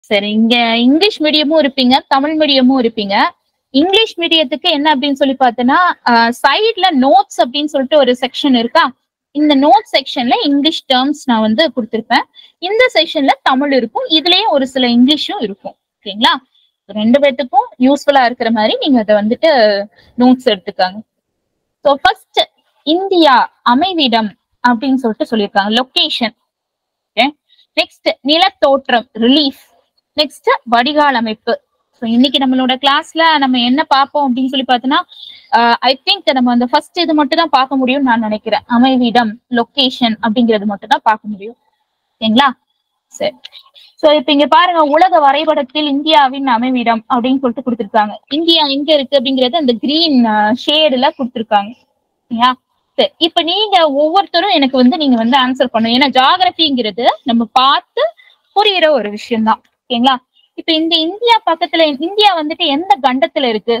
சரி இங்க இங்கிலீஷ் மீடியமும் இருப்பீங்க தமிழ் மீடியமும் இருப்பீங்க இங்கிலீஷ் மீடியத்துக்கு என்ன அப்படின்னு சொல்லி பார்த்தோன்னா சைட்ல நோட்ஸ் அப்படின்னு சொல்லிட்டு ஒரு செக்ஷன் இருக்கா இந்த நோட் செக்ஷன்ல இங்கிலீஷ் டேர்ம்ஸ் நான் வந்து கொடுத்திருப்பேன் இந்த செக்ஷன்ல தமிழ் இருக்கும் இதுலயும் ஒரு சில இங்கிலீஷும் இருக்கும் ஓகேங்களா ரெண்டு பேர்த்துக்கும் யூஸ்ஃபுல்லா இருக்கிற மாதிரி நீங்க அதை வந்துட்டு நோட்ஸ் எடுத்துக்காங்க ஸோ ஃபர்ஸ்ட் இந்தியா அமைவிடம் அப்படின்னு சொல்லிட்டு சொல்லியிருக்காங்க லொகேஷன் ஓகே நெக்ஸ்ட் நிலத்தோற்றம் ரிலீஃப் நெக்ஸ்ட் வடிகால் அமைப்பு ஸோ இன்னைக்கு நம்மளோட கிளாஸ்ல நம்ம என்ன பார்ப்போம் அப்படின்னு சொல்லி பார்த்தோன்னா ஐ திங்க் நம்ம அந்த ஃபர்ஸ்ட் இது மட்டும் தான் பார்க்க முடியும்னு நான் நினைக்கிறேன் அமைவிடம் லொகேஷன் அப்படிங்கிறது மட்டும் தான் பார்க்க முடியும் ஓகேங்களா சரி சோ இப்ப இங்க பாருங்க உலக வரைபடத்தில் இந்தியாவின் அமைவிடம் அப்படின்னு சொல்லிட்டு கொடுத்திருக்காங்க இந்தியா எங்க இருக்கு அப்படிங்கறது அந்த கிரீன் ஷேடுல கொடுத்திருக்காங்க சரியா சரி இப்ப நீங்க ஒவ்வொருத்தரும் எனக்கு வந்து நீங்க வந்து ஆன்சர் பண்ணணும் ஏன்னா ஜாகிரபிங்கிறது நம்ம பார்த்து புரியுற ஒரு விஷயம் தான் ஓகேங்களா இப்ப இந்த இந்தியா பக்கத்துல இந்தியா வந்துட்டு எந்த கண்டத்துல இருக்கு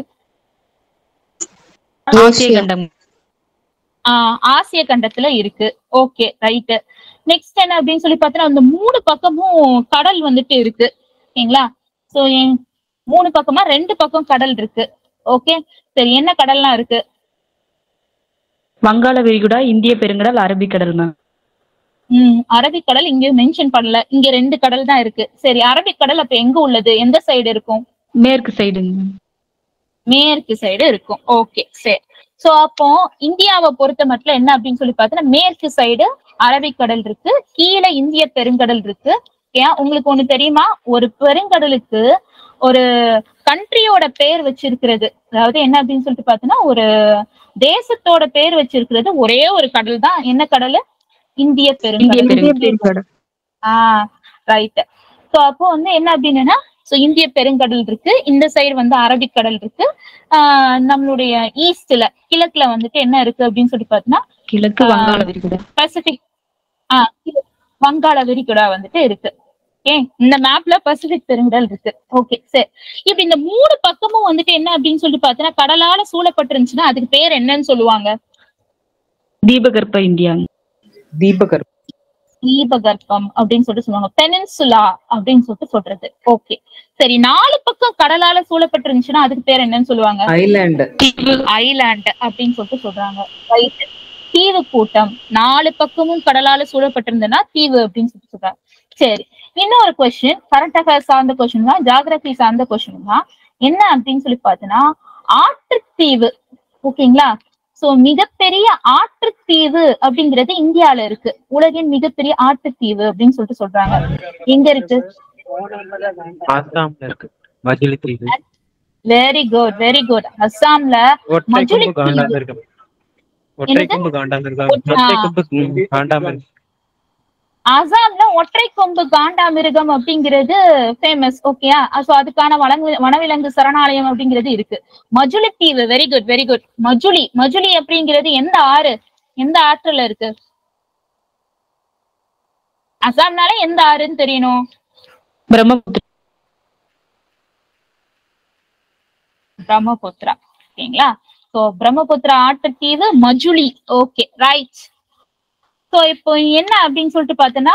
ஆசிய கண்டம் ஆஹ் ஆசிய கண்டத்துல இருக்கு ஓகே ரைட்டு நெக்ஸ்ட் என்ன அப்படின்னு சொல்லி பார்த்தோன்னா அந்த மூணு பக்கமும் கடல் வந்துட்டு இருக்கு ஓகேங்களா சோ மூணு பக்கமா ரெண்டு பக்கம் கடல் இருக்கு ஓகே சரி என்ன கடல்லாம் இருக்கு வங்காள விரிகுடா இந்திய பெருங்கடல் அரபிக்கடல் மேம் ம் அரபிக்கடல் இங்க மென்ஷன் பண்ணல இங்க ரெண்டு கடல் தான் இருக்கு சரி அரபிக்கடல் அப்ப எங்க உள்ளது எந்த சைடு இருக்கும் மேற்கு சைடுங்க மேம் மேற்கு சைடு இருக்கும் ஓகே சரி சோ அப்போ இந்தியாவை பொறுத்த மட்டும் என்ன அப்படின்னு சொல்லி பார்த்தோன்னா மேற்கு சைடு அரபிக்கடல் இருக்கு கீழே இந்திய பெருங்கடல் இருக்கு ஏன் உங்களுக்கு ஒண்ணு தெரியுமா ஒரு பெருங்கடலுக்கு ஒரு கண்ட்ரியோட பேர் வச்சிருக்கிறது அதாவது என்ன அப்படின்னு சொல்லிட்டு பார்த்தோன்னா ஒரு தேசத்தோட பேர் வச்சிருக்கிறது ஒரே ஒரு கடல் தான் என்ன கடல் இந்திய இந்திய பெருங்கடல் பெருங்கடல் ஆஹ் ரைட் சோ அப்போ வந்து என்ன அப்படின்னா சோ இந்திய பெருங்கடல் இருக்கு இந்த சைடு வந்து அரபிக்கடல் இருக்கு ஆஹ் நம்மளுடைய ஈஸ்ட்ல கிழக்குல வந்துட்டு என்ன இருக்கு அப்படின்னு சொல்லி பார்த்தோம்னா கிழக்கு வங்காள விரிகுடா பசிபிக் ஆஹ் வங்காள விரிகுடா வந்துட்டு இருக்கு ஓகே இந்த மேப்ல பசிபிக் பெருங்கடல் இருக்கு ஓகே சரி இப்படி இந்த மூணு பக்கமும் வந்துட்டு என்ன அப்படின்னு சொல்லி பார்த்தோன்னா கடலால சூழப்பட்டிருந்துச்சுன்னா அதுக்கு பேர் என்னன்னு சொல்லுவாங்க தீபகற்ப இந்தியாங்க தீபகர் தீபகற்பம் அப்படின்னு சொல்லிட்டு சொல்லுவாங்க பெனின்சுலா அப்படின்னு சொல்லிட்டு சொல்றது ஓகே சரி நாலு பக்கம் கடலால சூழப்பட்டிருந்துச்சுன்னா அதுக்கு பேர் என்னன்னு சொல்லுவாங்க ஐலாண்ட் ஐலாண்ட் அப்படின்னு சொல்லிட்டு சொல்றாங்க ரைட் தீவு கூட்டம் நாலு பக்கமும் கடலால சூழப்பட்டிருந்ததுன்னா தீவு அப்படின்னு சொல்லிட்டு சொல்றாங்க சரி இன்னொரு கொஸ்டின் கரண்ட் அஃபேர்ஸ் சார்ந்த கொஸ்டின் தான் ஜாகிரபி சார்ந்த கொஸ்டின் தான் என்ன அப்படின்னு சொல்லி பார்த்தோன்னா ஆற்றுத்தீவு ஓகேங்களா சோ மிகப்பெரிய ஆற்றுத்தீவு அப்படிங்கிறது இந்தியால இருக்கு உலகின் மிகப்பெரிய ஆற்றுத்தீவு அப்படின்னு சொல்லிட்டு சொல்றாங்க எங்க இருக்கு ஆசாம்ல இருக்கு மஜிலி தீவு வெரி குட் வெரி குட் அஸ்ஸாம்ல ஒற்றை மஜுலி கொம்பு காண்டாம தீவு. இருக்கு ஒற்றை என்னது? கொம்பு காண்டாம இருக்கு ஒற்றை- ஒற்றை கொம்பு ம், காண்டாம இருக்கு அசாம்ல ஒற்றை கொம்பு காண்டாமிருகம் அப்படிங்கிறது ஃபேமஸ் ஓகேயா சோ அதுக்கான வனங்கு வனவிலங்கு சரணாலயம் அப்படிங்கிறது இருக்கு மஜுலி தீவு very good very good Majuli Majuli அப்படிங்கிறது எந்த ஆறு எந்த ஆற்றுல இருக்கு அசாம்னாலே எந்த ஆறுன்னு தெரியணும் பிரம்மபுத்திரா பிரம்மபுத்திரா ஓகேங்களா சோ பிரம்மபுத்திரா ஆற்றுத்தீவு மஜுலி ஓகே ரைட் சோ இப்போ என்ன அப்படின்னு சொல்லிட்டு பார்த்தோன்னா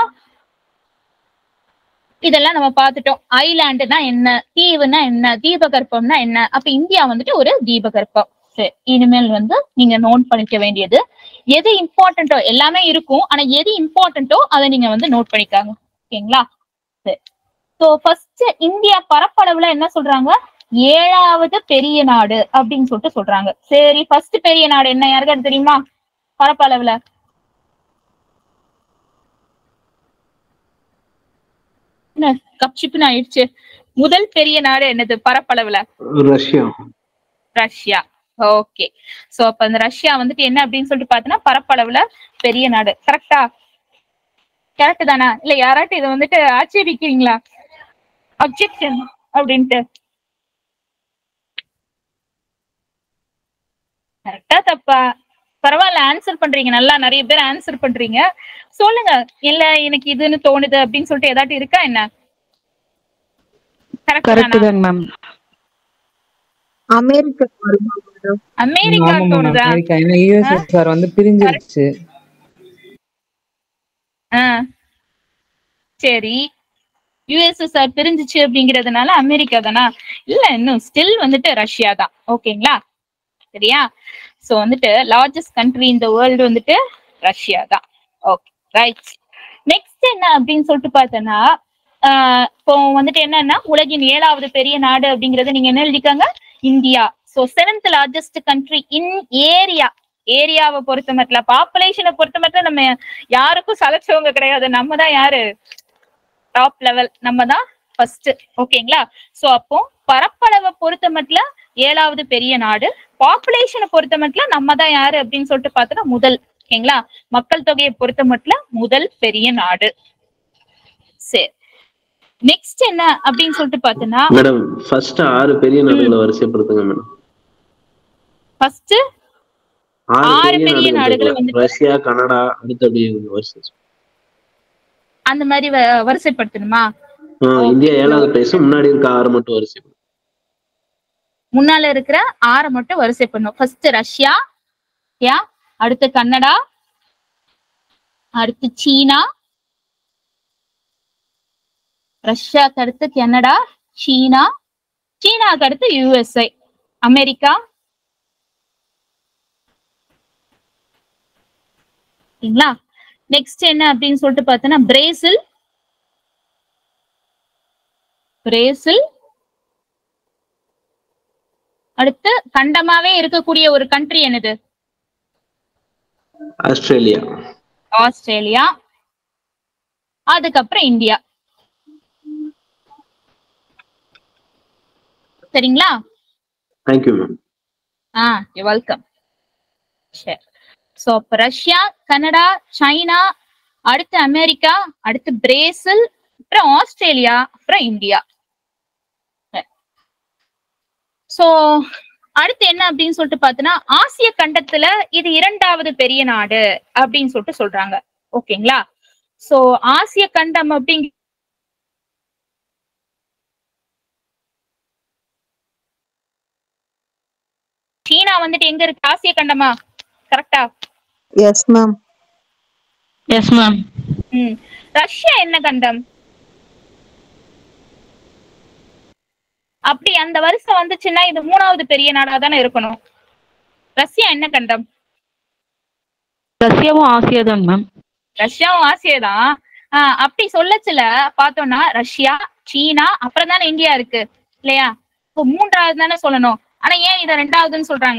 இதெல்லாம் நம்ம பார்த்துட்டோம் ஐலாண்டுனா என்ன தீவுனா என்ன தீபகற்பம்னா என்ன அப்ப இந்தியா வந்துட்டு ஒரு தீபகற்பம் சரி இனிமேல் வந்து நீங்க நோட் பண்ணிக்க வேண்டியது எது இம்பார்ட்டன்ட்டோ எல்லாமே இருக்கும் ஆனா எது இம்பார்ட்டன்ட்டோ அதை நீங்க வந்து நோட் பண்ணிக்காங்க ஓகேங்களா சரி ஸோ ஃபர்ஸ்ட் இந்தியா பரப்பளவுல என்ன சொல்றாங்க ஏழாவது பெரிய நாடு அப்படின்னு சொல்லிட்டு சொல்றாங்க சரி ஃபர்ஸ்ட் பெரிய நாடு என்ன யாருக்காவது தெரியுமா பரப்பளவுல என்ன கப்சிப்புன்னு ஆயிடுச்சு முதல் பெரிய நாடு என்னது பரப்பளவுல ரஷ்யா ரஷ்யா ஓகே சோ அப்ப அந்த ரஷ்யா வந்துட்டு என்ன அப்படின்னு சொல்லிட்டு பாத்தீங்கன்னா பரப்பளவுல பெரிய நாடு கரெக்டா கரெக்ட் தானா இல்ல யாராட்டும் இதை வந்துட்டு ஆட்சேபிக்கிறீங்களா அப்ஜெக்ஷன் அப்படின்ட்டு கரெக்டா தப்பா பரவாயில்ல ஆன்சர் பண்றீங்க நல்லா நிறைய பேர் ஆன்சர் பண்றீங்க சொல்லுங்க இல்ல எனக்கு இதுன்னு தோணுது அப்படின்னு சொல்லிட்டு ஏதாட்டும் இருக்கா என்ன கரெக்ட் கரெக்ட் தாங்க மேம் அமெரிக்கா வருமா மேடம் அமெரிக்கா ஆமா தோணுதா அமெரிக்கா ஏன்னா யூஎஸ்எஸ்ஆர் வந்து பிரிஞ்சிருச்சு ஆ சரி யுஎஸ்எஸ்ஆர் பிரிஞ்சுச்சு அப்படிங்கிறதுனால அமெரிக்கா தானா இல்ல இன்னும் ஸ்டில் வந்துட்டு ரஷ்யா தான் ஓகேங்களா சரியா சோ வந்துட்டு லார்ஜஸ்ட் கண்ட்ரி இந்த வேர்ல்டு வந்துட்டு ரஷ்யா தான் ஓகே ரைட் நெக்ஸ்ட் என்ன அப்படின்னு சொல்லிட்டு பார்த்தோன்னா ஆஹ் இப்போ வந்துட்டு என்னன்னா உலகின் ஏழாவது பெரிய நாடு அப்படிங்கறது நீங்க என்ன எழுதிக்காங்க India so seventh largest country in area ஏரியாவை பொறுத்த மட்டும் பாப்புலேஷனை பொறுத்த மட்டும் நம்ம யாருக்கும் சலைச்சவங்க கிடையாது நம்ம தான் யாரு டாப் லெவல் நம்ம தான் ஃபர்ஸ்ட் ஓகேங்களா சோ அப்போ பரப்பளவை பொறுத்த மட்டும் ஏழாவது பெரிய நாடு பாப்புலேஷனை பொறுத்த மட்டும் நம்ம தான் யாரு அப்படின்னு சொல்லிட்டு பார்த்தோன்னா முதல் ஓகேங்களா மக்கள் தொகையை பொறுத்த மட்டும் முதல் பெரிய நாடு சரி நெக்ஸ்ட் என்ன அப்படின்னு சொல்லிட்டு பார்த்தோன்னா மேடம் ஃபர்ஸ்ட் ஆறு பெரிய நாடுகளை வரிசைப்படுத்துங்க மேடம் ஃபர்ஸ்ட் ஆறு பெரிய நாடுகளை நாடுகள் வந்துட்டு- ரஷ்யா கனடா அடுத்து அப்படியே வரிசை அந்த மாதிரி வ- வரிசைப்படுத்தணுமா ஆ, இந்தியா ஏழாவது பிளேஸ் முன்னாடி இருக்க ஆறு மட்டும் வரிசை முன்னால இருக்கிற ஆறை மட்டும் வரிசை பண்ணும் ஃபர்ஸ்ட் ரஷ்யா யா அடுத்து கன்னடா அடுத்து சீனா ரஷ்யாக்கு அடுத்து கனடா சீனா சீனாக்கு அடுத்து யுஎஸ்ஐ அமெரிக்கா சரிங்களா நெக்ஸ்ட் என்ன அப்படின்னு சொல்லிட்டு பார்த்தோன்னா பிரேசில் பிரேசில் அடுத்து கண்டமாவே இருக்கக்கூடிய ஒரு கண்ட்ரி என்னது ஆஸ்திரேலியா ஆஸ்திரேலியா அதுக்கப்புறம் இந்தியா சரிங்களா thank you ma'am ah you welcome சரி ஸோ அப்போ ரஷ்யா கனடா சைனா அடுத்து அமெரிக்கா அடுத்து பிரேசில் அப்புறம் ஆஸ்திரேலியா அப்புறம் இந்தியா ஸோ அடுத்து என்ன அப்படின்னு சொல்லிட்டு பார்த்தோன்னா ஆசிய கண்டத்துல இது இரண்டாவது பெரிய நாடு அப்படின்னு சொல்லிட்டு சொல்றாங்க ஓகேங்களா சோ ஆசிய கண்டம் அப்படிங்க சீனா வந்துட்டு எங்க இருக்கு ஆசிய கண்டமா கரெக்டா yes ma'am yes ma'am hmm Russia என்ன கண்டம் அப்படி அந்த வருஷம் வந்துச்சுன்னா இது மூணாவது பெரிய நாடா தானே இருக்கணும் ரஷ்யா என்ன கண்டம் ரஷ்யாவும் ஆசியா தான் மேம் ரஷ்யாவும் ஆசியா தான் ஆஹ் அப்படி சொல்லச்சுல பார்த்தோம்னா ரஷ்யா சீனா அப்புறம் தானே இந்தியா இருக்கு இல்லையா இப்போ மூன்றாவது தானே சொல்லணும் ஆனா ஏன் இத ரெண்டாவதுன்னு சொல்றாங்க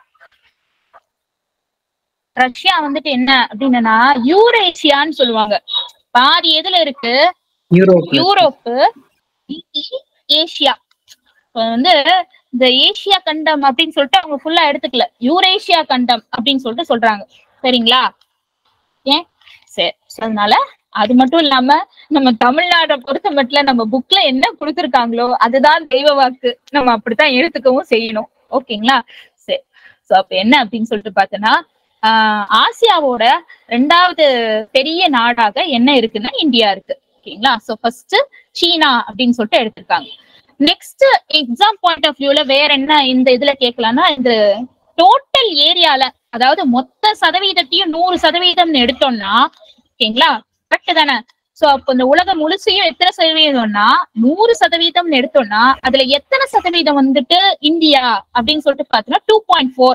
ரஷ்யா வந்துட்டு என்ன அப்படின்னா யூரேஷியான்னு சொல்லுவாங்க பாதி எதுல இருக்கு யூரோப்ல யூரோப்பு மீதி ஏசியா இப்ப வந்து இந்த ஏசியா கண்டம் அப்படின்னு சொல்லிட்டு அவங்க ஃபுல்லா எடுத்துக்கல யூரேஷியா கண்டம் அப்படின்னு சொல்லிட்டு சொல்றாங்க சரிங்களா ஏன் சரி so அதனால அது மட்டும் இல்லாம நம்ம தமிழ்நாட்டை பொறுத்த மட்டும் நம்ம புக்ல என்ன கொடுத்துருக்காங்களோ அதுதான் தெய்வ வாக்கு நம்ம அப்படித்தான் எடுத்துக்கவும் செய்யணும் ஓகேங்களா சரி சோ அப்ப என்ன அப்படின்னு சொல்லிட்டு பார்த்தோன்னா ஆஹ் ஆசியாவோட ரெண்டாவது பெரிய நாடாக என்ன இருக்குன்னா இந்தியா இருக்கு ஓகேங்களா சோ ஃபர்ஸ்ட் சீனா அப்படின்னு சொல்லிட்டு எடுத்திருக்காங்க நெக்ஸ்ட் எக்ஸாம் பாயிண்ட் ஆஃப் வியூல வேற என்ன இந்த இதுல கேட்கலாம்னா இந்த டோட்டல் ஏரியால அதாவது மொத்த சதவீதத்தையும் நூறு சதவீதம்னு எடுத்தோம்னா ஓகேங்களா கரெக்ட் தானே சோ அப்போ இந்த உலகம் முழுசையும் எத்தனை சதவீதம்னா நூறு சதவீதம்னு எடுத்தோம்னா அதுல எத்தனை சதவீதம் வந்துட்டு இந்தியா அப்படின்னு சொல்லிட்டு பார்த்தோம்னா two point four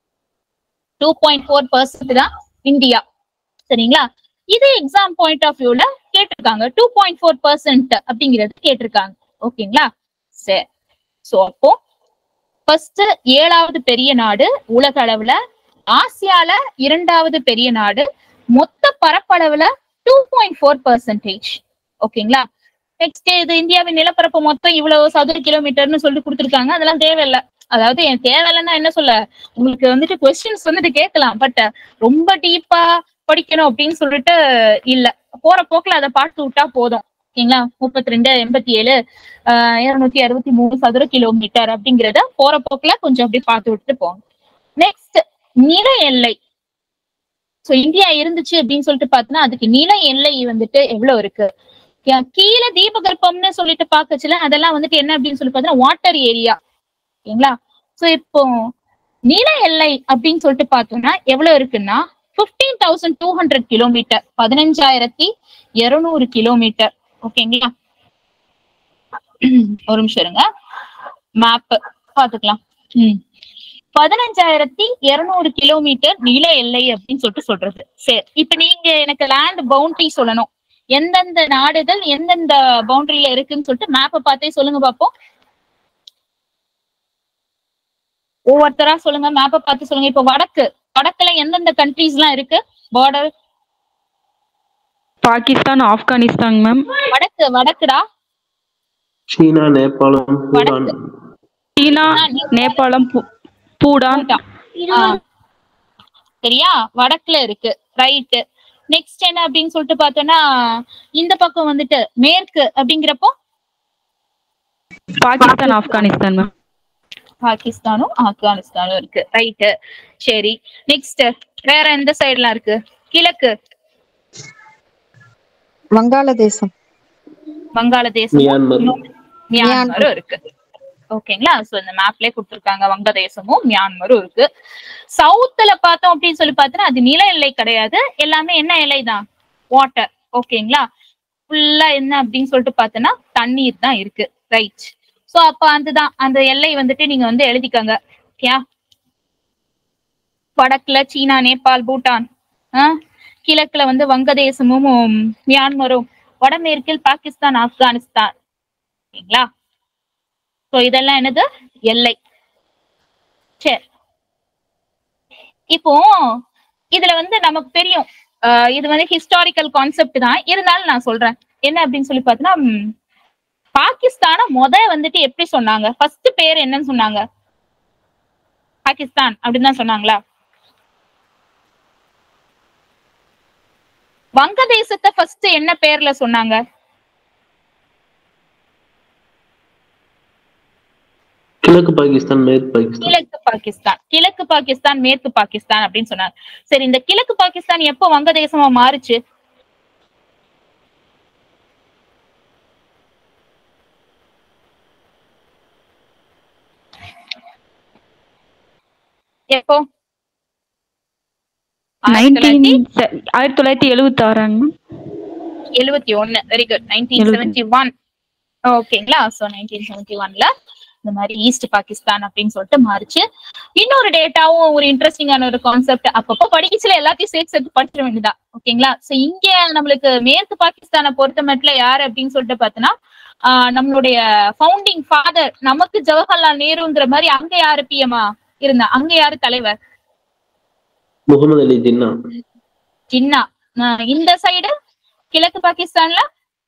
two point four percent தான் இந்தியா சரிங்களா இது எக்ஸாம் பாயிண்ட் ஆஃப் வியூல கேட்டிருக்காங்க டூ பாயிண்ட் ஃபோர் பர்சன்ட் அப்படிங்கிறது கேட்டிருக்காங்க ஓகேங்களா சரி சோ அப்போ ஃபர்ஸ்ட் ஏழாவது பெரிய நாடு உலக அளவுல ஆசியால இரண்டாவது பெரிய நாடு மொத்த பரப்பளவுல டூ பாயிண்ட் ஃபோர் பர்சன்டேஜ் ஓகேங்களா நெக்ஸ்ட் இது இந்தியாவின் நிலப்பரப்பு மொத்தம் இவ்வளவு சதுர கிலோமீட்டர்னு சொல்லி கொடுத்துருக்காங்க அதெல்லாம் தேவையில்லை அதாவது என் தேவையில்லைன்னா என்ன சொல்ல உங்களுக்கு வந்துட்டு கொஸ்டின்ஸ் வந்துட்டு கேட்கலாம் பட் ரொம்ப டீப்பா படிக்கணும் அப்படின்னு சொல்லிட்டு இல்ல போற போக்குல அதை பார்த்து விட்டா போதும் ஓகேங்களா முப்பத்தி ரெண்டு எண்பத்தி ஏழு இருநூத்தி அறுபத்தி மூணு சதுர கிலோமீட்டர் அப்படிங்கறத போற போக்குல கொஞ்சம் அப்படி பார்த்து விட்டுட்டு போங்க நெக்ஸ்ட் நில எல்லை சோ இந்தியா இருந்துச்சு அப்படின்னு சொல்லிட்டு பார்த்தோன்னா அதுக்கு நில எல்லை வந்துட்டு எவ்வளவு இருக்கு கீ- கீழே தீபகற்பம்னு சொல்லிட்டு பாக்கச்சுல அதெல்லாம் வந்துட்டு என்ன அப்படின்னு சொல்லி பார்த்தோன்னா வாட்டர் ஏரியா ஓகேங்களா சோ இப்போ நில எல்லை அப்படின்னு சொல்லிட்டு பார்த்தோம்னா எவ்வளவு இருக்குன்னா fifteen thousand two hundred kilometre பதினஞ்சாயிரத்தி இருநூறு கிலோமீட்டர் ஓகேங்களா ஒரு நிமிஷம் இருங்க மேப் பாத்துக்கலாம் ம் பதினஞ்சாயிரத்தி இருநூறு கிலோமீட்டர் நில எல்லை அப்படின்னு சொல்லிட்டு சொல்றது சரி இப்ப நீங்க எனக்கு லேண்ட் பவுண்டரி சொல்லணும் எந்தெந்த நாடுகள் எந்தெந்த பவுண்டரியில இருக்குன்னு சொல்லிட்டு மேப்பை பார்த்தே சொல்லுங்க பாப்போம் ஒவ்வொருத்தரா சொல்லுங்க மேப்பை பார்த்து சொல்லுங்க இப்ப வடக்கு வடக்குல எந்தெந்த கண்ட்ரீஸ் எல்லாம் இருக்கு பார்டர் பாகிஸ்தான் ஆப்கானிஸ்தான் மேம் வடக்கு வடக்குடா சீனா நேபாளம் பூடான் சீனா நேபாளம் பூ- பூடான் பூட்டான். ஆ. சரியா வடக்குல இருக்கு ரைட் நெக்ஸ்ட் என்ன அப்படின்னு சொல்லிட்டு பார்த்தோம்னா இந்த பக்கம் வந்துட்டு மேற்கு அப்படிங்கிறப்போ பாகிஸ்தான் ஆப்கானிஸ்தான் மேம் பாகிஸ்தானும் ஆப்கானிஸ்தானும் இருக்கு ரைட் சரி நெக்ஸ்ட் வேற எந்த சைடுலாம் இருக்கு கிழக்கு வங்காளதேசம் வங்காளதேசம் மியான்மர் மியான்மரும் இருக்கு ஓகேங்களா சோ இந்த மேப்லயே கொடுத்திருக்காங்க வங்கதேசமும் மியான்மரும் இருக்கு சவுத்துல பார்த்தோம் அப்படின்னு சொல்லி பார்த்தோன்னா அது நில எல்லை கிடையாது எல்லாமே என்ன எல்லை தான் வாட்டர் ஓகேங்களா ஃபுல்லா என்ன அப்படின்னு சொல்லிட்டு பார்த்தோன்னா தண்ணீர் தான் இருக்கு ரைட் சோ அப்ப அதுதான் அந்த எல்லை வந்துட்டு நீங்க வந்து எழுதிக்கங்க ஓகே வடக்குல சீனா நேபாள் பூட்டான் ஆ? கிழக்குல வந்து வங்கதேசமும் மியான்மரும் வடமேற்கில் பாகிஸ்தான் ஆப்கானிஸ்தான் ஓகேங்களா சோ இதெல்லாம் என்னது எல்லை சரி இப்போ இதுல வந்து நமக்கு தெரியும் ஆஹ் இது வந்து ஹிஸ்டாரிக்கல் கான்செப்ட் தான் இருந்தாலும் நான் சொல்றேன் என்ன அப்படின்னு சொல்லி பார்த்தீங்கன்னா ம், பாகிஸ்தான முத வந்துட்டு எப்படி சொன்னாங்க ஃபர்ஸ்ட் பேர் என்னன்னு சொன்னாங்க பாகிஸ்தான் அப்படின்னு தான் சொன்னாங்களா வங்கதேசத்தை ஃபர்ஸ்ட் என்ன பேர்ல சொன்னாங்க கிழக்கு பாகிஸ்தான் மேற்கு பாகிஸ்தான் கிழக்கு பாகிஸ்தான் கிழக்கு பாகிஸ்தான் மேற்கு பாகிஸ்தான் அப்படின்னு சொன்னாங்க சரி இந்த கிழக்கு பாகிஸ்தான் எப்போ வங்கதேசமா மாறுச்சு எப்போ ஆயிரத்தி நைன்டீன் தொள்ளாயிரத்தி ஆயிரத்தி தொள்ளாயிரத்தி எழுபத்தி ஆறாங்க மேம் எழுபத்தி ஒன்னு very good nineteen seventy one ஓகேங்களா சோ நைன்டீன் செவன்டி ஒன்ல இந்த மாதிரி ஈஸ்ட் பாகிஸ்தான் அப்படின்னு சொல்லிட்டு மாறுச்சு இன்னொரு டேட்டாவும் ஒரு இன்ட்ரெஸ்டிங்கான ஒரு கான்செப்ட் அப்பப்போ படிக்கச்சுல எல்லாத்தையும் சேர்த்து சேர்த்து படிச்சிட வேண்டியதா ஓகேங்களா சோ இங்க நம்மளுக்கு மேற்கு பாகிஸ்தானை பொறுத்த மட்டும் யாரு அப்படின்னு சொல்லிட்டு பார்த்தோன்னா ஆஹ் நம்மளுடைய ஃபவுண்டிங் ஃபாதர் நமக்கு ஜவஹர்லால் நேருங்கிற மாதிரி அங்க யாரு பிஎம்ஆ இருந்தா அங்க யாரு தலைவர் முகமது அலி ஜின்னா ஜின்னா ஆஹ் இந்த சைடு கிழக்கு பாகிஸ்தான்ல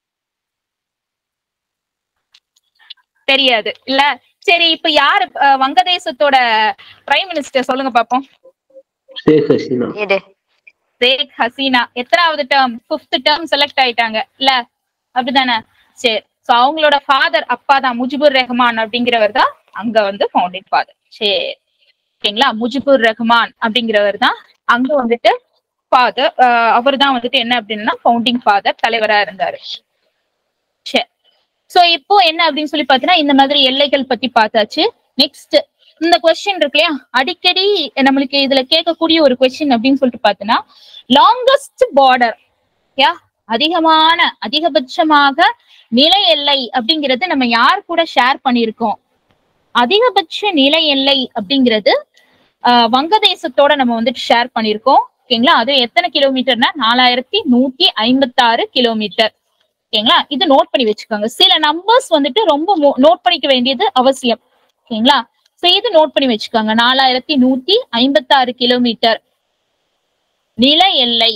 தெரியாது இல்ல சரி இப்ப யாரு அஹ், வங்கதேசத்தோட பிரைம் மினிஸ்டர் சொல்லுங்க பாப்போம் ஷேக் ஹசீனா ஷேக் ஹசீனா எத்தனாவது டேர்ம் பிப்த் டேர்ம் செலக்ட் ஆயிட்டாங்க இல்ல அப்படிதானே சரி சோ அவங்களோட ஃபாதர் அப்பா தான் முஜிபுர் ரஹ்மான் அப்படிங்கிறவர் தான் அங்க வந்து ஃபவுண்டிங் ஃபாதர் சரி ஓகேங்களா முஜிபுர் ரஹ்மான் அப்படிங்கிறவர் தான் அங்க வந்துட்டு ஃபாதர் அவர் தான் வந்துட்டு என்ன அப்படின்னா ஃபவுண்டிங் ஃபாதர் தலைவரா இருந்தாரு சரி சோ இப்போ என்ன அப்படின்னு சொல்லி பாத்தீங்கன்னா இந்த மாதிரி எல்லைகள் பத்தி பார்த்தாச்சு நெக்ஸ்ட் இந்த கொஸ்டின் இருக்கு இல்லையா அடிக்கடி நம்மளுக்கு இதுல கேட்கக்கூடிய ஒரு கொஸ்டின் அப்படின்னு சொல்லிட்டு பார்த்தோன்னா லாங்கஸ்ட் பார்டர் யா அதிகமான அதிகபட்சமாக நில எல்லை அப்படிங்கிறது நம்ம யார் கூட ஷேர் பண்ணியிருக்கோம் அதிகபட்ச நில எல்லை அப்படிங்கிறது ஆஹ், வங்கதேசத்தோட நம்ம வந்துட்டு ஷேர் பண்ணியிருக்கோம் ஓகேங்களா அது எத்தனை கிலோமீட்டர்னா நாலாயிரத்தி நூத்தி ஐம்பத்தாறு கிலோமீட்டர் ஓகேங்களா இது நோட் பண்ணி வச்சுக்கோங்க சில நம்பர்ஸ் வந்துட்டு ரொம்ப நோட் பண்ணிக்க வேண்டியது அவசியம் ஓகேங்களா சோ இது நோட் பண்ணி வச்சுக்கோங்க நாலாயிரத்தி நூத்தி ஐம்பத்தாறு கிலோமீட்டர் நில எல்லை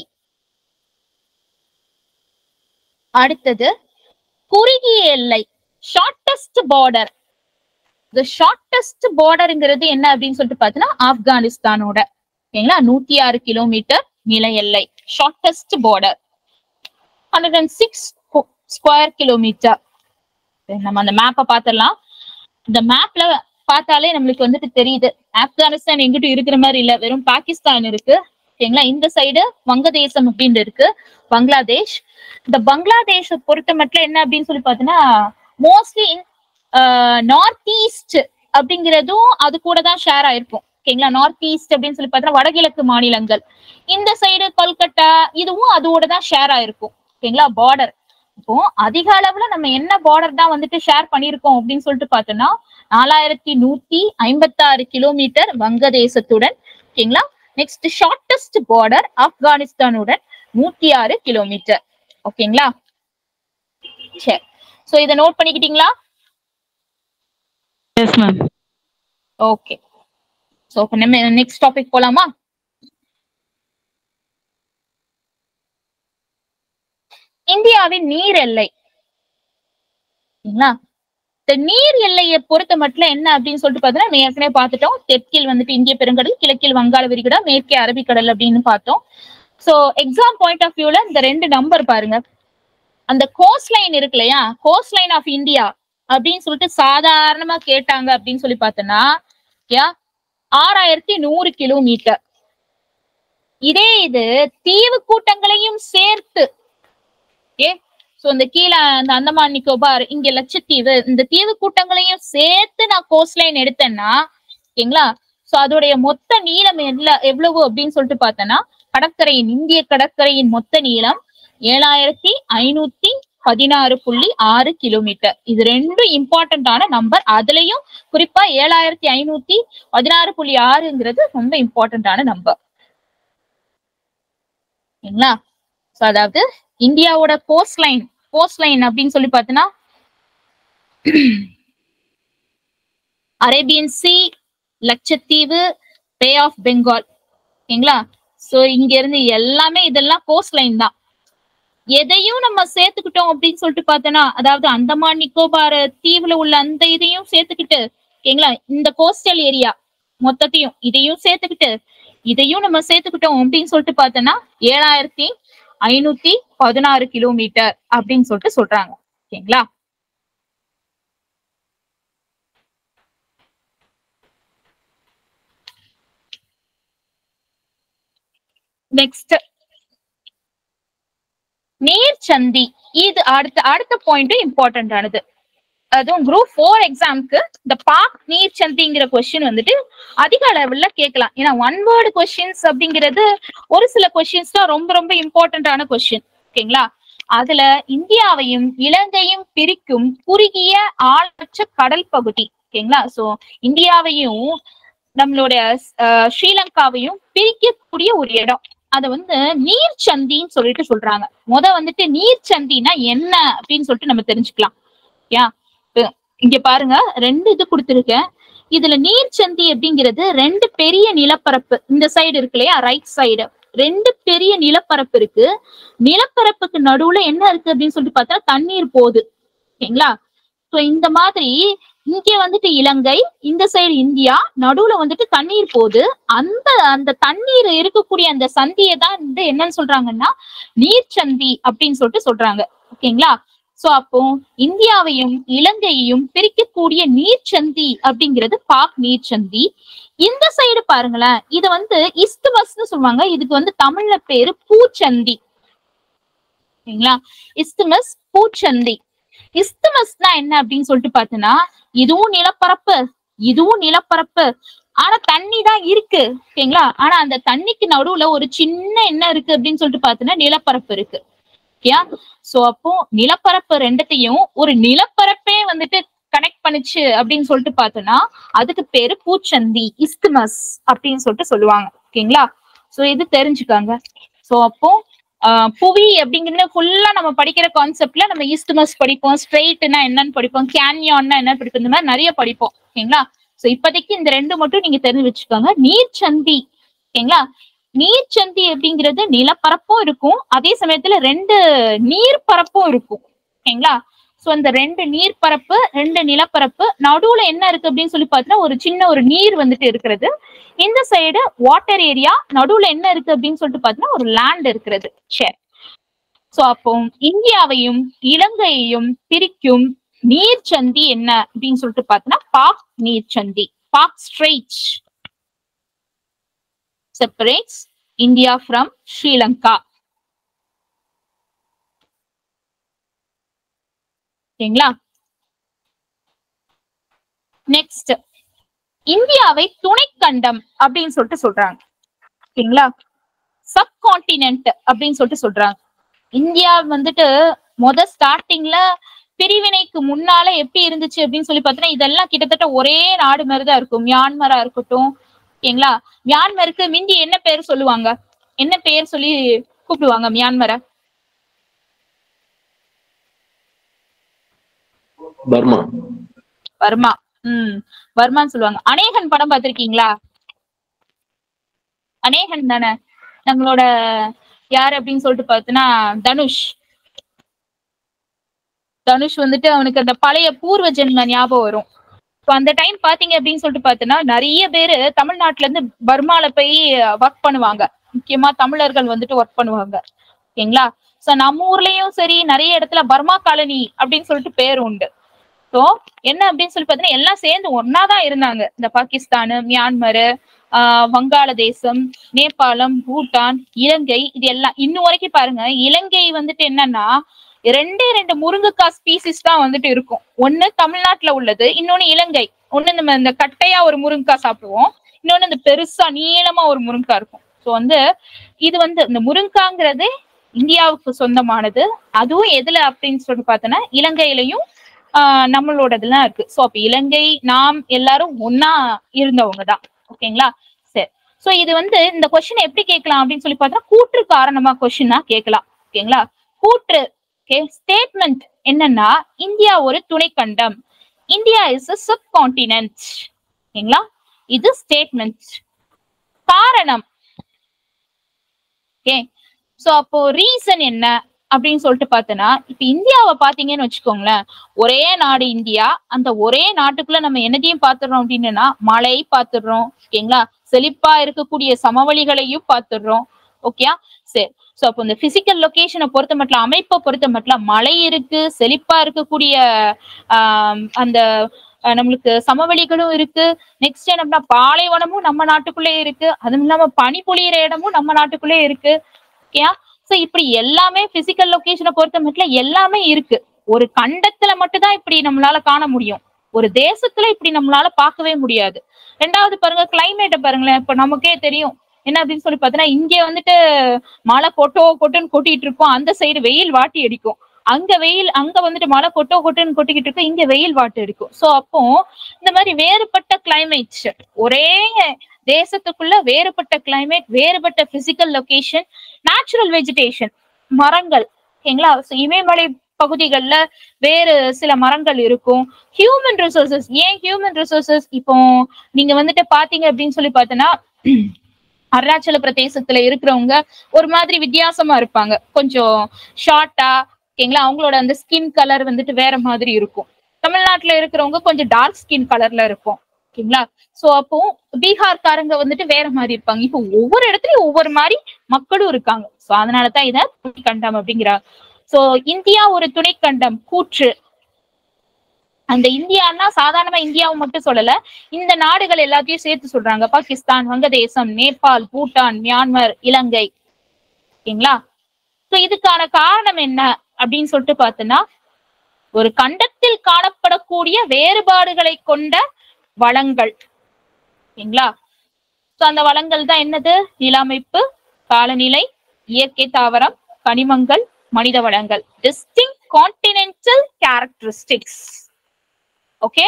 அடுத்தது குறுகிய எல்லை ஷார்டஸ்ட் பார்டர் இந்த ஷார்டஸ்ட் பார்டருங்கிறது என்ன அப்படின்னு சொல்லிட்டு பார்த்தீங்கன்னா ஆப்கானிஸ்தானோட ஓகேங்களா நூத்தி ஆறு கிலோமீட்டர் நில எல்லை shortest border hundred and six square kilometre நம்ம அந்த மேப்பை பார்த்துடலாம் இந்த மேப்ல பார்த்தாலே நம்மளுக்கு வந்துட்டு தெரியுது ஆப்கானிஸ்தான் எங்கிட்ட இருக்கிற மாதிரி இல்ல வெறும் பாகிஸ்தான் இருக்கு ஓகேங்களா இந்த சைடு வங்கதேசம் அப்படின்னு இருக்கு பங்களாதேஷ் இந்த பங்களாதேஷ பொறுத்த மட்டும் என்ன அப்படின்னு சொல்லி பார்த்தீங்கன்னா மோஸ்ட்லி நார்த் ஈஸ்ட் அப்படிங்கிறதும் அது கூட தான் ஷேர் ஆயிருக்கும் ஓகேங்களா நார்த் ஈஸ்ட் அப்படின்னு சொல்லி பார்த்தீங்கன்னா வடகிழக்கு மாநிலங்கள் இந்த சைடு கொல்கட்டா இதுவும் அதோட தான் ஷேர் ஆயிருக்கும் ஓகேங்களா பார்டர் இப்போ அதிக அளவுல நம்ம என்ன பார்டர் தான் வந்துட்டு ஷேர் பண்ணியிருக்கோம் அப்படின்னு சொல்லிட்டு பார்த்தோம்னா நாலாயிரத்தி நூத்தி ஐம்பத்தாறு கிலோமீட்டர் வங்கதேசத்துடன் ஓகேங்களா நெக்ஸ்ட் ஷார்டஸ்ட் பார்டர் ஆப்கானிஸ்தானுடன் நூத்தி ஆறு கிலோமீட்டர் ஓகேங்களா சரி சோ இதை நோட் பண்ணிக்கிட்டீங்களா எஸ் மேம் ஓகே சோ நம்ம நெக்ஸ்ட் டாபிக் போலாமா இந்தியாவின் நீர் எல்லை சரிங்களா இந்த நீர் எல்லையை பொறுத்த மட்டும் என்ன அப்படின்னு சொல்லிட்டு பார்த்தோம்னா நம்ம ஏற்கனவே பார்த்துட்டோம் தெற்கில் வந்துட்டு இந்திய பெருங்கடல் கிழக்கில் வங்காள விரிகுடா மேற்கே அரபிக்கடல் அப்படின்னு பார்த்தோம் சோ எக்ஸாம் பாயிண்ட் ஆஃப் வியூல இந்த ரெண்டு நம்பர் பாருங்க அந்த கோஸ்ட் லைன் இருக்கு இல்லையா கோஸ்ட் லைன் ஆஃப் இந்தியா அப்படின்னு சொல்லிட்டு சாதாரணமா கேட்டாங்க அப்படின்னு சொல்லி பார்த்தோம்னா யா ஆறாயிரத்தி நூறு கிலோமீட்டர் இதே இது தீவு கூட்டங்களையும் சேர்த்து ஏ சோ இந்த கீழே அந்த அந்தமான் நிக்கோபார் இங்க லட்சத்தீவு இந்த தீவு கூட்டங்களையும் சேர்த்து நான் கோஸ்ட் லைன் எடுத்தேன்னா ஓகேங்களா சோ அதோடைய மொத்த நீளம் எல்ல எவ்வளவு அப்படின்னு சொல்லிட்டு பார்த்தேன்னா கடற்கரையின் இந்திய கடற்கரையின் மொத்த நீளம் ஏழாயிரத்தி ஐநூத்தி பதினாறு புள்ளி ஆறு கிலோமீட்டர் இது ரெண்டும் இம்பார்ட்டன்டான நம்பர் அதுலயும் குறிப்பா ஏழாயிரத்தி ஐநூத்தி பதினாறு புள்ளி ஆறுங்கிறது ரொம்ப இம்பார்ட்டன்டான நம்பர் சரிங்களா சோ அதாவது இந்தியாவோட கோஸ்ட் லைன் கோஸ்ட் லைன் அப்படின்னு சொல்லி பார்த்தோன்னா அரேபியன் சி லட்சத்தீவு பே ஆஃப் பெங்கால் ஓகேங்களா சோ இங்க இருந்து எல்லாமே இதெல்லாம் கோஸ்ட் லைன் தான் எதையும் நம்ம சேர்த்துக்கிட்டோம் அப்படின்னு சொல்லிட்டு பார்த்தோன்னா அதாவது அந்தமான் நிக்கோபார் தீவுல உள்ள அந்த இதையும் சேர்த்துக்கிட்டு ஓகேங்களா இந்த கோஸ்டல் ஏரியா மொத்தத்தையும் இதையும் சேர்த்துக்கிட்டு இதையும் நம்ம சேர்த்துக்கிட்டோம் அப்படின்னு சொல்லிட்டு பார்த்தோன்னா ஏழாயிரத்தி ஐநூத்தி பதினாறு கிலோமீட்டர் அப்படின்னு சொல்லிட்டு சொல்றாங்க ஓகேங்களா நெக்ஸ்ட் நீர்ச்சந்தி இது அடுத்த அடுத்த பாயிண்ட் இம்பார்ட்டன்ட் ஆனது அதுவும் குரூப் ஃபோர் எக்ஸாம்க்கு இந்த பாக் நீர்ச்சந்திங்கிற கொஸ்டின் வந்துட்டு அதிக அளவுல கேட்கலாம் ஏன்னா ஒன் வேர்டு கொஸ்டின்ஸ் அப்படிங்கிறது ஒரு சில கொஸ்டின்ஸ் தான் ரொம்ப ரொம்ப இம்பார்ட்டன்டான கொஸ்டின் ஓகேங்களா அதுல இந்தியாவையும் இலங்கையும் பிரிக்கும் குறுகிய ஆழற்ற கடல் பகுதி ஓகேங்களா சோ இந்தியாவையும் நம்மளுடைய அஹ், ஸ்ரீலங்காவையும் பிரிக்கக்கூடிய ஒரு இடம் அத வந்து நீர்ச்சந்தின்னு சொல்லிட்டு சொல்றாங்க முத வந்துட்டு நீர்ச்சந்தினா என்ன அப்படின்னு சொல்லிட்டு நம்ம தெரிஞ்சுக்கலாம் யா இங்க பாருங்க ரெண்டு இது கொடுத்திருக்கேன் இதுல நீர்ச்சந்தி அப்படிங்கிறது ரெண்டு பெரிய நிலப்பரப்பு இந்த சைடு இருக்கு இல்லையா ரைட் சைடு ரெண்டு பெரிய நிலப்பரப்பு இருக்கு நிலப்பரப்புக்கு நடுவுல என்ன இருக்கு அப்படின்னு சொல்லிட்டு பார்த்தா தண்ணீர் போகுது ஓகேங்களா சோ இந்த மாதிரி இங்க வந்துட்டு இலங்கை இந்த சைடு இந்தியா நடுவுல வந்துட்டு தண்ணீர் போகுது அந்த அந்த தண்ணீர் இருக்கக்கூடிய அந்த சந்தியை தான் வந்து என்னன்னு சொல்றாங்கன்னா நீர்ச்சந்தி அப்படின்னு சொல்லிட்டு சொல்றாங்க ஓகேங்களா சோ அப்போ இந்தியாவையும் இலங்கையையும் பிரிக்கக்கூடிய நீர்ச்சந்தி அப்படிங்கிறது பாக் நீர்ச்சந்தி இந்த சைடு பாருங்களேன் இது வந்து இஸ்துமஸ்னு சொல்லுவாங்க இதுக்கு வந்து தமிழ்ல பேரு பூச்சந்தி சரிங்களா இஸ்துமஸ் பூச்சந்தி இஸ்துமஸ்னா என்ன அப்படின்னு சொல்லிட்டு பார்த்தோன்னா இதுவும் நிலப்பரப்பு இதுவும் நிலப்பரப்பு ஆனா தண்ணி தான் இருக்கு ஓகேங்களா ஆனா அந்த தண்ணிக்கு நடுவுல ஒரு சின்ன என்ன இருக்கு அப்படின்னு சொல்லிட்டு பார்த்தோன்னா நிலப்பரப்பு இருக்கு ஓகேயா சோ அப்போ நிலப்பரப்பு ரெண்டத்தையும் ஒரு நிலப்பரப்பே வந்துட்டு கனெக்ட் பண்ணுச்சு அப்படின்னு சொல்லிட்டு பார்த்தோம்னா அதுக்கு பேரு பூச்சந்தி இஸ்துமஸ் அப்படின்னு சொல்லிட்டு சொல்லுவாங்க ஓகேங்களா சோ இது தெரிஞ்சுக்காங்க சோ அப்போ ஆஹ் புவி அப்படிங்கிறது ஃபுல்லா நம்ம படிக்கிற கான்செப்ட்ல நம்ம ஈஸ்ட்மஸ் படிப்போம் ஸ்ட்ரெயிட்னா என்னன்னு படிப்போம் கேன்யான்னா என்னன்னு படிப்போம் இந்த மாதிரி நிறைய படிப்போம் ஓகேங்களா சோ இப்போதைக்கு இந்த ரெண்டு மட்டும் நீங்க தெரிஞ்சு வச்சுக்கோங்க நீர்ச்சந்தி ஓகேங்களா நீர்ச்சந்தி அப்படிங்கிறது நிலப்பரப்பும் இருக்கும் அதே சமயத்துல ரெண்டு நீர்ப்பரப்பும் இருக்கும் ஓகேங்களா சோ அந்த ரெண்டு நீர்ப்பரப்பு ரெண்டு நிலப்பரப்பு நடுவுல என்ன இருக்கு அப்படின்னு சொல்லி பார்த்தா ஒரு சின்ன ஒரு நீர் வந்துட்டு இருக்கிறது இந்த சைடு வாட்டர் ஏரியா நடுவுல என்ன இருக்கு அப்படின்னு சொல்லிட்டு பார்த்தோம்னா ஒரு லேண்ட் இருக்கிறது சரி சோ அப்போ இந்தியாவையும் இலங்கையையும் பிரிக்கும் நீர்ச்சந்தி என்ன அப்படின்னு சொல்லிட்டு பார்த்தோம்னா பாக் நீர்ச்சந்தி Palk strait separates India from Sri Lanka. சரிங்களா நெக்ஸ்ட் இந்தியாவை துணைக்கண்டம் அப்படின்னு சொல்லிட்டு சொல்றாங்க ஓகேங்களா சப்கான்டினென்ட் அப்படின்னு சொல்லிட்டு சொல்றாங்க இந்தியா வந்துட்டு முத ஸ்டார்டிங்ல பிரிவினைக்கு முன்னால எப்படி இருந்துச்சு அப்படின்னு சொல்லி பார்த்தோன்னா இதெல்லாம் கிட்டத்தட்ட ஒரே நாடு மாதிரிதான் இருக்கும் மியான்மரா இருக்கட்டும் ஓகேங்களா மியான்மருக்கு மிந்தி என்ன பேர் சொல்லுவாங்க என்ன பேர் சொல்லி கூப்பிடுவாங்க மியான்மரை பர்மா வர்மா ம் வர்மான்னு சொல்லுவாங்க அநேகன் படம் பார்த்திருக்கீங்களா அநேகன் தானே நம்மளோட யார் அப்படின்னு சொல்லிட்டு பார்த்தோன்னா தனுஷ் தனுஷ் வந்துட்டு அவனுக்கு அந்த பழைய பூர்வ ஜென்ம ஞாபகம் வரும் இப்போ அந்த டைம் பாத்தீங்க அப்படின்னு சொல்லிட்டு பார்த்தோன்னா நிறைய பேரு தமிழ்நாட்டுல இருந்து பர்மால போய் ஒர்க் பண்ணுவாங்க முக்கியமா தமிழர்கள் வந்துட்டு ஒர்க் பண்ணுவாங்க ஓகேங்களா சோ நம்ம ஊர்லயும் சரி நிறைய இடத்துல பர்மா காலனி அப்படின்னு சொல்லிட்டு பேர் உண்டு ஸோ என்ன அப்படின்னு சொல்லி பார்த்தீங்கன்னா எல்லாம் சேர்ந்து ஒன்னாதான் இருந்தாங்க இந்த பாகிஸ்தான் மியான்மர் ஆஹ் வங்காளதேசம் நேபாளம் பூட்டான் இலங்கை இது எல்லாம் இன்னும் வரைக்கும் பாருங்க இலங்கை வந்துட்டு என்னன்னா ரெண்டே ரெண்டு முருங்கைக்காய் ஸ்பீசிஸ் தான் வந்துட்டு இருக்கும் ஒண்ணு தமிழ்நாட்டுல உள்ளது இன்னொன்னு இலங்கை ஒண்ணு நம்ம இந்த கட்டையா ஒரு முருங்கைக்காய் சாப்பிடுவோம் இன்னொன்னு இந்த பெருசா நீளமா ஒரு முருங்கைக்காய் இருக்கும் ஸோ வந்து இது வந்து இந்த முருங்காங்கிறது இந்தியாவுக்கு சொந்தமானது அதுவும் எதுல அப்படின்னு சொல்லி பார்த்தோன்னா இலங்கையிலையும் ஆஹ் நம்மளோடதுலாம் இருக்கு சோ அப்ப இலங்கை நாம் எல்லாரும் ஒன்னா இருந்தவங்க தான் ஓகேங்களா சரி சோ இது வந்து இந்த கொஸ்டின் எப்படி கேட்கலாம் அப்படின்னு சொல்லி பார்த்தா கூற்று காரணமா கொஸ்டினா கேட்கலாம் ஓகேங்களா கூற்று ஓகே ஸ்டேட்மெண்ட் என்னன்னா இந்தியா ஒரு துணைக்கண்டம் இந்தியா இஸ் a subcontinent ஓகேங்களா இது ஸ்டேட்மெண்ட் காரணம் ஓகே சோ அப்போ ரீசன் என்ன அப்படின்னு சொல்லிட்டு பார்த்தோன்னா இப்ப இந்தியாவை பாத்தீங்கன்னு வச்சுக்கோங்களேன் ஒரே நாடு இந்தியா அந்த ஒரே நாட்டுக்குள்ள நம்ம என்னதையும் பாத்துடுறோம் அப்படின்னா மழை பாத்துடுறோம் ஓகேங்களா செழிப்பா இருக்கக்கூடிய சமவெளிகளையும் பாத்துடுறோம் ஓகேயா சரி சோ அப்போ இந்த பிசிக்கல் லொகேஷனை பொறுத்த மட்டும் அமைப்பை பொறுத்த மட்டும் மழை இருக்கு செழிப்பா இருக்கக்கூடிய ஆஹ் அந்த அஹ் நம்மளுக்கு சமவெளிகளும் இருக்கு நெக்ஸ்ட் என்னன்னா பாலைவனமும் நம்ம நாட்டுக்குள்ளே இருக்கு அதுவும் இல்லாம பனி பொழியிற இடமும் நம்ம நாட்டுக்குள்ளே இருக்கு ஓகேயா சோ இப்படி எல்லாமே பிசிக்கல் லொகேஷனை பொறுத்த மட்டும் எல்லாமே இருக்கு ஒரு கண்டத்துல மட்டும் தான் இப்படி நம்மளால காண முடியும் ஒரு தேசத்துல இப்படி நம்மளால பார்க்கவே முடியாது ரெண்டாவது பாருங்க கிளைமேட்டை பாருங்களேன் இப்ப நமக்கே தெரியும் என்ன அப்படின்னு சொல்லி பார்த்தோன்னா இங்க வந்துட்டு மழை கொட்டோ கொட்டுன்னு கொட்டிட்டு இருக்கும் அந்த சைடு வெயில் வாட்டி அடிக்கும் அங்க வெயில் அங்க வந்துட்டு மழை கொட்டோ கொட்டுன்னு கொட்டிக்கிட்டு இருக்கும் இங்க வெயில் வாட்டு அடிக்கும் சோ அப்போ இந்த மாதிரி வேறுபட்ட கிளைமேட்ஸ் ஒரே தேசத்துக்குள்ள வேறுபட்ட கிளைமேட் வேறுபட்ட பிசிக்கல் லொகேஷன் நேச்சுரல் வெஜிடேஷன் மரங்கள் ஓகேங்களா So இமயமலை பகுதிகள்ல வேறு சில மரங்கள் இருக்கும் ஹியூமன் ரிசோர்சஸ் ஏன் ஹியூமன் ரிசோர்சஸ் இப்போ நீங்க வந்துட்டு பாத்தீங்க அப்படின்னு சொல்லி பார்த்தோன்னா அருணாச்சல பிரதேசத்துல இருக்கிறவங்க ஒரு மாதிரி வித்தியாசமா இருப்பாங்க கொஞ்சம் ஷார்ட்டா ஓகேங்களா அவங்களோட அந்த ஸ்கின் கலர் வந்துட்டு வேற மாதிரி இருக்கும் தமிழ்நாட்டுல இருக்கிறவங்க கொஞ்சம் டார்க் ஸ்கின் கலர்ல இருக்கும் ஓகேங்களா சோ அப்போ பீகார்காரங்க வந்துட்டு வேற மாதிரி இருப்பாங்க இப்போ ஒவ்வொரு இடத்துலயும் ஒவ்வொரு மாதிரி மக்களும் இருக்காங்க சோ அதனாலதான் இத துணைக்கண்டம் அப்படிங்கிறாங்க சோ இந்தியா ஒரு துணைக்கண்டம் கூற்று அந்த இந்தியான்னா சாதாரணமா இந்தியாவை மட்டும் சொல்லல இந்த நாடுகள் எல்லாத்தையும் சேர்த்து சொல்றாங்க பாகிஸ்தான் வங்கதேசம் நேபாள் பூட்டான் மியான்மர் இலங்கை ஓகேங்களா சோ இதுக்கான காரணம் என்ன அப்படின்னு சொல்லிட்டு பார்த்தோன்னா ஒரு கண்டத்தில் காணப்படக்கூடிய வேறுபாடுகளை கொண்ட வளங்கள் ஓகேங்களா சோ அந்த வளங்கள் தான் என்னது நிலமைப்பு காலநிலை இயற்கை தாவரம் கனிமங்கள் மனித வளங்கள் distinct continental characteristics okay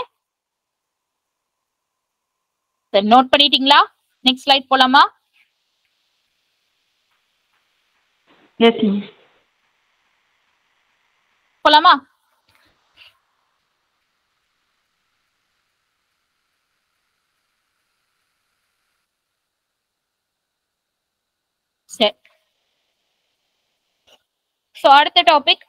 note பண்ணிட்டீங்களா நெக்ஸ்ட் ஸ்லைட் போலாமா எஸ் மேம் போலாமா சரி சோ அடுத்த டாபிக்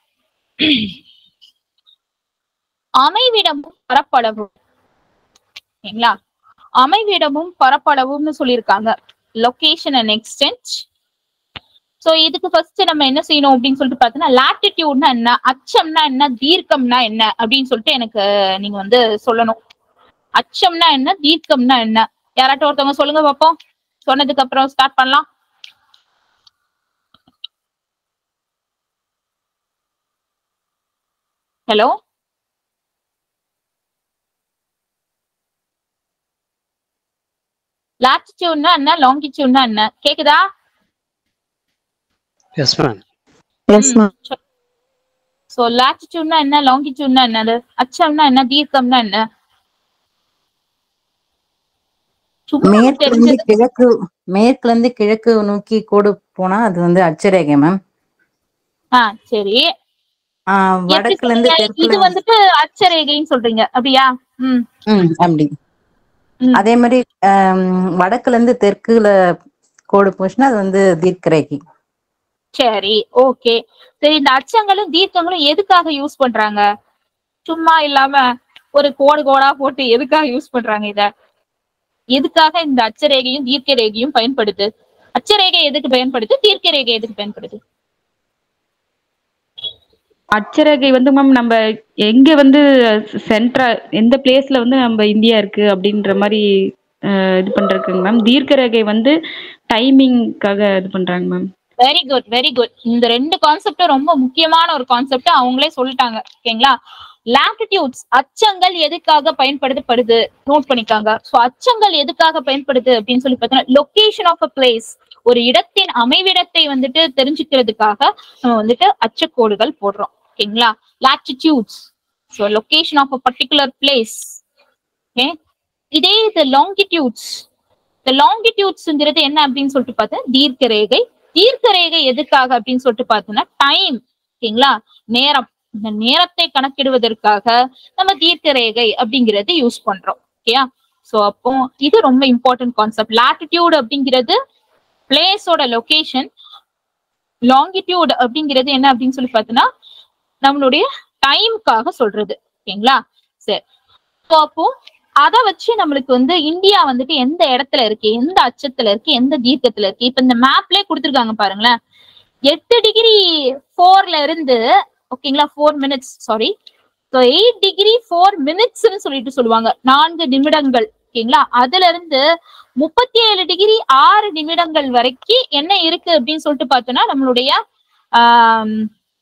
அமைவிடமும் பரப்பளவும் சரிங்களா அமைவிடமும் பரப்பளவும்னு சொல்லியிருக்காங்க லொகேஷன் அண்ட் எக்ஸ்டென்ட் சோ இதுக்கு ஃபர்ஸ்ட் நம்ம என்ன செய்யணும் அப்படின்னு சொல்லிட்டு பார்த்தோம்னா லாட்டிடியூட்னா என்ன அச்சம்னா என்ன தீர்க்கம்னா என்ன அப்படின்னு சொல்லிட்டு எனக்கு நீங்க வந்து சொல்லணும் அச்சம்னா என்ன தீர்க்கம்னா என்ன யாராட்டும் ஒருத்தவங்க சொல்லுங்க பார்ப்போம் சொன்னதுக்கு அப்புறம் ஸ்டார்ட் பண்ணலாம் ஹலோ லாட்டிடியூட்னா என்ன லாங்கிடியூட்னா என்ன கேக்குதா எஸ் மேம் ம், சொல்- சோ லாட்டிடியூட்னா என்ன லாங்கிடியூட்னா என்னது அச்சம்னா என்ன தீர்க்கம்னா என்ன சும்மா மேற்குல இருந்து தெரிஞ்சது கிழக்கு மேற்குல இருந்து கிழக்கு நோக்கி கோடு போனா அது வந்து அச்சரேகை மேம் ஆ சரி எப்படி வடக்குல இருந்து சொல்றீங்க? இது தெற்குல வந்துட்டு அச்சரேகைன்னு சொல்றீங்க அப்படியா ம் ம் அப்படி ம். அதே மாதிரி ஆம், வடக்குல இருந்து தெற்குல கோடு போச்சுன்னா அது வந்து தீர்க்கரேகை சரி ஓகே சரி இந்த அச்சங்களும் தீர்க்கங்களும் எதுக்காக யூஸ் பண்றாங்க சும்மா இல்லாம ஒரு கோடு கோடா போட்டு எதுக்காக யூஸ் பண்றாங்க இத எதுக்காக இந்த அச்சரேகையும் தீர்க்க ரேகையும் பயன்படுது அச்சரேகை எதுக்கு பயன்படுது தீர்க்க ரேகை எதுக்கு பயன்படுது அச்சரேகை வந்து மேம் நம்ம எங்க வந்து சென்ட்ரா எந்த பிளேஸ்ல வந்து நம்ம இந்தியா இருக்கு அப்படின்ற மாதிரி அஹ், இது பண்றதுக்குங்க மேம் தீர்க்க ரேகை வந்து டைமிங்காக இது பண்றாங்க ma'am very good very good இந்த ரெண்டு கான்செப்டும் ரொம்ப முக்கியமான ஒரு கான்செப்ட் அவங்களே சொல்லிட்டாங்க ஓகேங்களா லாட்டிடியூட்ஸ் அச்சங்கள் எதுக்காக பயன்படுத்தப்படுது நோட் பண்ணிக்காங்க சோ அச்சங்கள் எதுக்காக பயன்படுது அப்படின்னு சொல்லி பார்த்தீங்கன்னா லொகேஷன் ஆஃப் அ பிளேஸ் ஒரு இடத்தின் அமைவிடத்தை வந்துட்டு தெரிஞ்சுக்கிறதுக்காக நம்ம வந்துட்டு அச்சக்கோடுகள் போடுறோம் ஓகேங்களா latitudes so location of a particular place okay இதே இது லாங்கிடியூட்ஸ் இந்த லாங்கிடியூட்ஸ்ங்கிறது என்ன அப்படின்னு சொல்லிட்டு பார்த்தா தீர்க்க ரேகை தீர்க்க ரேகை எதுக்காக அப்படின்னு சொல்லிட்டு பார்த்தோம்னா டைம் ஓகேங்களா நேரம் இந்த நேரத்தை கணக்கிடுவதற்காக நம்ம தீர்க்க ரேகை அப்படிங்கறது யூஸ் பண்றோம் ஓகேயா சோ அப்போ இது ரொம்ப இம்பார்ட்டன்ட் கான்செப்ட் லாட்டிடியூட் அப்படிங்கிறது பிளேஸோட லொகேஷன் லாங்கிடியூட் அப்படிங்கிறது என்ன அப்படின்னு சொல்லி பார்த்தோம்னா நம்மளுடைய டைம்க்காக சொல்றது ஓகேங்களா சரி ஸோ அப்போ அதை வச்சு நம்மளுக்கு வந்து இந்தியா வந்துட்டு எந்த இடத்துல இருக்கு எந்த அச்சத்துல இருக்கு எந்த தீர்க்கத்துல இருக்கு இப்ப இந்த மேப்லயே கொடுத்துருக்காங்க பாருங்களேன் எட்டு டிகிரி ஃபோர்ல இருந்து ஓகேங்களா four minutes sorry so eight degree four மினிட்ஸ்னு சொல்லிட்டு சொல்லுவாங்க நான்கு நிமிடங்கள் ஓகேங்களா அதுல இருந்து முப்பத்தி ஏழு டிகிரி ஆறு நிமிடங்கள் வரைக்கும் என்ன இருக்கு அப்படின்னு சொல்லிட்டு பார்த்தோம்னா நம்மளுடைய ஆம்,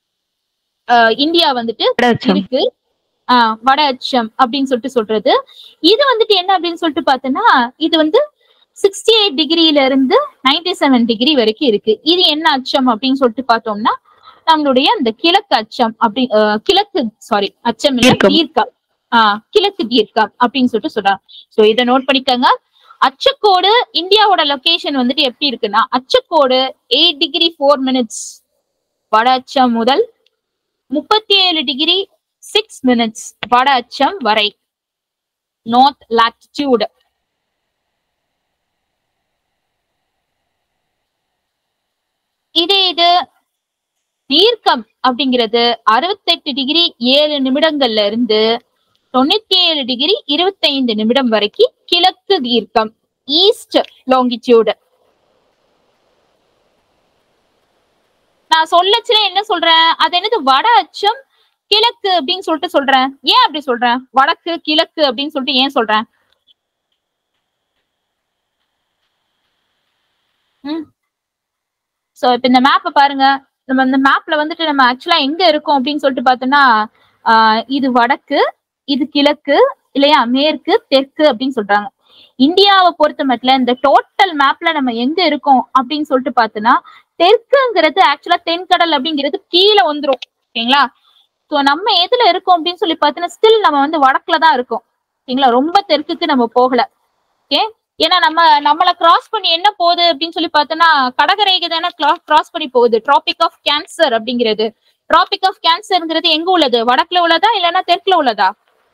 ஆஹ் இந்தியா வந்துட்டு வடஅச்சம். இருக்கு ஆஹ் வட அச்சம் அப்படின்னு சொல்லிட்டு சொல்றது இது வந்துட்டு என்ன அப்படின்னு சொல்லிட்டு பார்த்தோன்னா இது வந்து சிக்ஸ்டி எயிட் டிகிரில இருந்து நைன்டி செவன் டிகிரி வரைக்கும் இருக்கு இது என்ன அச்சம் அப்படின்னு சொல்லிட்டு பார்த்தோம்னா நம்மளுடைய அந்த கிழக்கு அச்சம் அப்படி ஆஹ் கிழக்கு சாரி அச்சம் இல்ல தீர்க்கம். தீர்க்கம் ஆஹ் கிழக்கு தீர்க்கம் அப்படின்னு சொல்லிட்டு சொல்றாங்க சோ இதை நோட் பண்ணிக்கோங்க அச்சக்கோடு இந்தியாவோட லொகேஷன் வந்துட்டு எப்படி இருக்குன்னா அச்சக்கோடு எயிட் டிகிரி ஃபோர் மினிட்ஸ் வட அச்சம் முதல் முப்பத்தி ஏழு டிகிரி சிக்ஸ் மினிட்ஸ் வட அச்சம் வரை நார்த் லாட்டிடியூட் இதே இது தீர்க்கம் அப்படிங்கிறது அறுபத்தெட்டு டிகிரி ஏழு நிமிடங்கள்ல இருந்து தொண்ணூத்தி ஏழு டிகிரி இருபத்தைந்து நிமிடம் வரைக்கும் கிழக்கு தீர்க்கம் ஈஸ்ட் லாங்கிடியூட் நான் சொல்லச்சுல என்ன சொல்றேன் அது என்னது வட அச்சம் கிழக்கு அப்படின்னு சொல்லிட்டு சொல்றேன் ஏன் அப்படி சொல்றேன் வடக்கு கிழக்கு அப்படின்னு சொல்லிட்டு ஏன் சொல்றேன் சோ இப்ப இந்த மேப்பை பாருங்க நம்ம இந்த மேப்ல வந்துட்டு நம்ம ஆக்சுவலா எங்க இருக்கோம் அப்படின்னு சொல்லிட்டு பார்த்தோம்னா ஆஹ் இது வடக்கு இது கிழக்கு இல்லையா மேற்கு தெற்கு அப்படின்னு சொல்றாங்க இந்தியாவை பொறுத்த மட்டும் இந்த டோட்டல் மேப்ல நம்ம எங்க இருக்கோம் அப்படின்னு சொல்லிட்டு பார்த்தோம்னா தெற்குங்கிறது ஆக்சுவலா தென்கடல் அப்படிங்கிறது கீழே வந்துரும் ஓகேங்களா சோ நம்ம எதுல இருக்கோம் அப்படின்னு சொல்லி பார்த்தோன்னா ஸ்டில் நம்ம வந்து வடக்குல தான் இருக்கோம் ஓகேங்களா ரொம்ப தெற்குக்கு நம்ம போகல ஓகே ஏன்னா நம்ம நம்மள கிராஸ் பண்ணி என்ன போகுது அப்படின்னு சொல்லி பார்த்தோன்னா கடகரேகை தானே கிராஸ் பண்ணி போகுது டிராபிக் ஆஃப் கேன்சர் அப்படிங்கிறது டிராபிக் ஆஃப் கேன்சர்ங்கிறது எங்க உள்ளது வடக்குல உள்ளதா இல்லைன்னா தெற்குல உள்ளதா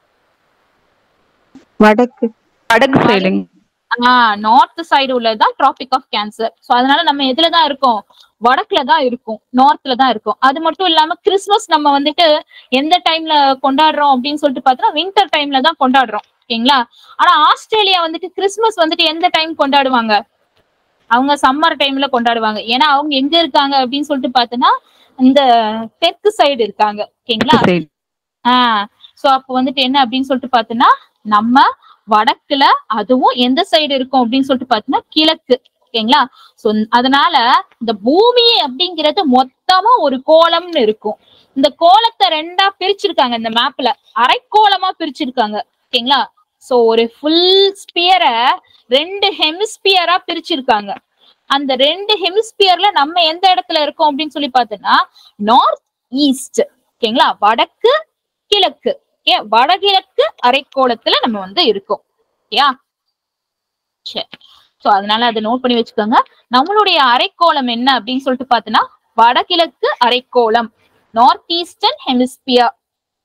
வடக்கு வடக்கு சைடுங்க ஆஹ் நார்த் சைடு உள்ளதுதான் டிராபிக் ஆஃப் கேன்சர் சோ அதனால நம்ம எதுல தான் இருக்கோம் வடக்குல தான் இருக்கும் நார்த்ல தான் இருக்கும் அது மட்டும் இல்லாம கிறிஸ்மஸ் நம்ம வந்துட்டு எந்த டைம்ல கொண்டாடுறோம் அப்படின்னு சொல்லிட்டு பார்த்தோம்னா வின்டர் டைம்ல தான் கொண்டாடுறோம் ஓகேங்களா ஆனா ஆஸ்திரேலியா வந்துட்டு கிறிஸ்மஸ் வந்துட்டு எந்த டைம் கொண்டாடுவாங்க அவங்க சம்மர் டைம்ல கொண்டாடுவாங்க ஏன்னா அவங்க எங்க இருக்காங்க அப்படின்னு சொல்லிட்டு பார்த்தோன்னா இந்த தெற்கு சைடு இருக்காங்க ஓகேங்களா சைடு ஆஹ் சோ அப்போ வந்துட்டு என்ன அப்படின்னு சொல்லிட்டு பார்த்தோன்னா நம்ம வடக்குல அதுவும் எந்த சைடு இருக்கும் அப்படின்னு சொல்லிட்டு பார்த்தோம்னா கிழக்கு ஓகேங்களா சோ அதனால இந்த பூமி அப்படிங்கிறது மொத்தமா ஒரு கோலம்னு இருக்கும் இந்த கோலத்தை ரெண்டா பிரிச்சிருக்காங்க இந்த மேப்ல அரைக்கோளமா பிரிச்சிருக்காங்க ஓகேங்களா சோ ஒரு ஃபுல் ஸ்பியரை ரெண்டு ஹெமிஸ்பியரா பிரிச்சிருக்காங்க அந்த ரெண்டு ஹெமிஸ்பியர்ல நம்ம எந்த இடத்துல இருக்கோம் அப்படின்னு சொல்லி பார்த்தோம்னா நார்த் ஈஸ்ட் ஓகேங்களா வடக்கு கிழக்கு ஓகே வடகிழக்கு அரைக்கோளத்துல நம்ம வந்து இருக்கோம் ஓகேயா சரி சோ அதனால அதை நோட் பண்ணி வச்சுக்கோங்க நம்மளுடைய அரைக்கோளம் என்ன அப்படின்னு சொல்லிட்டு பார்த்தோன்னா வடகிழக்கு அரைக்கோளம் நார்த் ஈஸ்டர்ன் ஹெமிஸ்பியர்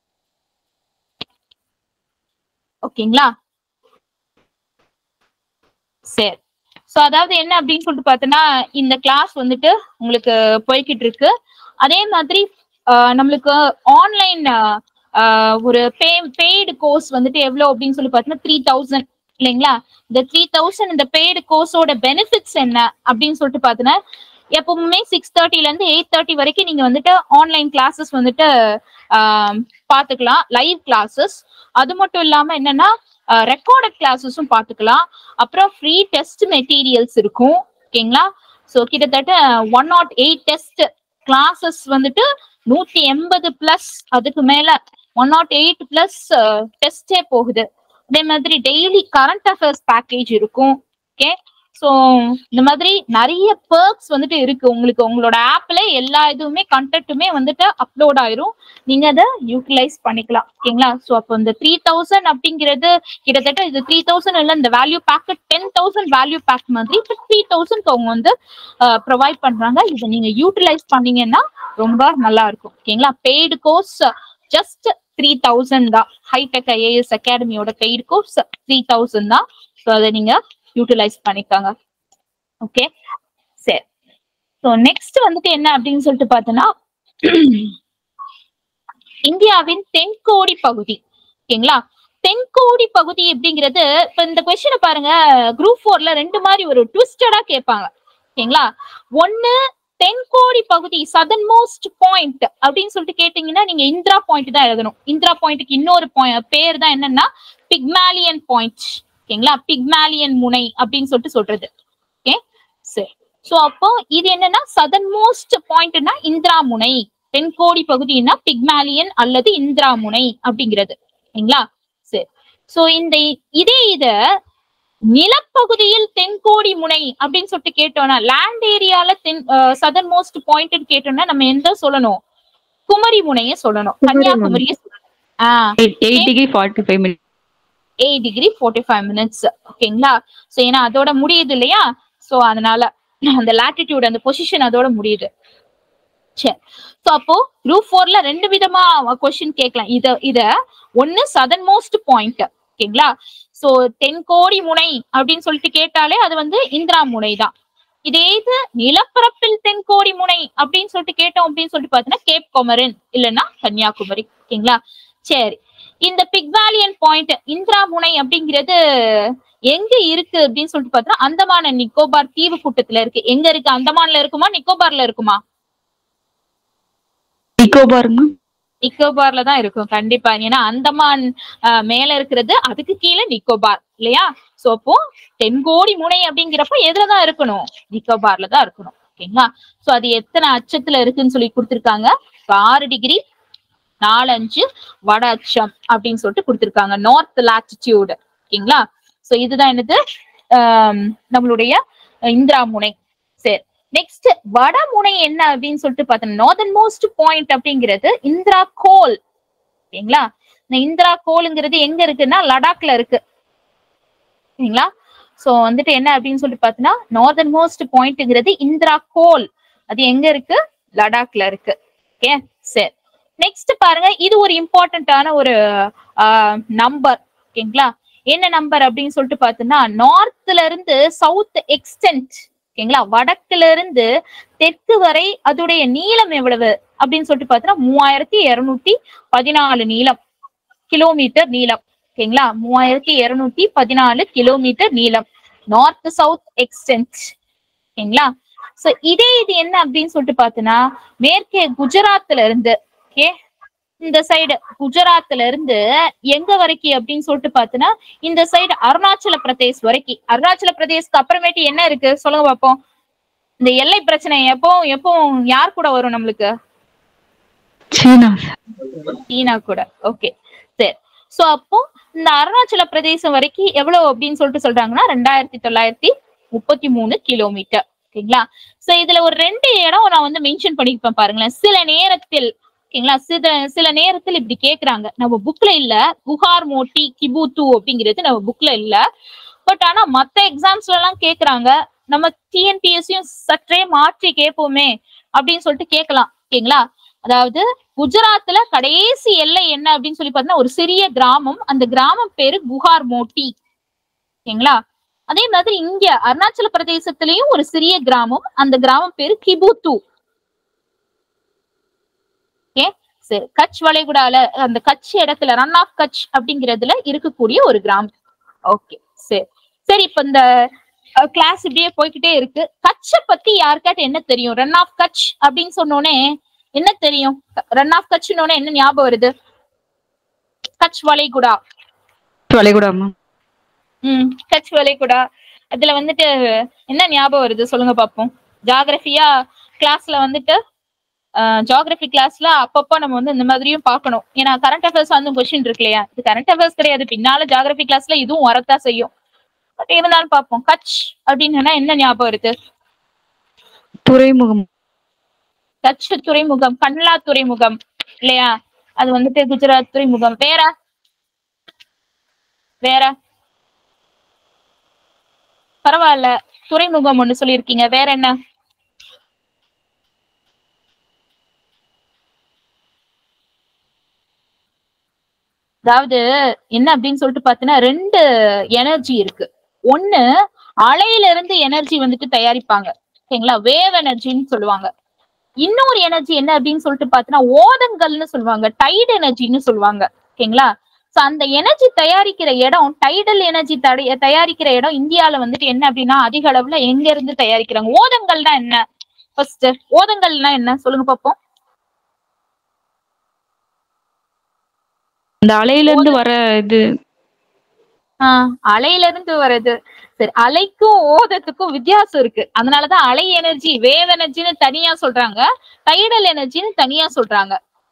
ஓகேங்களா சரி சோ அதாவது என்ன அப்படின்னு சொல்லிட்டு பார்த்தோன்னா இந்த கிளாஸ் வந்துட்டு உங்களுக்கு போய்கிட்டு இருக்கு அதே மாதிரி ஆஹ், நம்மளுக்கு ஆன்லைன் ஒரு பே பெய்டு கோர்ஸ் வந்துட்டு எவ்வளவு அப்படின்னு சொல்லி பார்த்தோன்னா த்ரீ தௌசண்ட் இல்லைங்களா இந்த த்ரீ தௌசண்ட் இந்த பெய்டு கோர்ஸோட பெனிஃபிட்ஸ் என்ன அப்படின்னு சொல்லிட்டு பார்த்தோன்னா எப்பவுமே சிக்ஸ் தேர்ட்டில இருந்து எயிட் தேர்ட்டி வரைக்கும் நீங்க வந்துட்டு ஆன்லைன் கிளாஸஸ் வந்துட்டு ஆஹ், பார்த்துக்கலாம் லைவ் கிளாஸஸ் அது மட்டும் இல்லாம என்னன்னா ரெக்கார்டட் கிளாஸஸும் பார்த்துக்கலாம் அப்புறம் ஃப்ரீ டெஸ்ட் மெட்டீரியல்ஸ் இருக்கும் ஓகேங்களா ஸோ கிட்டத்தட்ட one naught eight test classes வந்துட்டு நூத்தி எண்பது பிளஸ் அதுக்கு மேல ஒன் நாட் எயிட் பிளஸ் டெஸ்டே போகுது அதே மாதிரி டெய்லி கரண்ட் அஃபேர்ஸ் பேக்கேஜ் இருக்கும் ஓகே ஸோ இந்த மாதிரி நிறைய பெர்க்ஸ் வந்துட்டு இருக்கு உங்களுக்கு உங்களோட ஆப்ல எல்லா இதுவுமே கண்டென்ட்டுமே வந்துட்டு அப்லோட் ஆயிரும் நீங்க அதை யூட்டிலைஸ் பண்ணிக்கலாம் ஓகேங்களா ஸோ அப்போ இந்த த்ரீ தௌசண்ட் அப்படிங்கிறது கிட்டத்தட்ட இது த்ரீ தௌசண்ட் இல்லை இந்த value pack ten thousand value pack மாதிரி இப்போ த்ரீ தௌசண்ட் அவங்க வந்து ப்ரொவைட் பண்றாங்க இதை நீங்க யூட்டிலைஸ் பண்ணீங்கன்னா ரொம்ப நல்லா இருக்கும் ஓகேங்களா paid course just three thousand தான் ஹைடெக் ஐஏஎஸ் அகாடமியோட பெய்டு கோர்ஸ் த்ரீ தௌசண்ட் தான் ஸோ அதை நீங்க யூட்டிலைஸ் பண்ணிக்கோங்க ஓகே சரி ஸோ நெக்ஸ்ட் வந்துட்டு என்ன அப்படின்னு சொல்லிட்டு பார்த்தோன்னா இந்தியாவின் தென்கோடி பகுதி ஓகேங்களா தென்கோடி பகுதி அப்படிங்கிறது இப்ப இந்த கொஸ்டினை பாருங்க குரூப் ஃபோர்ல ரெண்டு மாதிரி ஒரு ட்விஸ்டடா கேட்பாங்க ஓகேங்களா ஒண்ணு தென்கோடி பகுதி சதன் மோஸ்ட் பாயிண்ட் அப்படின்னு சொல்லிட்டு கேட்டீங்கன்னா நீங்க இந்திரா பாயிண்ட் தான் எழுதணும் இந்திரா பாயிண்ட்டுக்கு இன்னொரு point- பேர் தான் என்னன்னா பிக்மாலியன் பாயிண்ட் ஓகேங்களா பிக்மாலியன் முனை அப்படின்னு சொல்லிட்டு சொல்றது ஓகே சரி சோ அப்போ இது என்னன்னா சதன் மோஸ்ட் பாயிண்ட்னா இந்திரா முனை தென்கோடி பகுதினா பிக்மாலியன் அல்லது இந்திரா முனை அப்படிங்கிறது சரிங்களா சரி சோ இந்த இதே இத நிலப்பகுதியில் தென்கோடி முனை அப்படின்னு சொல்லிட்டு கேட்டோம்னா லேண்ட் ஏரியால தென் சதன் மோஸ்ட் பாயிண்ட் கேட்டோம்னா நம்ம எந்த சொல்லணும் குமரி முனைய சொல்லணும் கன்னியாகுமரிய சொல்லணும் ah eight degree forty five minute eight degree forty five minutes ஓகேங்களா ஸோ ஏன்னா அதோட முடியுது இல்லையா ஸோ அதனால அந்த லாட்டிடியூட் அந்த பொசிஷன் அதோட முடியுது சரி ஸோ அப்போ குரூப் ஃபோர்ல ரெண்டு விதமா கொஸ்டின் கேட்கலாம் இத இத ஒன்னு சதன் மோஸ்ட் பாயிண்ட் ஓகேங்களா ஸோ தென்கோடி முனை அப்படின்னு சொல்லிட்டு கேட்டாலே அது வந்து இந்திரா முனை தான் இதே இது நிலப்பரப்பில் தென்கோடி முனை அப்படின்னு சொல்லிட்டு கேட்டோம் அப்படின்னு சொல்லிட்டு பார்த்தீங்கன்னா கேப் கொமரன் இல்லைன்னா கன்னியாகுமரி ஓகேங்களா சரி இந்த பிக்வாலியன் பாயிண்ட் இந்திரா முனை அப்படிங்கிறது எங்க இருக்கு அப்படின்னு சொல்லிட்டு பார்த்தா அந்தமான நிக்கோபார் தீவு கூட்டத்துல இருக்கு எங்க இருக்கு அந்தமான்ல இருக்குமா நிக்கோபார்ல இருக்குமா நிக்கோபாருங்க நிக்கோபார்ல தான் இருக்கும் கண்டிப்பா ஏன்னா அந்தமான் ஆஹ், மேல இருக்கிறது அதுக்கு கீழே நிக்கோபார் இல்லையா சோ அப்போ தென்கோடி முனை அப்படிங்கிறப்ப எதுலதான் இருக்கணும் நிக்கோபார்ல தான் இருக்கணும் ஓகேங்களா சோ அது எத்தனை அச்சத்துல இருக்குன்னு சொல்லி கொடுத்திருக்காங்க இப்ப ஆறு டிகிரி நாலஞ்சு வட அச்சம் அப்படின்னு சொல்லிட்டு கொடுத்திருக்காங்க நார்த் லாட்டிடியூடு ஓகேங்களா சோ இதுதான் என்னது ஆம், நம்மளுடைய இந்திரா முனை சரி நெக்ஸ்ட் வடமுனை என்ன அப்படின்னு சொல்லிட்டு பார்த்தோம் நார்தன் மோஸ்ட் பாயிண்ட் அப்படிங்கிறது இந்திரா கோல் ஓகேங்களா இந்த இந்திரா கோலுங்கிறது எங்க இருக்குன்னா லடாக்ல இருக்கு சரிங்களா சோ வந்துட்டு என்ன அப்படின்னு சொல்லிட்டு பார்த்தோம்னா நார்தன் மோஸ்ட் பாயிண்ட்ங்கிறது இந்திரா கோல் அது எங்க இருக்கு லடாக்ல இருக்கு ஓகே சரி நெக்ஸ்ட் பாருங்க இது ஒரு இம்பார்ட்டன்டான ஒரு நம்பர் ஓகேங்களா என்ன நம்பர் அப்படின்னு சொல்லிட்டு பார்த்தோம்னா நார்த்ல இருந்து சவுத் எக்ஸ்டென்ட் ஓகேங்களா வடக்குல இருந்து தெற்கு வரை அதோடைய நீளம் எவ்வளவு அப்படின்னு சொல்லிட்டு பார்த்தோம்னா மூவாயிரத்தி இருநூத்தி பதினாலு நீளம் கிலோமீட்டர் நீளம் ஓகேங்களா மூவாயிரத்தி இருநூத்தி பதினாலு கிலோமீட்டர் நீளம் நார்த் சவுத் எக்ஸ்டென்ட் ஓகேங்களா சோ இதே இது என்ன அப்படின்னு சொல்லிட்டு பார்த்தோன்னா மேற்கே குஜராத்ல இருந்து ஓகே இந்த சைடு குஜராத்ல இருந்து எங்க வரைக்கும் அப்படின்னு சொல்லிட்டு பார்த்தோன்னா இந்த சைடு அருணாச்சல பிரதேஷ் வரைக்கும் அருணாச்சல பிரதேஷ்க்கு அப்புறமேட்டு என்ன இருக்கு சொல்லுங்க பார்ப்போம் இந்த எல்லை பிரச்சனை எப்போ எப்போ யார் கூட வரும் நம்மளுக்கு சீனா சீனா கூட ஓகே சரி சோ அப்போ இந்த அருணாச்சல பிரதேசம் வரைக்கும் எவ்வளவு அப்படின்னு சொல்லிட்டு சொல்றாங்கன்னா ரெண்டாயிரத்தி தொள்ளாயிரத்தி முப்பத்தி மூணு கிலோமீட்டர் ஓகேங்களா சோ இதுல ஒரு ரெண்டு இடம் நான் வந்து மென்ஷன் பண்ணிருப்பேன் பாருங்களேன் சில நேரத்தில் ஓகேங்களா சில சில நேரத்தில் இப்படி கேக்குறாங்க நம்ம புக்ல இல்ல குஹார் மோட்டி கிபூத்து அப்படிங்கிறது நம்ம புக்ல இல்ல பட் ஆனா மத்த எக்ஸாம்ஸ்ல எல்லாம் கேக்குறாங்க நம்ம டிஎன்பிஎஸ்சியும் சற்றே மாற்றி கேட்போமே அப்படின்னு சொல்லிட்டு கேட்கலாம் ஓகேங்களா அதாவது குஜராத்ல கடைசி எல்லை என்ன அப்படின்னு சொல்லி பார்த்தீங்கன்னா ஒரு சிறிய கிராமம் அந்த கிராமம் பேரு குஹார் மோட்டி ஓகேங்களா அதே மாதிரி இங்க அருணாச்சல பிரதேசத்திலயும் ஒரு சிறிய கிராமம் அந்த கிராமம் பேரு கிபூத்து ஓகே சரி கட்ச் வளைகுடால அந்த கட்ச் இடத்துல ரன் ஆஃப் கட்ச் அப்படிங்கிறதுல இருக்கக்கூடிய ஒரு கிராமம் ஓகே சரி சரி இப்ப இந்த கிளாஸ் இப்படியே போய்கிட்டே இருக்கு கட்ச பத்தி யாருக்காட்டு என்ன தெரியும் ரன் ஆஃப் கட்ச் அப்படின்னு சொன்னோனே என்ன தெரியும் ரன் ஆஃப் கட்ச்னோட என்ன ஞாபகம் வருது கட்ச் வளைகுடா வளைகுடா மேம் ம் கட்ச் வளைகுடா அதுல வந்துட்டு என்ன ஞாபகம் வருது சொல்லுங்க பாப்போம் ஜாகிரபியா கிளாஸ்ல வந்துட்டு ஜாகிரபி கிளாஸ்ல அப்பப்போ நம்ம வந்து இந்த மாதிரியும் பார்க்கணும் ஏன்னா கரண்ட் அஃபேர்ஸ் வந்து கொஸ்டின் இருக்கு இல்லையா இது கரண்ட் அஃபேர்ஸ் கிடையாது பின்னால ஜாகிரபி கிளாஸ்ல இதுவும் வரத்தான் செய்யும் பட் இருந்தாலும் பார்ப்போம் கட்ச் அப்படின்னு என்ன ஞாபகம் வருது துறைமுகம் கட்ச் துறைமுகம் கண்லா துறைமுகம் இல்லையா அது வந்துட்டு குஜராத் துறைமுகம் வேற வேற பரவாயில்ல துறைமுகம் ஒண்ணு சொல்லியிருக்கீங்க வேற என்ன அதாவது என்ன அப்படின்னு சொல்லிட்டு பாத்தீங்கன்னா ரெண்டு எனர்ஜி இருக்கு ஒண்ணு அலையில இருந்து எனர்ஜி வந்துட்டு தயாரிப்பாங்க ஓகேங்களா வேவ் எனர்ஜின்னு சொல்லுவாங்க இன்னொரு எனர்ஜி என்ன அப்படின்னு சொல்லிட்டு பாத்தீங்கன்னா ஓதங்கள்னு சொல்லுவாங்க டைட் எனர்ஜின்னு சொல்லுவாங்க ஓகேங்களா சோ அந்த எனர்ஜி தயாரிக்கிற இடம் டைடல் எனர்ஜி தயாரிக்கிற இடம் இந்தியால வந்துட்டு என்ன அப்படின்னா அதிக அளவுல எங்க இருந்து தயாரிக்கிறாங்க ஓதங்கள்னா என்ன ஃபர்ஸ்ட் ஓதங்கள்னா என்ன சொல்லுங்க பாப்போம் இந்த அலையில இருந்து வர இது ஆஹ் அலையில இருந்து வர்றது சரி அலைக்கும் ஓதத்துக்கும் வித்தியாசம் இருக்கு அதனாலதான் அலை எனர்ஜி வேவ் எனர்ஜின்னு தனியா சொல்றாங்க டைடல் எனர்ஜின்னு தனியா சொல்றாங்க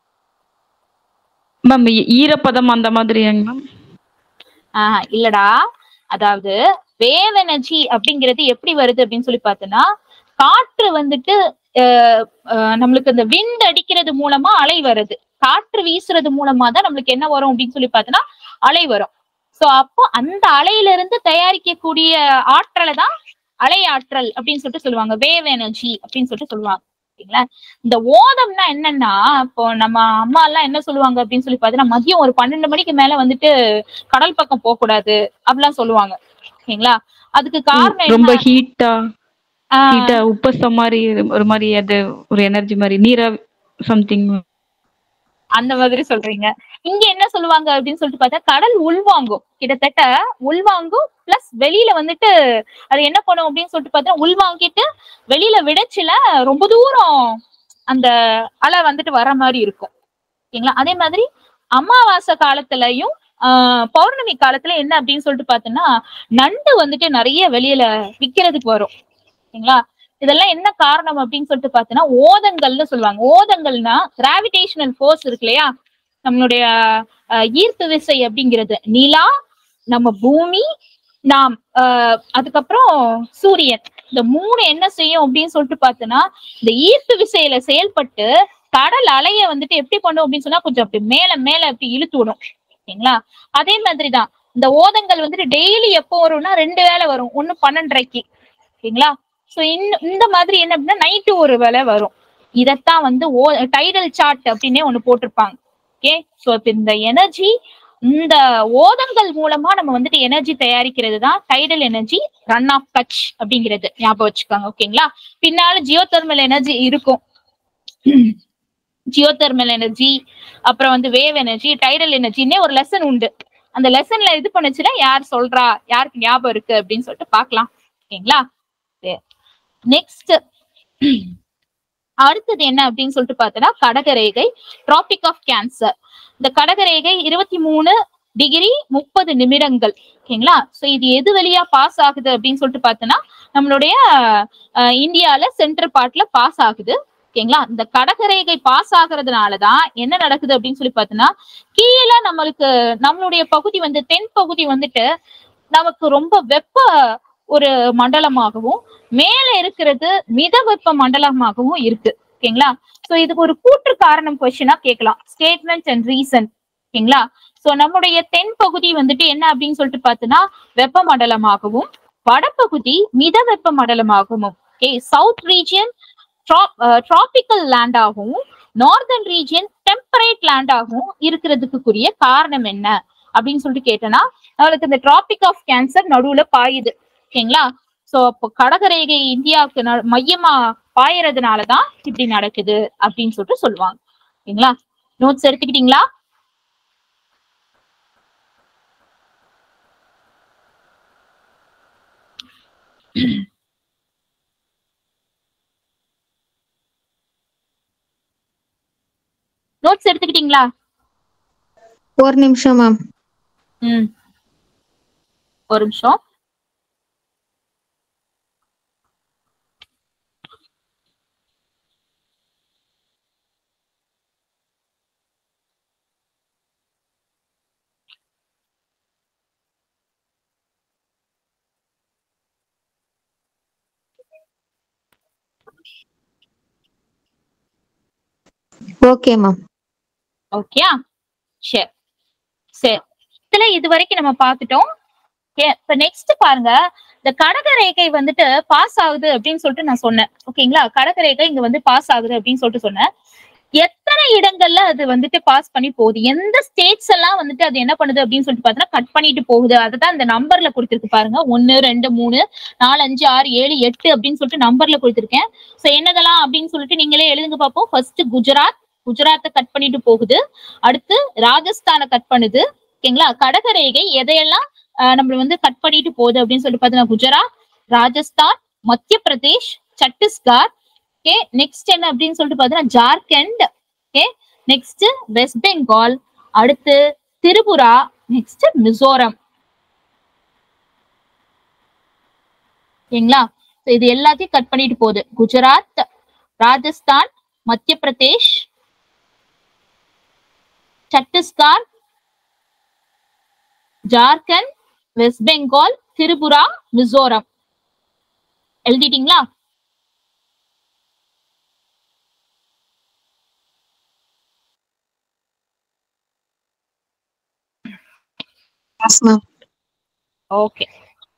மேம் ஈரப்பதம் அந்த மாதிரியாங்க மேம் ஆஹ் இல்லடா அதாவது வேவ் எனர்ஜி அப்படிங்கிறது எப்படி வருது அப்படின்னு சொல்லி பார்த்தோன்னா காற்று வந்துட்டு அஹ், அஹ், நம்மளுக்கு இந்த விண்ட் அடிக்கிறது மூலமா அலை வருது காற்று வீசுறது மூலமா தான் நம்மளுக்கு என்ன வரும் அப்படின்னு சொல்லி பார்த்தோன்னா அலை வரும் சோ அப்போ அந்த அலையில இருந்து தயாரிக்கக்கூடிய ஆற்றலை தான் அலை ஆற்றல் அப்படின்னு சொல்லிட்டு சொல்லுவாங்க வேவ் எனர்ஜி அப்படின்னு சொல்லிட்டு சொல்லுவாங்க ஓகேங்களா இந்த ஓதம்னா என்னன்னா இப்போ நம்ம அம்மா எல்லாம் என்ன சொல்லுவாங்க அப்படின்னு சொல்லி பார்த்தீங்கன்னா மதியம் ஒரு பன்னெண்டு மணிக்கு மேல வந்துட்டு கடல் பக்கம் போக கூடாது அப்படிலாம் சொல்லுவாங்க ஓகேங்களா அதுக்கு காரணம் ரொம்ப என்ன ஹீட்டா ஆஹ் ஹீட்டா உப்பசம் மாதிரி ஒரு மாதிரி அது ஒரு எனர்ஜி மாதிரி நீரா சம்திங் அந்த மாதிரி சொல்றீங்க இங்க என்ன சொல்லுவாங்க அப்படின்னு சொல்லிட்டு பார்த்தா கடல் உள்வாங்கும் கிட்டத்தட்ட உள்வாங்கும் பிளஸ் வெளியில வந்துட்டு அது என்ன பண்ணும் அப்படின்னு சொல்லிட்டு பார்த்தா உள்வாங்கிட்டு வெளியில விடச்சில ரொம்ப தூரம் அந்த அலை வந்துட்டு வர மாதிரி இருக்கும் ஓகேங்களா அதே மாதிரி அமாவாசை காலத்துலயும் ஆஹ் பௌர்ணமி காலத்துல என்ன அப்படின்னு சொல்லிட்டு பார்த்தோம்னா நண்டு வந்துட்டு நிறைய வெளியில விக்கிறதுக்கு வரும் ஓகேங்களா இதெல்லாம் என்ன காரணம் அப்படின்னு சொல்லிட்டு பார்த்தோன்னா ஓதங்கள்னு சொல்லுவாங்க ஓதங்கள்னா கிராவிடேஷனல் ஃபோர்ஸ் இருக்கு இல்லையா நம்மளுடைய அஹ், ஈர்ப்பு விசை அப்படிங்கிறது நிலா நம்ம பூமி நாம் அஹ், அதுக்கப்புறம் சூரியன் இந்த மூணு என்ன செய்யும் அப்படின்னு சொல்லிட்டு பார்த்தோன்னா இந்த ஈர்ப்பு விசையில செயல்பட்டு கடல் அலைய வந்துட்டு எப்படி பண்ணும் அப்படின்னு சொன்னா கொஞ்சம் அப்படி மேல மேல அப்படி இழுத்து விடும் ஓகேங்களா அதே மாதிரிதான் இந்த ஓதங்கள் வந்துட்டு டெய்லி எப்போ வரும்னா ரெண்டு வேளை வரும் ஒண்ணு பன்னெண்டரைக்கு ஓகேங்களா சோ இந்த மாதிரி என்ன அப்படின்னா நைட்டு ஒரு வேளை வரும் இதத்தான் வந்து ஓ டைடல் சார்ட் அப்படின்னே ஒண்ணு போட்டிருப்பாங்க ஓகே சோ இப்ப இந்த எனர்ஜி இந்த ஓதங்கள் மூலமா நம்ம வந்துட்டு எனர்ஜி தயாரிக்கிறது தான் tidal energy Rann of Kutch அப்படிங்கிறது ஞாபகம் வச்சுக்கோங்க ஓகேங்களா பின்னால ஜியோ தெர்மல் எனர்ஜி இருக்கும் ஜியோ தெர்மல் எனர்ஜி அப்புறம் வந்து வேவ் எனர்ஜி டைடல் எனர்ஜின்னே ஒரு லெசன் உண்டு அந்த லெசன்ல இது பண்ணுச்சுன்னா யார் சொல்றா யாருக்கு ஞாபகம் இருக்கு அப்படின்னு சொல்லிட்டு பார்க்கலாம் ஓகேங்களா நெக்ஸ்ட் அடுத்தது என்ன அப்படின்னு சொல்லிட்டு பார்த்தோன்னா கடகரேகை டிராபிக் ஆஃப் கேன்சர் இந்த கடகரேகை இருபத்தி மூணு டிகிரி முப்பது நிமிடங்கள் ஓகேங்களா சோ இது எது வழியா பாஸ் ஆகுது அப்படின்னு சொல்லிட்டு பார்த்தோன்னா நம்மளுடைய அஹ், இந்தியால சென்ட்ரல் பார்ட்ல பாஸ் ஆகுது ஓகேங்களா இந்த கடகரேகை பாஸ் ஆகுறதுனாலதான் என்ன நடக்குது அப்படின்னு சொல்லி பார்த்தோன்னா கீழே நம்மளுக்கு நம்மளுடைய பகுதி வந்து தென் பகுதி வந்துட்டு நமக்கு ரொம்ப வெப்ப ஒரு மண்டலமாகவும் மேல இருக்கிறது மித வெப்ப மண்டலமாகவும் இருக்கு ஓகேங்களா சோ இதுக்கு ஒரு கூற்று காரணம் கொஸ்டினா கேட்கலாம் ஸ்டேட்மெண்ட் அண்ட் ரீசன் ஓகேங்களா சோ நம்முடைய தென் பகுதி வந்துட்டு என்ன அப்படின்னு சொல்லிட்டு பார்த்தோன்னா வெப்பமண்டலமாகவும் வடபகுதி மித வெப்ப மண்டலமாகவும் ஓகே சவுத் ரீஜியன் டிராபிக்கல் லேண்டாகவும் நார்தர்ன் ரீஜியன் டெம்பரேட் லேண்டாகவும் இருக்கிறதுக்குரிய காரணம் என்ன அப்படின்னு சொல்லிட்டு கேட்டேன்னா நம்மளுக்கு இந்த டிராபிக் ஆஃப் கேன்சர் நடுவுல பாயுது ஓகேங்களா சோ அப்போ கடகரேகை இந்தியாவுக்கு ந- மையமா பாயறதுனாலதான் இப்படி நடக்குது அப்படின்னு சொல்லிட்டு சொல்லுவாங்க ஓகேங்களா நோட்ஸ் எடுத்துக்கிட்டீங்களா நோட்ஸ் எடுத்துக்கிட்டீங்களா ஒரு நிமிஷம் மேம் ம் ஒரு நிமிஷம் ஓகே மேம் ஓகேயா சரி சரி இதுல இது வரைக்கும் நம்ம பார்த்துட்டோம் Okay, இப்ப நெக்ஸ்ட் பாருங்க இந்த கடக ரேகை வந்துட்டு பாஸ் ஆகுது அப்படின்னு சொல்லிட்டு நான் சொன்னேன் ஓகேங்களா கடக ரேகை இங்க வந்து பாஸ் ஆகுது அப்படின்னு சொல்லிட்டு சொன்னேன் எத்தனை இடங்கள்ல அது வந்துட்டு பாஸ் பண்ணி போகுது எந்த ஸ்டேட்ஸ் எல்லாம் வந்துட்டு அது என்ன பண்ணுது அப்படின்னு சொல்லிட்டு பார்த்தோன்னா கட் பண்ணிட்டு போகுது அதுதான் இந்த நம்பர்ல கொடுத்திருக்கு பாருங்க ஒன்னு ரெண்டு மூணு நாலு அஞ்சு ஆறு ஏழு எட்டு அப்படின்னு சொல்லிட்டு நம்பர்ல கொடுத்திருக்கேன் சோ என்னதெல்லாம் அப்படின்னு சொல்லிட்டு நீங்களே எழுதுங்க பார்ப்போம் ஃபர்ஸ்ட் குஜராத் குஜராத்தை கட் பண்ணிட்டு போகுது அடுத்து ராஜஸ்தானை கட் பண்ணுது ஓகேங்களா கடகரேகை எதையெல்லாம் ஆஹ், நம்மள வந்து கட் பண்ணிட்டு போகுது அப்படின்னு சொல்லி பார்த்தீங்கன்னா குஜராத் ராஜஸ்தான் மத்திய பிரதேஷ் சத்தீஸ்கர் ஓகே நெக்ஸ்ட் என்ன அப்படின்னு சொல்லிட்டு பார்த்தீங்கன்னா Jharkhand okay next west Bengal அடுத்து திரிபுரா நெக்ஸ்ட் மிசோரம் ஓகேங்களா So இது எல்லாத்தையும் கட் பண்ணிட்டு போகுது குஜராத் ராஜஸ்தான் மத்திய பிரதேஷ் சத்தீஸ்கர் ஜார்க்கண்ட் வெஸ்ட் பெங்கால் திரிபுரா மிசோரம் எழுதிட்டீங்களா எஸ் மேம் ஓகே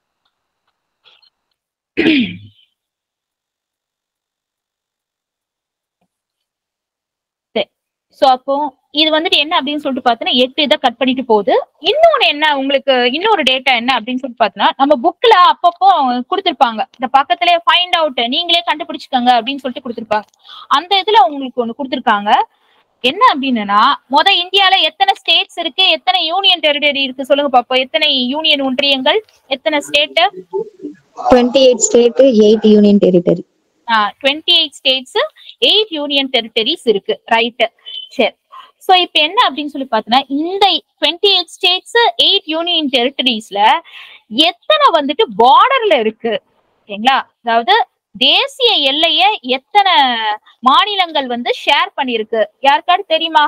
சோ அப்போ இது வந்துட்டு என்ன அப்படின்னு சொல்லிட்டு பார்த்தோன்னா எட்டு இதை கட் பண்ணிட்டு போகுது இன்னொன்னு என்ன உங்களுக்கு இன்னொரு டேட்டா என்ன அப்படின்னு சொல்லிட்டு பார்த்தோன்னா நம்ம புக்ல அப்பப்போ கொடுத்திருப்பாங்க இந்த பக்கத்திலே ஃபைண்ட் அவுட் நீங்களே கண்டுபிடிச்சுக்கோங்க அப்படின்னு சொல்லிட்டு கொடுத்திருப்பாங்க அந்த இதுல உங்களுக்கு ஒண்ணு கொடுத்திருக்காங்க என்ன அப்படின்னா முத இந்தியால எத்தனை ஸ்டேட்ஸ் இருக்கு எத்தனை யூனியன் டெரிட்டரி இருக்கு சொல்லுங்க பாப்போம் எத்தனை யூனியன் ஒன்றியங்கள் எத்தனை state twenty eight state eight union territory twenty eight states eight union territories இருக்கு ரைட் சரி சோ இப்ப என்ன அப்படின்னு சொல்லி பார்த்தோன்னா இந்த twenty eight states eight union டெரிட்டரிஸ்ல எத்தனை வந்துட்டு பார்டர்ல இருக்கு ஓகேங்களா அதாவது தேசிய எல்லைய எத்தனை மாநிலங்கள் வந்து ஷேர் பண்ணிருக்கு யாருக்காவது தெரியுமா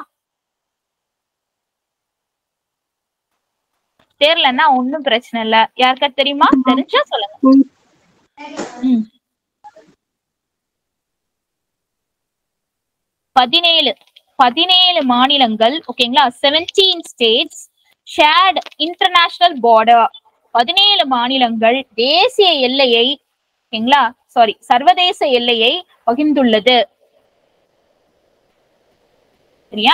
தெரியலன்னா ஒண்ணும் பிரச்சனை இல்ல யாருக்காவது தெரியுமா தெரிஞ்சா சொல்லுங்க ம். பதினேழு பதினேழு மாநிலங்கள் ஓகேங்களா seventeen states shared international border பதினேழு மாநிலங்கள் தேசிய எல்லையை ஓகேங்களா சாரி சர்வதேச எல்லையை பகிர்ந்துள்ளது சரியா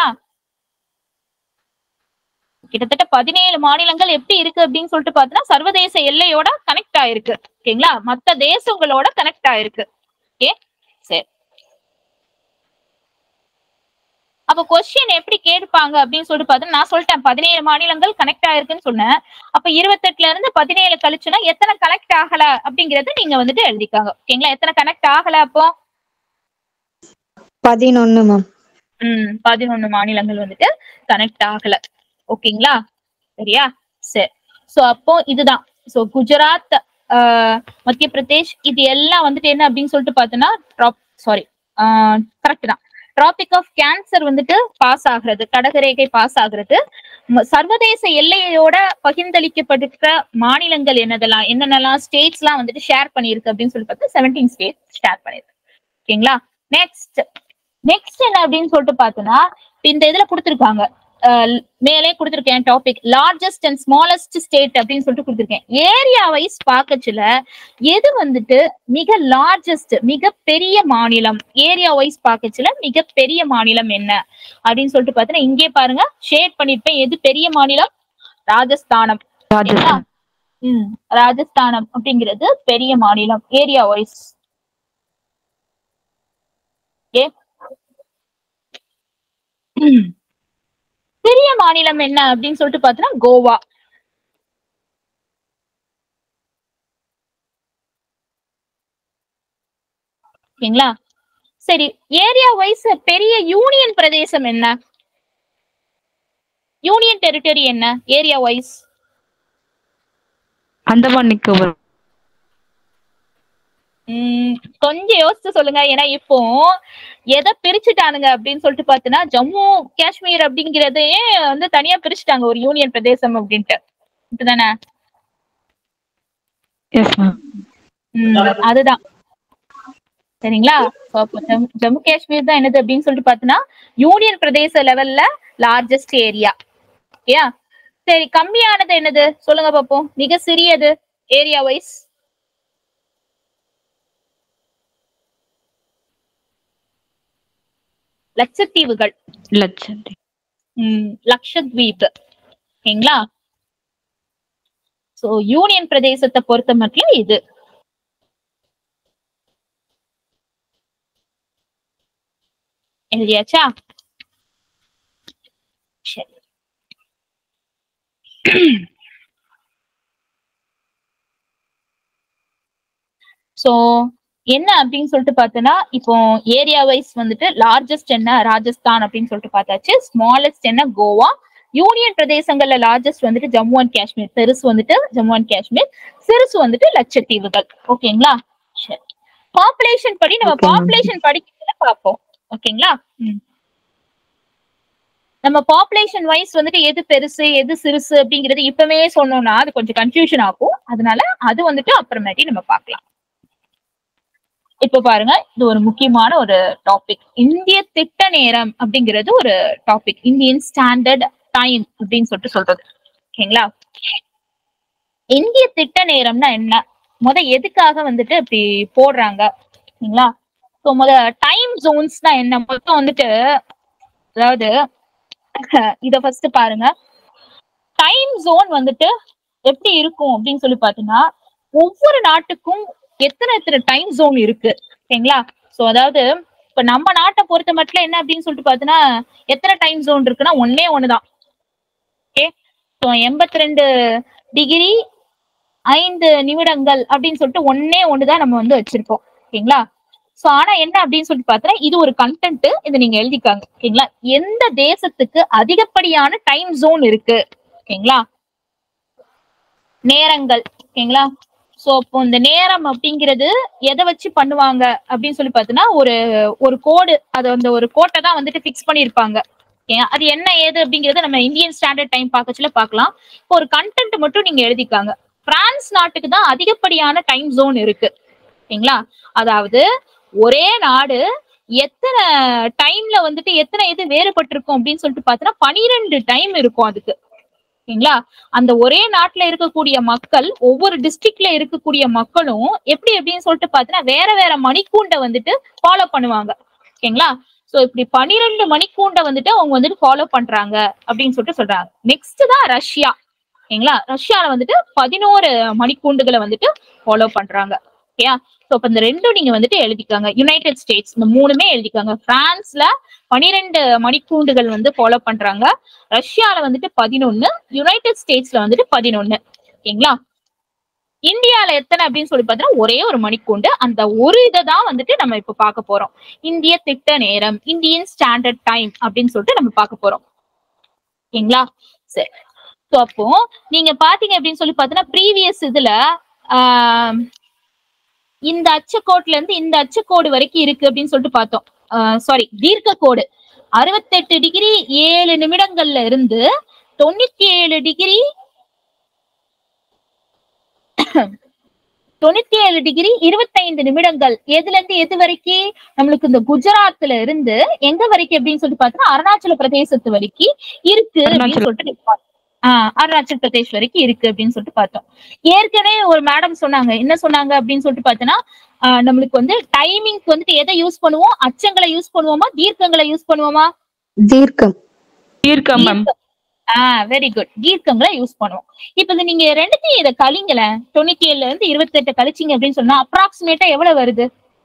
கிட்டத்தட்ட பதினேழு மாநிலங்கள் எப்படி இருக்கு அப்படின்னு சொல்லிட்டு பார்த்தோன்னா சர்வதேச எல்லையோட கனெக்ட் ஆயிருக்கு ஓகேங்களா மத்த தேசங்களோட கனெக்ட் ஆயிருக்கு ஓகே சரி அப்ப கொஸ்டின் எப்படி கேட்பாங்க அப்படின்னு சொல்லிட்டு பார்த்தா நான் சொல்லிட்டேன் பதினேழு மாநிலங்கள் கனெக்ட் ஆயிருக்குன்னு சொன்னேன் அப்ப இருபத்தெட்டுல இருந்து பதினேழு கழிச்சுன்னா எத்தனை கனெக்ட் ஆகல அப்படிங்கறது நீங்க வந்துட்டு எழுதிக்காங்க ஓகேங்களா எத்தனை கனெக்ட் ஆகல அப்போ பதினொன்னு மேம் ம் பதினொன்னு மாநிலங்கள் வந்துட்டு கனெக்ட் ஆகல ஓகேங்களா சரியா சரி சோ அப்போ இதுதான் சோ குஜராத் ஆஹ், மத்திய பிரதேஷ் இது எல்லாம் வந்துட்டு என்ன அப்படின்னு சொல்லிட்டு பார்த்தோன்னா ட்ராப் சாரி கரெக்ட் தான் டிராபிக் ஆஃப் கேன்சர் வந்துட்டு பாஸ் ஆகுறது கடகரேகை பாஸ் ஆகுறது ம- சர்வதேச எல்லையோட பகிர்ந்தளிக்கப்பட்டிருக்கிற மாநிலங்கள் என்னதெல்லாம் என்னென்னலாம் ஸ்டேட்ஸ் எல்லாம் வந்துட்டு ஷேர் பண்ணியிருக்கு அப்படின்னு சொல்லி பார்த்தா செவன்டீன் ஸ்டேட்ஸ் ஷேர் பண்ணிருக்கு ஓகேங்களா நெக்ஸ்ட் நெக்ஸ்ட் என்ன அப்படின்னு சொல்லிட்டு பார்த்தோன்னா இந்த இதுல கொடுத்துருக்காங்க மேலே கொடுத்துருக்கேன் topic largest and smallest state அப்படின்னு சொல்லிட்டு கொடுத்துருக்கேன் ஏரியா வைஸ் பார்க்கச்சுல எது வந்துட்டு மிக லார்ஜஸ்ட் மிக பெரிய மாநிலம் ஏரியா வைஸ் பார்க்கச்சுல மிக பெரிய மாநிலம் என்ன அப்படின்னு சொல்லிட்டு பார்த்தீங்கன்னா இங்கே பாருங்க ஷேட் பண்ணிருப்பேன் எது பெரிய மாநிலம் ராஜஸ்தானம் ராஜஸ்தான் ம் ராஜஸ்தானம் அப்படிங்கிறது பெரிய மாநிலம் ஏரியா வைஸ் ஓகே பெரிய மாநிலம் என்ன அப்படின்னு சொல்லிட்டு பார்த்தீங்கன்னா கோவா ஓகேங்களா சரி ஏரியா வைஸ் பெரிய யூனியன் பிரதேசம் என்ன யூனியன் டெரிட்டரி என்ன ஏரியா வைஸ் அந்தமான் நிக்கோபர் உம் கொஞ்சம் யோசிச்சு சொல்லுங்க ஏன்னா இப்போ எதை பிரிச்சுட்டானுங்க அப்படின்னு சொல்லிட்டு பாத்தீங்கன்னா ஜம்மு காஷ்மீர் அப்படிங்கறதையே வந்து தனியா பிரிச்சுட்டாங்க ஒரு யூனியன் பிரதேசம் அப்படின்ட்டு இப்பதானே எஸ் மேம் உம் அதுதான் சரிங்களா So, அப்போ ஜம்மு- ஜம்மு காஷ்மீர் தான் என்னது அப்படின்னு சொல்லிட்டு பாத்தீங்கன்னா யூனியன் பிரதேச லெவல்ல லார்ஜஸ்ட் ஏரியா ஓகேயா சரி கம்மியானது என்னது சொல்லுங்க பாப்போம் மிக சிறியது ஏரியா வைஸ் லட்சத்தீவுகள் லட்சத்தி ம், லக்ஷத்வீப் ஓகேங்களா சோ யூனியன் பிரதேசத்தை பொறுத்த மட்டும் இது எழுதியாச்சா சரி சோ என்ன அப்படின்னு சொல்லிட்டு பார்த்தோன்னா இப்போ ஏரியா வைஸ் வந்துட்டு லார்ஜஸ்ட் என்ன ராஜஸ்தான் அப்படின்னு சொல்லிட்டு பார்த்தாச்சு ஸ்மாலஸ்ட் என்ன கோவா யூனியன் பிரதேசங்கள்ல லார்ஜஸ்ட் வந்துட்டு ஜம்மு அண்ட் காஷ்மீர் பெருசு வந்துட்டு ஜம்மு அண்ட் காஷ்மீர் சிறுசு வந்துட்டு லட்சத்தீவுகள் ஓகேங்களா சரி பாப்புலேஷன் படி நம்ம Okay, ma'am. பாப்புலேஷன் படிக்கிறதுல பார்ப்போம் ஓகேங்களா ம். நம்ம பாப்புலேஷன் வைஸ் வந்துட்டு எது பெருசு எது சிறுசு அப்படிங்கிறது இப்பவே சொன்னோம்னா அது கொஞ்சம் கன்ஃபியூஷன் ஆகும் அதனால அது வந்துட்டு அப்புறமேட்டி நம்ம பார்க்கலாம் இப்ப பாருங்க இது ஒரு முக்கியமான ஒரு டாபிக் இந்திய திட்ட நேரம் அப்படிங்கிறது ஒரு டாபிக் இந்தியன் ஸ்டாண்டர்ட் டைம் அப்படின்னு சொல்லிட்டு சொல்றது ஓகேங்களா இந்திய திட்ட நேரம்னா என்ன முத எதுக்காக வந்துட்டு இப்படி போடுறாங்க ஓகேங்களா ஸோ முத டைம் ஜோன்ஸ்னா என்ன மொத்தம் வந்துட்டு அதாவது இத ஃபர்ஸ்ட் பாருங்க டைம் ஜோன் வந்துட்டு எப்படி இருக்கும் அப்படின்னு சொல்லி பாத்தீங்கன்னா ஒவ்வொரு நாட்டுக்கும் எத்தனை எத்தனை டைம் ஜோன் இருக்கு ஓகேங்களா சோ அதாவது இப்ப நம்ம நாட்டை பொறுத்த மட்டும் என்ன அப்படின்னு சொல்லிட்டு பாத்தீங்கன்னா எத்தனை டைம் ஜோன் இருக்குன்னா ஒன்னே ஒண்ணுதான் ஓகே ஸோ எண்பத்தி ரெண்டு டிகிரி ஐந்து நிமிடங்கள் அப்படின்னு சொல்லிட்டு ஒன்னே ஒண்ணுதான் நம்ம வந்து வச்சிருப்போம் ஓகேங்களா சோ ஆனா என்ன அப்படின்னு சொல்லிட்டு பார்த்தா இது ஒரு கண்டென்ட் இதை நீங்க எழுதிக்காங்க ஓகேங்களா எந்த தேசத்துக்கு அதிகப்படியான டைம் ஜோன் இருக்கு ஓகேங்களா நேரங்கள் ஓகேங்களா சோ இப்போ இந்த நேரம் அப்படிங்கிறது எதை வச்சு பண்ணுவாங்க அப்படின்னு சொல்லி பார்த்தீங்கன்னா ஒரு ஒரு கோடு அது அந்த ஒரு கோட்டை தான் வந்துட்டு ஃபிக்ஸ் பண்ணியிருப்பாங்க ஓகே அது என்ன ஏது அப்படிங்கறத நம்ம இந்தியன் ஸ்டாண்டர்ட் டைம் பார்க்கச்சுல பார்க்கலாம் இப்போ ஒரு கண்டென்ட் மட்டும் நீங்க எழுதிக்காங்க பிரான்ஸ் நாட்டுக்கு தான் அதிகப்படியான டைம் ஜோன் இருக்கு ஓகேங்களா அதாவது ஒரே நாடு எத்தனை டைம்ல வந்துட்டு எத்தனை இது வேறுபட்டிருக்கும் அப்படின்னு சொல்லிட்டு பார்த்தோன்னா பனிரெண்டு டைம் இருக்கும் அதுக்கு ஓகேங்களா அந்த ஒரே நாட்டுல இருக்கக்கூடிய மக்கள் ஒவ்வொரு டிஸ்ட்ரிக்ட்ல இருக்கக்கூடிய மக்களும் எப்படி எப்படின்னு சொல்லிட்டு பார்த்தீங்கன்னா வேற வேற மணிக்கூண்டை வந்துட்டு ஃபாலோ பண்ணுவாங்க ஓகேங்களா சோ இப்படி பனிரெண்டு மணிக்கூண்டை வந்துட்டு அவங்க வந்துட்டு ஃபாலோ பண்றாங்க அப்படின்னு சொல்லிட்டு சொல்றாங்க நெக்ஸ்ட் தான் ரஷ்யா ஓகேங்களா ரஷ்யால வந்துட்டு பதினோரு மணிக்கூண்டுகளை வந்துட்டு ஃபாலோ பண்றாங்க ஓகேயா சோ அப்ப இந்த ரெண்டும் நீங்க வந்துட்டு எழுதிக்காங்க யுனைடெட் ஸ்டேட்ஸ் இந்த மூணுமே எழுதிக்காங்க பிரான்ஸ்ல பனிரெண்டு மணிக்கூண்டுகள் வந்து ஃபாலோ பண்றாங்க ரஷ்யால வந்துட்டு பதினொன்னு யுனைடெட் ஸ்டேட்ஸ்ல வந்துட்டு பதினொன்னு ஓகேங்களா இந்தியால எத்தனை அப்படின்னு சொல்லி பார்த்தீங்கன்னா ஒரே ஒரு மணிக்கூண்டு அந்த ஒரு இதை தான் வந்துட்டு நம்ம இப்ப பார்க்க போறோம் இந்திய திட்ட நேரம் இந்தியன் ஸ்டாண்டர்ட் டைம் அப்படின்னு சொல்லிட்டு நம்ம பார்க்க போறோம் ஓகேங்களா சரி ஸோ அப்போ நீங்க பாத்தீங்க அப்படின்னு சொல்லி பார்த்தீங்கன்னா ப்ரீவியஸ் இதுல ஆஹ் இந்த அச்சக்கோட்ல இருந்து இந்த அச்சக்கோடு வரைக்கும் இருக்கு அப்படின்னு சொல்லிட்டு பார்த்தோம் சாரி தீர்க்க கோடு அறுபத்தெட்டு டிகிரி ஏழு நிமிடங்கள்ல இருந்து தொண்ணூத்தி ஏழு டிகிரி தொண்ணூத்தி ஏழு டிகிரி இருபத்தைந்து நிமிடங்கள் எதுல இருந்து எது வரைக்கும் நம்மளுக்கு இந்த குஜராத்ல இருந்து எங்க வரைக்கும் அப்படின்னு சொல்லிட்டு பார்த்தோம்னா அருணாச்சல பிரதேசத்து வரைக்கும் இருக்கு அப்படின்னு அருணாச்சல- சொல்லிட்டு பார்த்தோம். ஆஹ் அருணாச்சல் பிரதேஷ் வரைக்கும் இருக்கு அப்படின்னு சொல்லிட்டு பார்த்தோம் ஏற்கனவே ஒரு மேடம் சொன்னாங்க என்ன சொன்னாங்க அப்படின்னு சொல்லிட்டு பார்த்தோன்னா ஆஹ் நம்மளுக்கு வந்து டைமிங்க்கு வந்துட்டு எதை யூஸ் பண்ணுவோம் அச்சங்களை யூஸ் பண்ணுவோமா தீர்க்கங்களை யூஸ் பண்ணுவோமா தீர்க்கம் தீர்க்கம் மேம் ஆஹ் வெரி குட் தீர்க்கங்களை யூஸ் பண்ணுவோம் இப்ப இது நீங்க ரெண்டுத்தையும் இதை கழிங்களேன் தொண்ணூத்தி ஏழுல இருந்து இருபத்தெட்டு கழிச்சிங்க அப்படின்னு சொன்னா அப்ராக்சிமேட்டா எவ்வளவு வருது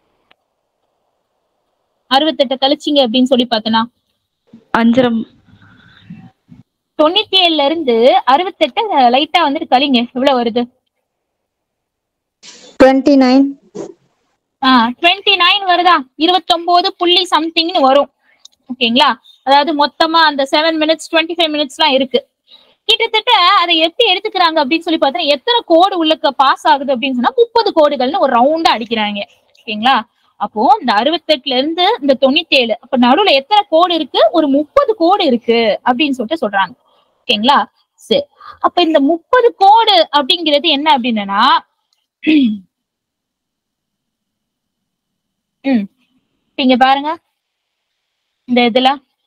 அறுபத்தெட்டு கழிச்சிங்க அப்படின்னு சொல்லி பார்த்தனா அஞ்சரம் தொண்ணூத்தி ஏழுல இருந்து அறுபத்தெட்டு லைட்டா வந்துட்டு கழிங்க எவ்வளவு வருது twenty nine ah twenty nine வருதா இருபத்தொன்பது புள்ளி சம்திங்னு வரும் ஓகேங்களா அதாவது மொத்தமா அந்த seven minutes twenty five minutes எல்லாம் இருக்கு கிட்டத்தட்ட அதை எப்படி எடுத்துக்கிறாங்க அப்படின்னு சொல்லி பார்த்தா எத்தனை கோடு உள்ளக்க பாஸ் ஆகுது அப்படின்னு சொன்னா முப்பது கோடுகள்னு ஒரு ரவுண்டா அடிக்கிறாங்க ஓகேங்களா அப்போ இந்த அறுபத்தெட்டுல இருந்து இந்த தொண்ணூத்தி ஏழு அப்ப நடுவுல எத்தனை கோடு இருக்கு ஒரு முப்பது கோடு இருக்கு அப்படின்னு சொல்லிட்டு சொல்றாங்க ஓகேங்களா சரி அப்ப இந்த முப்பது கோடு அப்படிங்கிறது என்ன அப்படின்னா ம் இப்ப இங்க பாருங்க இந்த இதுல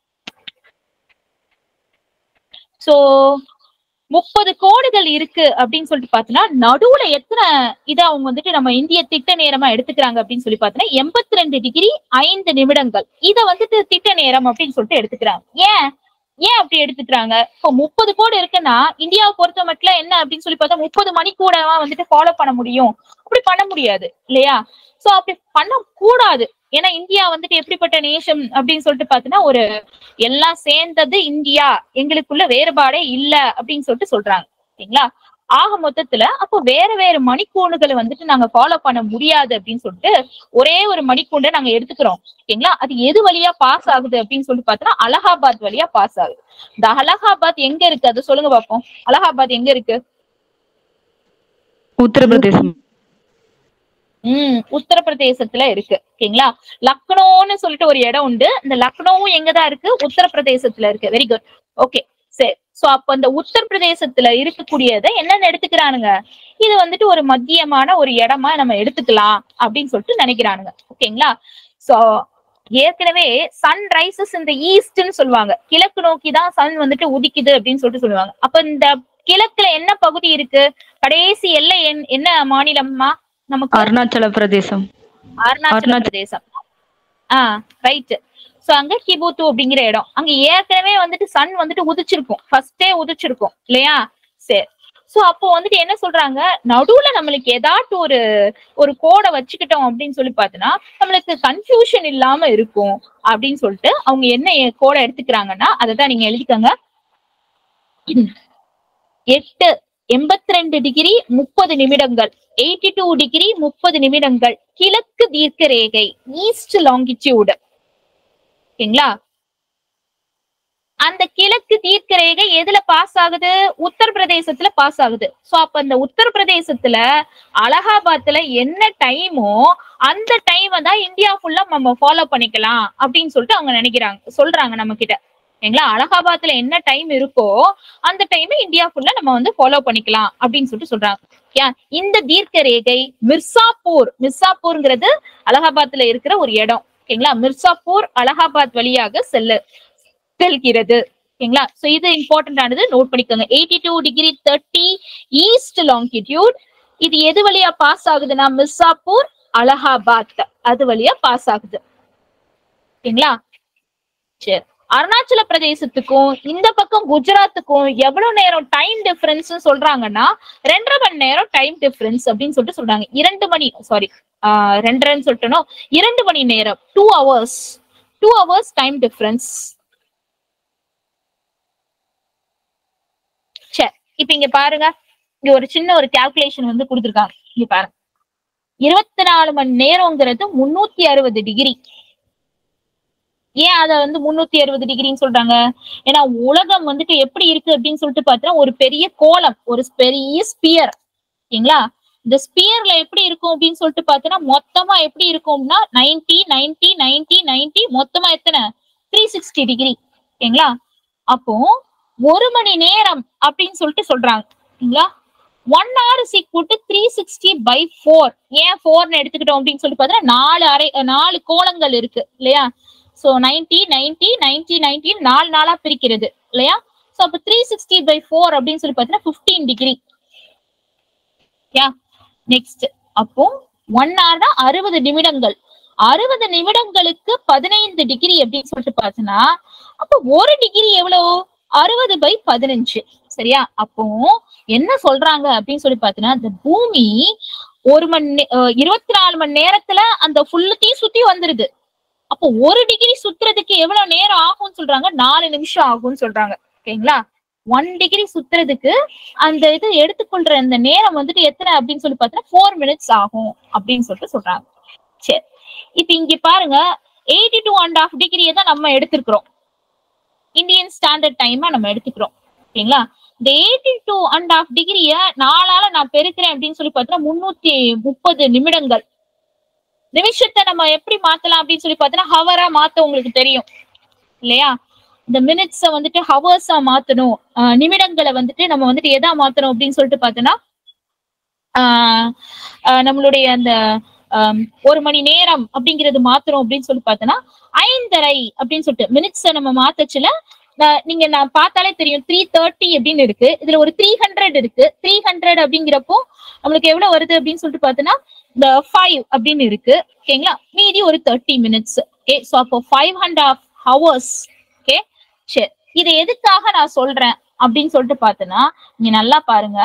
சோ முப்பது கோடுகள் இருக்கு அப்படின்னு சொல்லிட்டு பார்த்தோன்னா நடுவுல எத்தனை இதை அவங்க வந்துட்டு நம்ம இந்திய திட்ட நேரமா எடுத்துக்கிறாங்க அப்படின்னு சொல்லி பார்த்தோன்னா எண்பத்தி ரெண்டு டிகிரி ஐந்து நிமிடங்கள் இத வந்துட்டு திட்ட நேரம் அப்படின்னு சொல்லிட்டு எடுத்துக்கிறாங்க ஏன் ஏன் அப்படி எடுத்துக்கிறாங்க இப்போ முப்பது கோடு இருக்குன்னா இந்தியாவை பொறுத்த மட்டும் என்ன அப்படின்னு சொல்லி பார்த்தா முப்பது மணி கூடவா வந்துட்டு ஃபாலோ பண்ண முடியும் அப்படி பண்ண முடியாது இல்லையா சோ அப்படி பண்ண கூடாது ஏன்னா இந்தியா வந்துட்டு எப்படிப்பட்ட நேஷம் அப்படின்னு சொல்லிட்டு பாத்தீங்கன்னா ஒரு எல்லாம் சேர்ந்தது இந்தியா எங்களுக்குள்ள வேறுபாடே இல்ல அப்படின்னு சொல்லிட்டு சொல்றாங்க சரிங்களா ஆக மொத்தத்துல அப்போ வேற வேற மணிக்கூண்டுகளை வந்துட்டு நாங்க ஃபாலோ பண்ண முடியாது அப்படின்னு சொல்லிட்டு ஒரே ஒரு மணிக்கூண்டை நாங்க எடுத்துக்கிறோம் ஓகேங்களா அது எது வழியா பாஸ் ஆகுது அப்படின்னு சொல்லிட்டு பார்த்தோம்னா அலகாபாத் வழியா பாஸ் ஆகுது இந்த அலகாபாத் எங்க இருக்கு அது சொல்லுங்க பாப்போம் அலகாபாத் எங்க இருக்கு உத்தரப்பிரதேசம் உம் உத்தரப்பிரதேசத்துல இருக்கு ஓகேங்களா லக்னோன்னு சொல்லிட்டு ஒரு இடம் உண்டு இந்த லக்னோவும் எங்கதான் இருக்கு உத்தரப்பிரதேசத்துல இருக்கு வெரி குட் ஓகே சரி சோ அப்ப அந்த உத்தரப்பிரதேசத்துல இருக்கக்கூடியதை என்னன்னு எடுத்துக்கிறானுங்க இது வந்துட்டு ஒரு மத்தியமான ஒரு இடமா நம்ம எடுத்துக்கலாம் அப்படின்னு சொல்லிட்டு நினைக்கிறானுங்க ஓகேங்களா சோ ஏற்கனவே சன் ரைசஸ் இந்த ஈஸ்ட்னு சொல்லுவாங்க கிழக்கு நோக்கி தான் சன் வந்துட்டு உதிக்குது அப்படின்னு சொல்லிட்டு சொல்லுவாங்க அப்ப இந்த கிழக்குல என்ன பகுதி இருக்கு கடைசி எல்லை என்- என்ன மாநிலம்மா நமக்கு அருணாச்சல பிரதேசம் அருணாச்சல அருணாச்சல- பிரதேசம் ஆ ரைட் சோ அங்க கிபூத்து அப்படிங்கிற இடம் அங்க ஏற்கனவே வந்துட்டு சன் வந்துட்டு உதிச்சிருக்கும் ஃபர்ஸ்டே உதிச்சிருக்கும் இல்லையா சரி சோ அப்போ வந்துட்டு என்ன சொல்றாங்க நடுவுல நம்மளுக்கு ஏதாட்டும் ஒரு ஒரு கோடை வச்சுக்கிட்டோம் அப்படின்னு சொல்லி பார்த்தோன்னா நம்மளுக்கு கன்ஃபியூஷன் இல்லாம இருக்கும் அப்படின்னு சொல்லிட்டு அவங்க என்ன கோடை எடுத்துக்கிறாங்கன்னா அதை தான் நீங்க எழுதிக்கங்க எட்டு எண்பத்தி ரெண்டு டிகிரி முப்பது நிமிடங்கள் எயிட்டி டூ டிகிரி முப்பது நிமிடங்கள் கிழக்கு தீர்க்க ரேகை ஈஸ்ட் லாங்கிடியூடு ஓகேங்களா அந்த கிழக்கு தீர்க்க ரேகை எதுல பாஸ் ஆகுது உத்தரப்பிரதேசத்துல பாஸ் ஆகுது சோ அப்ப அந்த உத்தரப்பிரதேசத்துல அலகாபாத்ல என்ன டைமோ அந்த டைமை தான் இந்தியா ஃபுல்லா நம்ம ஃபாலோ பண்ணிக்கலாம் அப்படின்னு சொல்லிட்டு அவங்க நினைக்கிறாங்க சொல்றாங்க நம்ம கிட்ட சரிங்களா அலகாபாத்ல என்ன டைம் இருக்கோ அந்த டைம் இந்தியா ஃபுல்லா நம்ம வந்து ஃபாலோ பண்ணிக்கலாம் அப்படின்னு சொல்லிட்டு சொல்றாங்க ஓகே இந்த தீர்க்க ரேகை மிர்சாப்பூர் மிர்சாப்பூர்ங்கிறது அலகாபாத்ல இருக்கிற ஒரு இடம் ஓகேங்களா மிர்சாப்பூர் அலகாபாத் வழியாக செல்ல செல்கிறது ஓகேங்களா சோ இது இம்பார்ட்டன்ட் ஆனது நோட் பண்ணிக்கோங்க eighty two degree thirty east longitude இது எது வழியா பாஸ் ஆகுதுன்னா மிர்சாப்பூர் அலகாபாத் அது வழியா பாஸ் ஆகுது ஓகேங்களா சரி அருணாச்சல பிரதேசத்துக்கும் இந்த பக்கம் குஜராத்துக்கும் எவ்வளவு நேரம் டைம் டிஃபரன்ஸ் சொல்றாங்கன்னா ரெண்டரை மணி நேரம் டைம் டிஃபரன்ஸ் அப்படின்னு சொல்லிட்டு சொல்றாங்க இரண்டு மணி சாரி ரெண்டரைன்னு சொல்லிட்டனோ இரண்டு மணி நேரம் two hours two hours time difference சரி இப்ப இங்க பாருங்க இங்க ஒரு சின்ன ஒரு கால்குலேஷன் வந்து கொடுத்துருக்காங்க இங்க பாருங்க இருபத்தி நாலு மணி நேரம்ங்கிறது முன்னூத்தி அறுபது டிகிரி ஏன் அத வந்து முன்னூத்தி அறுபது டிகிரின்னு சொல்றாங்க ஏன்னா உலகம் வந்துட்டு எப்படி இருக்கு அப்படின்னு சொல்லிட்டு பார்த்தா ஒரு பெரிய கோலம் ஒரு பெரிய ஸ்பியர் ஓகேங்களா இந்த ஸ்பியர்ல எப்படி இருக்கும் அப்படின்னு சொல்லிட்டு பார்த்தோன்னா மொத்தமா எப்படி இருக்கும்னா நைன்டி நைன்டி நைன்டி நைன்டி மொத்தமா எத்தனை த்ரீ சிக்ஸ்டி டிகிரி ஓகேங்களா அப்போ ஒரு மணி நேரம் அப்படின்னு சொல்லிட்டு சொல்றாங்க ஓகேங்களா one hour is equal to three sixty by four ஏன் ஃபோர்னு எடுத்துக்கிட்டோம் அப்படின்னு சொல்லி பார்த்தீங்கன்னா நாலு அரை நாலு கோலங்கள் இருக்கு இல்லையா so ninety ninety ninety ninety நாலு நாளா பிரிக்கிறது இல்லையா சோ அப்ப த்ரீ சிக்ஸ்டி பை ஃபோர் அப்படின்னு சொல்லி பார்த்தீங்கன்னா பிப்டீன் டிகிரி யா நெக்ஸ்ட் அப்போ ஒன் ஹவர்னா அறுபது நிமிடங்கள் அறுபது நிமிடங்களுக்கு பதினைந்து டிகிரி அப்படின்னு சொல்லிட்டு பார்த்தோன்னா அப்போ ஒரு டிகிரி எவ்வளவு அறுபது பை பதினஞ்சு சரியா அப்போ என்ன சொல்றாங்க அப்படின்னு சொல்லி பார்த்தீங்கன்னா இந்த பூமி ஒரு மணி நே- அஹ் இருபத்தி நாலு மணி நேரத்துல அந்த ஃபுல்லுத்தையும் சுத்தி வந்துருது அப்போ ஒரு டிகிரி சுத்துறதுக்கு எவ்வளவு நேரம் ஆகும்னு சொல்றாங்க நாலு நிமிஷம் ஆகும்னு சொல்றாங்க ஓகேங்களா ஒன் டிகிரி சுத்துறதுக்கு அந்த இது எடுத்துக்கொள்ற அந்த நேரம் வந்துட்டு எத்தனை அப்படின்னு சொல்லி பார்த்தா ஃபோர் மினிட்ஸ் ஆகும் அப்படின்னு சொல்லிட்டு சொல்றாங்க சரி இப்ப இங்க பாருங்க எயிட்டி டூ அண்ட் ஆஃப் டிகிரியை தான் நம்ம எடுத்திருக்கிறோம் இந்தியன் ஸ்டாண்டர்ட் டைமா நம்ம எடுத்துக்கிறோம் ஓகேங்களா இந்த எயிட்டி டூ அண்ட் ஆஃப் டிகிரிய நாலால நான் பெருக்கிறேன் அப்படின்னு சொல்லி பார்த்தோன்னா முன்னூத்தி முப்பது நிமிடங்கள் நிமிஷத்தை நம்ம எப்படி மாத்தலாம் அப்படின்னு சொல்லி பார்த்தோன்னா ஹவரா மாத்த உங்களுக்கு தெரியும் இல்லையா இந்த மினிட்ஸ வந்துட்டு ஹவர்ஸா மாத்தணும் ஆஹ் நிமிடங்களை வந்துட்டு நம்ம வந்துட்டு எதா மாத்தணும் அப்படின்னு சொல்லிட்டு பார்த்தோன்னா ஆஹ் ஆஹ் நம்மளுடைய அந்த ஆம், ஒரு மணி நேரம் அப்படிங்கிறது மாத்தணும் அப்படின்னு சொல்லி பார்த்தோன்னா ஐந்தரை அப்படின்னு சொல்லிட்டு மினிட்ஸை நம்ம மாத்தச்சுல நான் நீங்க நான் பார்த்தாலே தெரியும் த்ரீ தேர்ட்டி அப்படின்னு இருக்கு இதுல ஒரு த்ரீ ஹண்ட்ரட் இருக்கு த்ரீ ஹண்ட்ரட் அப்படிங்கிறப்போ நம்மளுக்கு எவ்வளவு வருது அப்படின்னு சொல்லிட்டு பார்த்தோன்னா இந்த ஃபைவ் அப்படின்னு இருக்கு ஓகேங்களா மீதி ஒரு தேர்ட்டி மினிட்ஸ் ஓகே ஸோ அப்போ five and half hours okay சரி இது எதுக்காக நான் சொல்றேன் அப்படின்னு சொல்லிட்டு பார்த்தோன்னா நீங்க நல்லா பாருங்க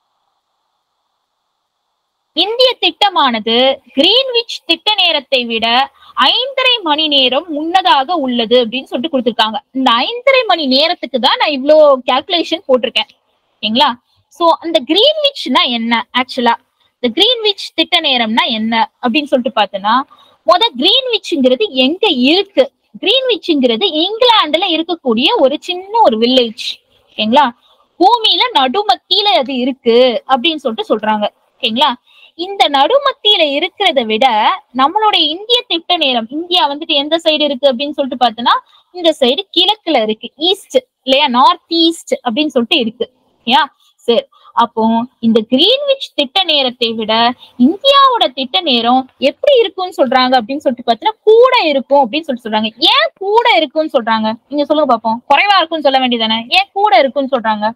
இந்திய திட்டமானது கிரீன்விச் திட்ட நேரத்தை விட ஐந்தரை மணி நேரம் முன்னதாக உள்ளது அப்படின்னு சொல்லிட்டு கொடுத்திருக்காங்க இந்த ஐந்தரை மணி நேரத்துக்கு தான் நான் இவ்ளோ கால்குலேஷன் போட்டிருக்கேன் ஓகேங்களா சோ அந்த கிரீன்விச்னா என்ன ஆக்சுவலா இந்த கிரீன்விச் திட்ட நேரம்னா என்ன அப்படின்னு சொல்லிட்டு பார்த்தோன்னா முத கிரீன்விச்ங்கிறது எங்க இருக்கு கிரீன்விச்ங்கிறது இங்கிலாந்துல இருக்கக்கூடிய ஒரு சின்ன ஒரு வில்லேஜ் ஓகேங்களா பூமியில நடுமத்தியில அது இருக்கு அப்படின்னு சொல்லிட்டு சொல்றாங்க ஓகேங்களா இந்த நடுமத்தியில இருக்கிறத விட நம்மளுடைய இந்திய திட்ட நேரம் இந்தியா வந்துட்டு எந்த சைடு இருக்கு அப்படின்னு சொல்லிட்டு பார்த்தோன்னா இந்த சைடு கிழக்குல இருக்கு ஈஸ்ட் இல்லையா நார்த் ஈஸ்ட் அப்படின்னு சொல்லிட்டு இருக்கு ஏயா சரி அப்போ இந்த கிரீன்விச் திட்ட நேரத்தை விட இந்தியாவோட திட்ட நேரம் எப்படி இருக்கும்னு சொல்றாங்க அப்படின்னு சொல்லிட்டு பார்த்தீங்கன்னா கூட இருக்கும் அப்படின்னு சொல்லிட்டு சொல்றாங்க ஏன் கூட இருக்கும்னு சொல்றாங்க நீங்க சொல்லுங்க பாப்போம் குறைவா இருக்கும்னு சொல்ல வேண்டியதானே ஏன் கூட இருக்கும்னு சொல்றாங்க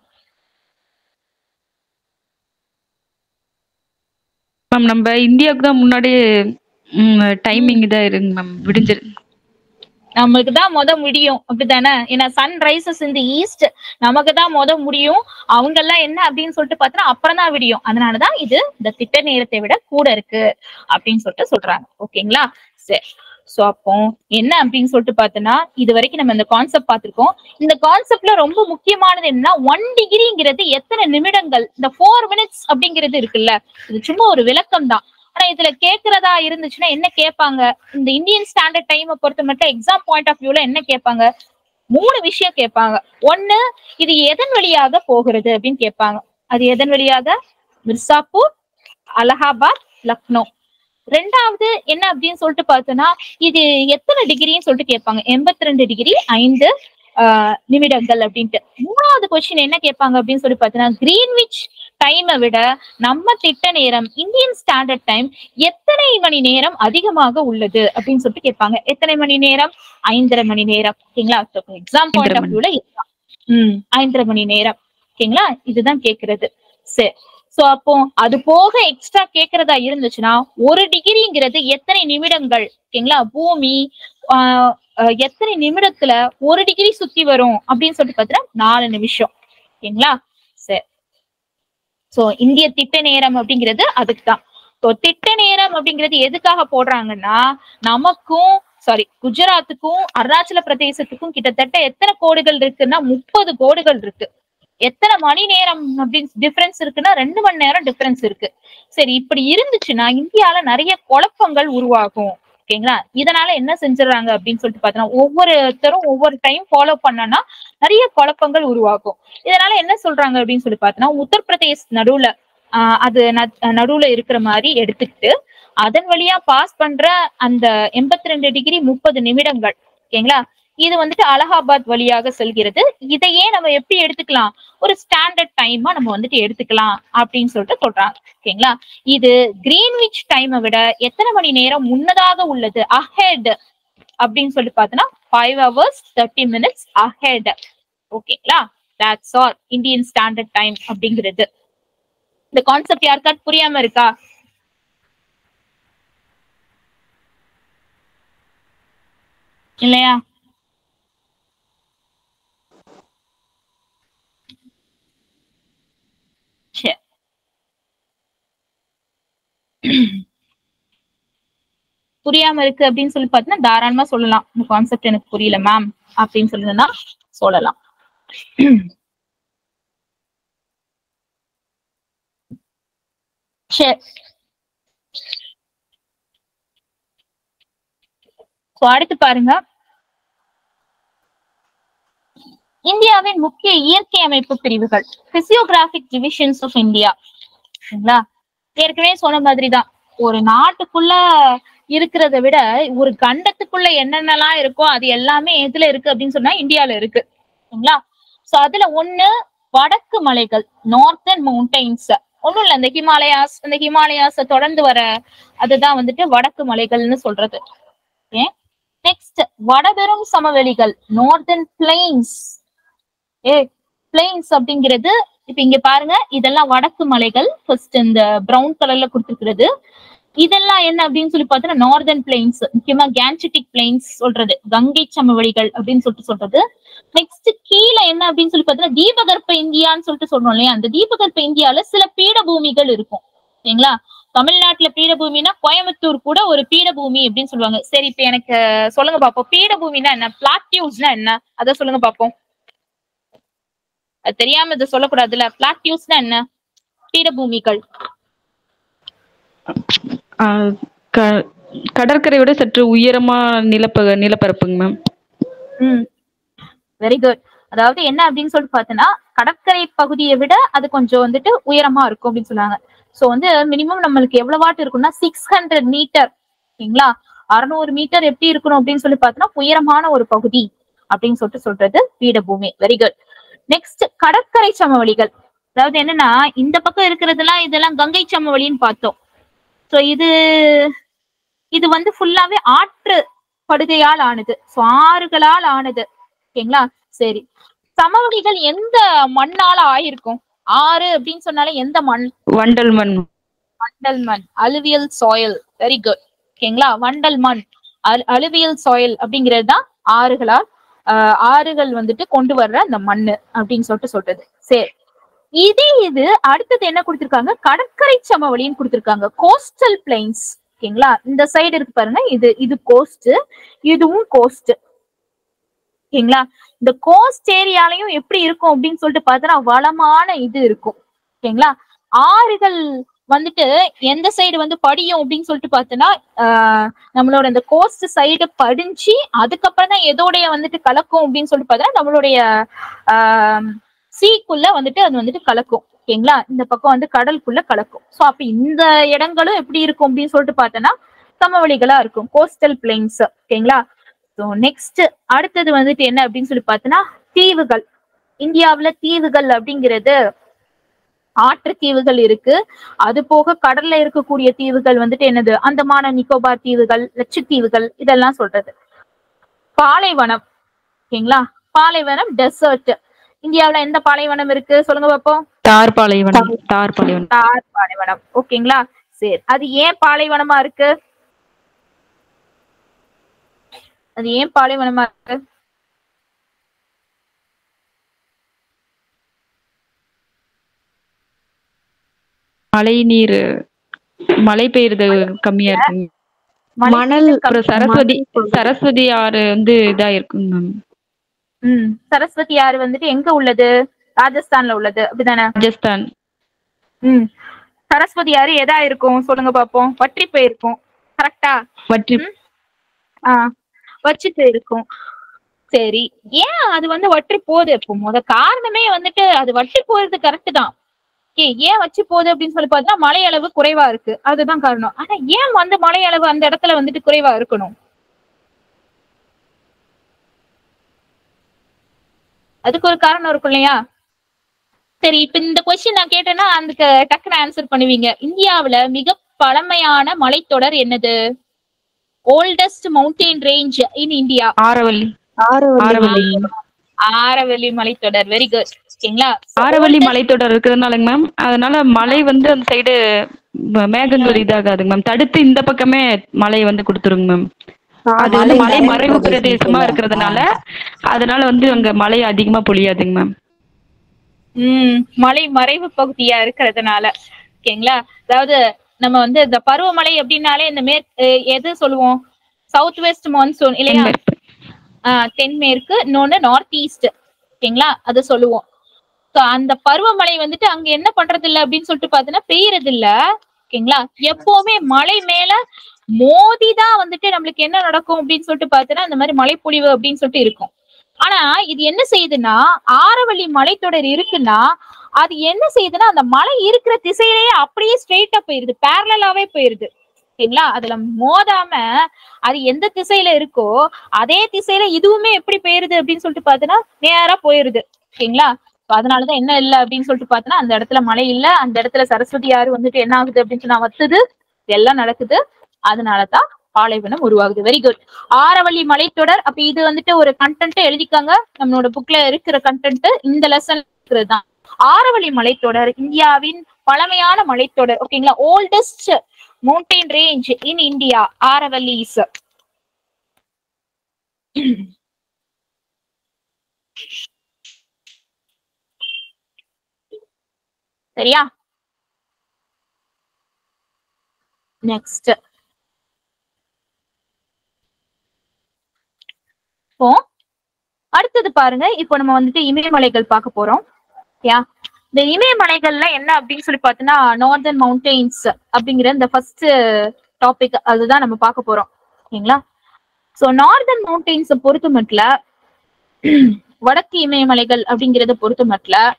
மேம் நம்ம இந்தியாவுக்கு தான் முன்னாடி டைமிங் இதா இருங்க மேம் விடிஞ்சிரு நமக்கு தான் முத முடியும் அப்படிதானே ஏன்னா சன் ரைசஸ் இந்த ஈஸ்ட் நமக்கு தான் முத முடியும் அவங்க எல்லாம் என்ன அப்படின்னு சொல்லிட்டு பார்த்தா அப்புறம் தான் விடியும் அதனாலதான் இது இந்த திட்ட நேரத்தை விட கூட இருக்கு அப்படின்னு சொல்லிட்டு சொல்றாங்க ஓகேங்களா சரி சோ அப்போ என்ன அப்படின்னு சொல்லிட்டு பார்த்தோன்னா இது வரைக்கும் நம்ம இந்த கான்செப்ட் பார்த்திருக்கோம் இந்த கான்செப்ட்ல ரொம்ப முக்கியமானது என்னன்னா ஒன் டிகிரிங்கிறது எத்தனை நிமிடங்கள் இந்த ஃபோர் மினிட்ஸ் அப்படிங்கிறது இருக்குல்ல இது சும்மா ஒரு விளக்கம் தான் ஆனா இதுல கேக்குறதா இருந்துச்சுன்னா என்ன கேட்பாங்க இந்த இந்தியன் ஸ்டாண்டர்ட் டைமை பொறுத்த மட்டும் எக்ஸாம் பாயிண்ட் ஆஃப் வியூல என்ன கேட்பாங்க மூணு விஷயம் கேட்பாங்க ஒண்ணு இது எதன் வழியாக போகிறது அப்படின்னு கேட்பாங்க அது எதன் வழியாக மிர்சாப்பூர் அலகாபாத் லக்னோ ரெண்டாவது என்ன அப்படின்னு சொல்லிட்டு பார்த்தோன்னா இது எத்தனை டிகிரின்னு சொல்லிட்டு கேட்பாங்க எண்பத்தி ரெண்டு டிகிரி ஐந்து ஆஹ், நிமிடங்கள் அப்படின்ட்டு மூணாவது கொஸ்டின் என்ன கேட்பாங்க அப்படின்னு சொல்லி பார்த்தோன்னா கிரீன்விச் டைமை விட நம்ம திட்ட நேரம் இந்தியன் ஸ்டாண்டர்ட் டைம் எத்தனை மணி நேரம் அதிகமாக உள்ளது அப்படின்னு சொல்லிட்டு கேட்பாங்க எத்தனை மணி நேரம் ஐந்தரை மணி நேரம் ஓகேங்களா எக்ஸாம் பாயிண்ட் ஆஃப் வியூல ம் ஐந்தரை மணி நேரம் ஓகேங்களா இதுதான் கேக்குறது சரி சோ அப்போ அது போக எக்ஸ்ட்ரா கேக்குறதா இருந்துச்சுன்னா ஒரு டிகிரிங்கிறது எத்தனை நிமிடங்கள் ஓகேங்களா பூமி ஆஹ் அஹ் எத்தனை நிமிடத்துல ஒரு டிகிரி சுத்தி வரும் அப்படின்னு சொல்லிட்டு பார்த்தீங்கன்னா நாலு நிமிஷம் ஓகேங்களா சரி சோ இந்திய திட்ட நேரம் அப்படிங்கிறது அதுக்கு தான் ஸோ திட்ட நேரம் அப்படிங்கிறது எதுக்காக போடுறாங்கன்னா நமக்கும் சாரி குஜராத்துக்கும் அருணாச்சல பிரதேசத்துக்கும் கிட்டத்தட்ட எத்தனை கோடுகள் இருக்குன்னா முப்பது கோடுகள் இருக்கு எத்தனை மணி நேரம் அப்படின்னு டிஃபரன்ஸ் இருக்குன்னா ரெண்டு மணி நேரம் டிஃபரன்ஸ் இருக்கு சரி இப்படி இருந்துச்சுன்னா இந்தியால நிறைய குழப்பங்கள் உருவாகும் ஓகேங்களா இதனால என்ன செஞ்சுறாங்க அப்படின்னு சொல்லிட்டு பார்த்தோம்னா ஒவ்வொருத்தரும் ஒவ்வொரு டைம் ஃபாலோ பண்ணனா நிறைய குழப்பங்கள் உருவாகும் இதனால என்ன சொல்றாங்க அப்படின்னு சொல்லி பார்த்தோம்னா உத்தரப்பிரதேஷ் நடுவுல ஆஹ் அது ந- நடுவுல இருக்கிற மாதிரி எடுத்துக்கிட்டு அதன் வழியா பாஸ் பண்ற அந்த எண்பத்தி ரெண்டு டிகிரி முப்பது நிமிடங்கள் ஓகேங்களா இது வந்துட்டு அலகாபாத் வழியாக செல்கிறது இதையே நம்ம எப்படி எடுத்துக்கலாம் ஒரு ஸ்டாண்டர்ட் டைமா நம்ம வந்துட்டு எடுத்துக்கலாம் அப்படின்னு சொல்லிட்டு சொல்றாங்க ஓகேங்களா இது கிரீன்விச் டைமை விட எத்தனை மணி நேரம் முன்னதாக உள்ளது அஹெட் அப்படின்னு சொல்லி பார்த்தோன்னா five hours thirty minutes ahead ஓகேங்களா that's all Indian standard time அப்படிங்கிறது இந்த கான்செப்ட் யாருக்காவது புரியாம இருக்கா இல்லையா சரி புரியாம இருக்கு அப்படின்னு சொல்லி பார்த்தீங்கன்னா தாராளமா சொல்லலாம் இந்த கான்செப்ட் எனக்கு புரியல மேம் அப்படின்னு சொல்லுன்னா சொல்லலாம் சரி So, அடுத்து பாருங்க இந்தியாவின் முக்கிய இயற்கை அமைப்பு பிரிவுகள் பிசியோகிராபிக் டிவிஷன்ஸ் ஆஃப் இந்தியா சரிங்களா ஏற்கனவே சொன்ன மாதிரிதான் ஒரு நாட்டுக்குள்ள இருக்கிறத விட ஒரு கண்டத்துக்குள்ள என்னென்னலாம் இருக்கோ அது எல்லாமே எதுல இருக்கு அப்படின்னு சொன்னா இந்தியால இருக்கு சரிங்களா சோ அதுல ஒண்ணு வடக்கு மலைகள் நார்த்தன் மவுண்டைன்ஸ் ஒண்ணும் இல்ல இந்த ஹிமாலயாஸ் இந்த ஹிமாலயாஸ தொடர்ந்து வர அதுதான் வந்துட்டு வடக்கு மலைகள்னு சொல்றது ஓகே நெக்ஸ்ட் வடபெரும் சமவெளிகள் நார்தன் பிளைன்ஸ் ஏ பிளைன்ஸ் அப்படிங்கிறது இப்ப இங்க பாருங்க இதெல்லாம் வடக்கு மலைகள் ஃபர்ஸ்ட் இந்த பிரவுன் கலர்ல கொடுத்துருக்கிறது இதெல்லாம் என்ன அப்படின்னு சொல்லி பார்த்தோன்னா நார்தன் பிளைன்ஸ் முக்கியமா கேன்சிட்டிக் பிளைன்ஸ் சொல்றது கங்கை சமவெளிகள் அப்படின்னு சொல்லிட்டு சொல்றது நெக்ஸ்ட் கீழே என்ன அப்படின்னு சொல்லி பார்த்தோன்னா தீபகற்ப இந்தியான்னு சொல்லிட்டு சொல்றோம் இல்லையா அந்த தீபகற்ப இந்தியால சில பீடபூமிகள் இருக்கும் சரிங்களா தமிழ்நாட்டுல பீடபூமினா கோயம்புத்தூர் கூட ஒரு பீடபூமி அப்படின்னு சொல்லுவாங்க சரி இப்ப எனக்கு சொல்லுங்க பாப்போம் பீடபூமினா என்ன பிளாட்யூஸ்னா என்ன அத சொல்லுங்க பாப்போம் அது தெரியாம இதை சொல்லக்கூடாதுல்ல பிளாட்யூஸ்னா என்ன பீடபூமிகள் ஆஹ் க- கடற்கரை விட சற்று உயரமா நிலப்ப நிலப்பரப்புங்க மேம் ம் வெரி குட் அதாவது என்ன அப்படின்னு சொல்லிட்டு பார்த்தோன்னா கடற்கரை பகுதியை விட அது கொஞ்சம் வந்துட்டு உயரமா இருக்கும் அப்படின்னு சொன்னாங்க சோ வந்து மினிமம் நம்மளுக்கு எவ்வளவு வாட் இருக்கும்னா சிக்ஸ் ஹண்ட்ரட் மீட்டர் ஓகேங்களா அறுநூறு மீட்டர் எப்படி இருக்கணும் அப்படின்னு சொல்லி பார்த்தோன்னா உயரமான ஒரு பகுதி அப்படின்னு சொல்லிட்டு சொல்றது பீடபூமி வெரி குட் நெக்ஸ்ட் கடற்கரை சமவெளிகள் அதாவது என்னன்னா இந்த பக்கம் இருக்கிறதெல்லாம் இதெல்லாம் கங்கை சமவெளின்னு பார்த்தோம் சோ இது இது வந்து ஃபுல்லாவே ஆற்று படுகையால் ஆனது சோ ஆறுகளால் ஆனது ஓகேங்களா சரி சமவெளிகள் எந்த மண்ணால ஆயிருக்கும் ஆறு அப்படின்னு சொன்னாலே எந்த மண் வண்டல் மண் வண்டல் மண் அலுவியல் சாயில் வெரி குட் ஓகேங்களா வண்டல் மண் அல் அலுவியல் சாயில் அப்படிங்கிறது தான் ஆறுகளால் ஆஹ் ஆறுகள் வந்துட்டு கொண்டு வர்ற அந்த மண்ணு அப்படின்னு சொல்லிட்டு சொல்றது சரி இதே இது அடுத்தது என்ன கொடுத்திருக்காங்க கடற்கரை சமவெளின்னு கொடுத்திருக்காங்க கோஸ்டல் பிளைன்ஸ் ஓகேங்களா இந்த சைடு இருக்கு பாருங்க இது இது கோஸ்ட் இதுவும் கோஸ்ட் ஓகேங்களா இந்த கோஸ்ட் ஏரியாலையும் எப்படி இருக்கும் அப்படின்னு சொல்லிட்டு பார்த்தோன்னா வளமான இது இருக்கும் ஓகேங்களா ஆறுகள் வந்துட்டு எந்த சைடு வந்து படியும் அப்படின்னு சொல்லிட்டு பார்த்தோன்னா ஆஹ் நம்மளோட இந்த கோஸ்ட் சைடு படிஞ்சு அதுக்கப்புறம் தான் எதோடைய வந்துட்டு கலக்கும் அப்படின்னு சொல்லிட்டு பார்த்தோன்னா நம்மளுடைய ஆஹ் சீக்குள்ள வந்துட்டு அது வந்துட்டு கலக்கும் ஓகேங்களா இந்த பக்கம் வந்து கடலுக்குள்ள கலக்கும் சோ அப்ப இந்த இடங்களும் எப்படி இருக்கும் அப்படின்னு சொல்லிட்டு பார்த்தோன்னா சமவெளிகளா இருக்கும் கோஸ்டல் பிளைன்ஸ் ஓகேங்களா ஸோ நெக்ஸ்ட் அடுத்தது வந்துட்டு என்ன அப்படின்னு சொல்லி பார்த்தோன்னா தீவுகள் இந்தியாவுல தீவுகள் அப்படிங்கிறது ஆற்று தீவுகள் இருக்கு அது போக கடல்ல இருக்கக்கூடிய தீவுகள் வந்துட்டு என்னது அந்தமான நிக்கோபார் தீவுகள் லட்சத்தீவுகள் இதெல்லாம் சொல்றது பாலைவனம் ஓகேங்களா பாலைவனம் டெசர்ட் இந்தியாவுல எந்த பாலைவனம் இருக்கு சொல்லுங்க பாப்போம் தார் பாலைவனம் தார் பாலைவனம் தார் பாலைவனம் ஓகேங்களா சரி அது ஏன் பாலைவனமா இருக்கு அது ஏன் பாலைவனமா இருக்கு மழை நீர் மழை பெய்யுறது கம்மியா இருக்குங்க மணல் அப்புறம் சரஸ்வதி சரஸ்வதி ஆறு வந்து இதா இருக்குங்க மேம் ம் சரஸ்வதி ஆறு வந்துட்டு எங்க உள்ளது ராஜஸ்தான்ல உள்ளது அப்படிதானே ராஜஸ்தான் ம் சரஸ்வதி ஆறு எதா இருக்கும் சொல்லுங்க பாப்போம் வற்றி போயிருக்கும் கரெக்டா வற்றி ஆ வச்சுட்டு இருக்கும் சரி ஏன் அது வந்து வற்றி போகுது இப்போ முத காரணமே வந்துட்டு அது வற்றி போறது கரெக்ட் தான் ஏ ஏன் வச்சு போகுது அப்படின்னு சொல்லி பார்த்தா மழை அளவு குறைவா இருக்கு அதுதான் காரணம் ஆனா ஏன் வந்து மழை அளவு அந்த இடத்துல வந்துட்டு குறைவா இருக்கணும் அதுக்கு ஒரு காரணம் இருக்கும் இல்லையா சரி இப்ப இந்த கொஸ்டின் நான் கேட்டேன்னா அதுக்கு டக்குன்னு ஆன்சர் பண்ணுவீங்க இந்தியாவுல மிக பழமையான மலைத்தொடர் என்னது oldest mountain range in India Aravalli Aravalli Aravalli Aravalli மலைத்தொடர் வெரி குட் ஓகேங்களா So, ஆரவல்லி oldest- மலைத்தொடர் இருக்கிறதுனாலங்க மேம் அதனால மழை வந்து அந்த சைடு மேகங்கள் இதாகாதுங்க மேம் தடுத்து இந்த பக்கமே மழை வந்து கொடுத்துருங்க மேம் அது வந்து மலை மறைவு பிரதேசமா இருக்கிறதுனால அதனால வந்து அங்க மழை அதிகமா பொழியாதுங்க மேம் ம் மலை மறைவு பகுதியா இருக்கிறதுனால ஓகேங்களா அதாவது நம்ம வந்து இந்த பருவமழை அப்படின்னாலே இந்த மேற் அஹ் எது சொல்லுவோம் சவுத் வெஸ்ட் மான்சூன் இல்லையா ஆஹ் தென்மேற்கு இன்னொன்னு நார்த் ஈஸ்ட் ஓகேங்களா அது சொல்லுவோம் So, அந்த பருவமழை வந்துட்டு அங்க என்ன பண்றது இல்ல அப்படின்னு சொல்லிட்டு பாத்தீங்கன்னா பெய்யறது இல்ல ஓகேங்களா எப்பவுமே மலை மேல மோதிதான் வந்துட்டு நம்மளுக்கு என்ன நடக்கும் அப்படின்னு சொல்லிட்டு பாத்தீங்கன்னா இந்த மாதிரி மழைப்பொழிவு அப்படின்னு சொல்லிட்டு இருக்கும் ஆனா இது என்ன செய்யுதுன்னா ஆரவள்ளி மலைத்தொடர் இருக்குன்னா அது என்ன செய்யுதுன்னா அந்த மலை இருக்கிற திசையிலேயே அப்படியே ஸ்ட்ரெயிட்டா போயிருது பேரலாவே போயிருது ஓகேங்களா அதுல மோதாம அது எந்த திசையில இருக்கோ அதே திசையில இதுவுமே எப்படி போயிருது அப்படின்னு சொல்லிட்டு பாத்தீங்கன்னா நேரா போயிருது ஓகேங்களா So அதனாலதான் என்ன இல்ல அப்படின்னு சொல்லிட்டு பார்த்தோன்னா அந்த இடத்துல மழை இல்ல அந்த இடத்துல சரஸ்வதி ஆறு வந்துட்டு என்ன ஆகுது அப்படின்னு சொன்னா வத்துது எல்லாம் நடக்குது அதனாலதான் பாலைவனம் உருவாகுது வெரி குட் ஆரவள்ளி மலைத்தொடர் அப்ப இது வந்துட்டு ஒரு கண்டென்ட் எழுதிக்காங்க நம்மளோட புக்ல இருக்கிற கண்டென்ட் இந்த லெசன் இருக்கிறது தான் ஆரவள்ளி மலைத்தொடர் இந்தியாவின் பழமையான மலைத்தொடர் ஓகேங்களா oldest mountain range in India Aravallis சரியா நெக்ஸ்ட் இப்போ அடுத்தது பாருங்க இப்போ நம்ம வந்துட்டு இமயமலைகள் பார்க்க போறோம் யா இந்த இமயமலைகள்ல என்ன அப்படின்னு சொல்லி பார்த்தோம்னா நார்தர்ன் மவுண்டெயின்ஸ் அப்படிங்கிற இந்த ஃபர்ஸ்ட் டாபிக் அதுதான் நம்ம பார்க்க போறோம் ஓகேங்களா சோ நார்தர்ன் மவுண்டெயின்ஸ் பொறுத்த மட்டும் வடக்கு இமயமலைகள் அப்படிங்கறத பொறுத்த மட்டும்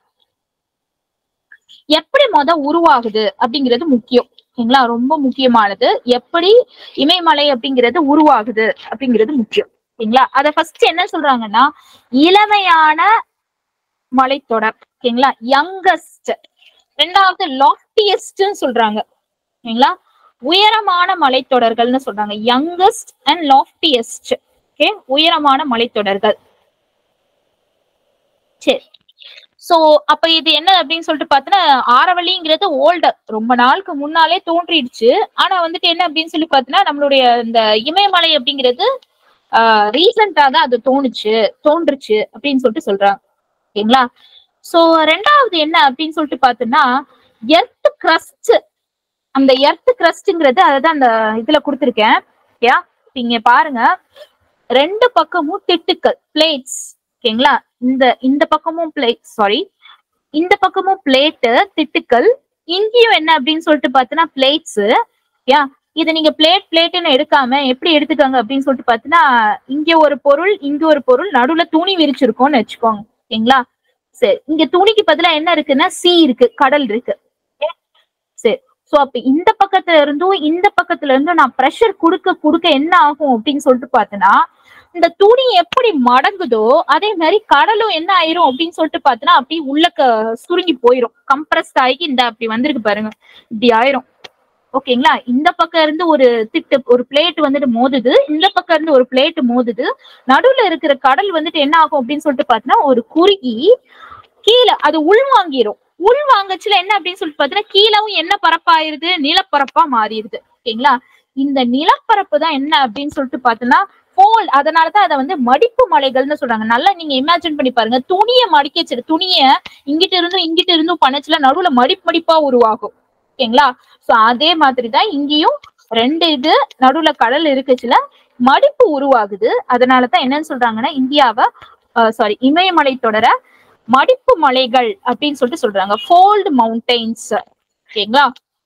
எப்படி மொத உருவாகுது அப்படிங்கிறது முக்கியம் ஓகேங்களா ரொம்ப முக்கியமானது எப்படி இமயமலை அப்படிங்கிறது உருவாகுது அப்படிங்கிறது முக்கியம் ஓகேங்களா அத ஃபர்ஸ்ட் என்ன சொல்றாங்கன்னா இளமையான மலைத்தொடர் ஓகேங்களா யங்கஸ்ட் ரெண்டாவது லாஃப்டியஸ்ட் சொல்றாங்க ஓகேங்களா உயரமான மலைத்தொடர்கள்னு சொல்றாங்க யங்கஸ்ட் அண்ட் லாஃப்டியஸ்ட் ஓகே உயரமான மலைத்தொடர்கள் சரி சோ அப்ப இது என்ன அப்படின்னு சொல்லிட்டு பார்த்தோன்னா ஆரவல்லிங்கிறது ஓல்டு ரொம்ப நாளுக்கு முன்னாலே தோன்றிடுச்சு ஆனா வந்துட்டு என்ன அப்படின்னு சொல்லி பார்த்தோன்னா நம்மளுடைய இந்த இமயமலை அப்படிங்கிறது ரீசெண்டா தான் அது தோணுச்சு தோன்றுச்சு அப்படின்னு சொல்லிட்டு சொல்றாங்க ஓகேங்களா சோ ரெண்டாவது என்ன அப்படின்னு சொல்லிட்டு பார்த்தோம்னா எர்த் கிரஸ்ட் அந்த எர்த் கிரஸ்ட்ங்கிறது அதுதான் அந்த இதுல கொடுத்துருக்கேன் ஓகேயா இங்க பாருங்க ரெண்டு பக்கமும் திட்டுக்கள் பிளேட்ஸ் ஓகேங்களா இந்த இந்த பக்கமும் பிளேட் சாரி இந்த பக்கமும் பிளேட்டு திட்டுக்கள் இங்கேயும் என்ன அப்படின்னு சொல்லிட்டு பார்த்தோன்னா பிளேட்ஸ் யா இதை நீங்க பிளேட் பிளேட்னு எடுக்காம எப்படி எடுத்துக்காங்க அப்படின்னு சொல்லிட்டு பார்த்தீங்கன்னா இங்க ஒரு பொருள் இங்க ஒரு பொருள் நடுவுல துணி விரிச்சிருக்கோம்னு வச்சுக்கோங்க ஓகேங்களா சரி இங்க துணிக்கு பதிலா என்ன இருக்குன்னா சி இருக்கு கடல் இருக்கு Okay? சரி சோ அப்ப இந்த பக்கத்துல இருந்தும் இந்த பக்கத்துல இருந்தும் நான் ப்ரெஷர் கொடுக்க கொடுக்க என்ன ஆகும் அப்படின்னு சொல்லிட்டு பார்த்தேன்னா இந்த துணி எப்படி மடங்குதோ அதே மாதிரி கடலும் என்ன ஆயிரும் அப்படின்னு சொல்லிட்டு பார்த்தோன்னா அப்படி உள்ளக்க சுருங்கி போயிரும் கம்ப்ரஸ்ட் ஆகி இந்த அப்படி வந்திருக்கு பாருங்க இப்படி ஆயிரும் ஓகேங்களா இந்த பக்கம் இருந்து ஒரு திட்டு ஒரு பிளேட் வந்துட்டு மோதுது இந்த பக்கம் இருந்து ஒரு பிளேட் மோதுது நடுவுல இருக்கிற கடல் வந்துட்டு என்ன ஆகும் அப்படின்னு சொல்லிட்டு பார்த்தோன்னா ஒரு குறுகி கீழே அது உள்வாங்கிரும் உள்வாங்கச்சுல என்ன அப்படின்னு சொல்லிட்டு பார்த்தீங்கன்னா கீழவும் என்ன பரப்பாயிருது நிலப்பரப்பா மாறிடுது ஓகேங்களா இந்த நிலப்பரப்பு தான் என்ன அப்படின்னு சொல்லிட்டு பார்த்தோன்னா ஃபோல்ட் அதனாலதான் அதை வந்து மடிப்பு மலைகள்னு சொல்றாங்க நல்லா நீங்க இமேஜின் பண்ணி பாருங்க துணியை மடிக்க வச்சிரு துணிய இங்கிட்ட இருந்தும் இங்கிட்ட இருந்தும் பண்ணச்சுல நடுவுல மடிப்பு மடிப்பா உருவாகும் ஓகேங்களா சோ அதே மாதிரி தான் இங்கேயும் ரெண்டு இது நடுவுல கடல் இருக்குச்சுல மடிப்பு உருவாகுது அதனாலதான் என்னன்னு சொல்றாங்கன்னா இந்தியாவை சாரி இமயமலை தொடர மடிப்பு மலைகள் அப்படின்னு சொல்லிட்டு சொல்றாங்க ஃபோல்டு மவுண்டெயின்ஸ் ஓகேங்களா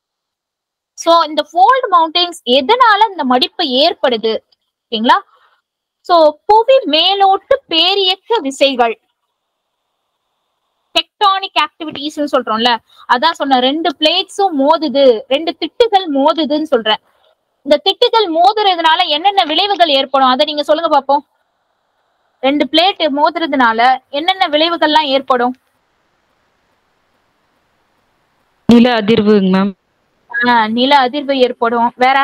சோ இந்த ஃபோல்டு மவுண்டெயின்ஸ் எதனால இந்த மடிப்பு ஏற்படுது ஓகேங்களா சோ புவி மேலோட்டு பேரியக்க விசைகள் டெக்டானிக் ஆக்டிவிட்டிஸ் சொல்றோம்ல அதான் சொன்ன ரெண்டு பிளேட்ஸும் மோதுது ரெண்டு திட்டுகள் மோதுதுன்னு சொல்றேன் இந்த திட்டுகள் மோதுறதுனால என்னென்ன விளைவுகள் ஏற்படும் அதை நீங்க சொல்லுங்க பாப்போம் ரெண்டு பிளேட் மோதுறதுனால என்னென்ன விளைவுகள்லாம் ஏற்படும் நில அதிர்வுங்க மேம் ஆஹ் நில அதிர்வு ஏற்படும் வேற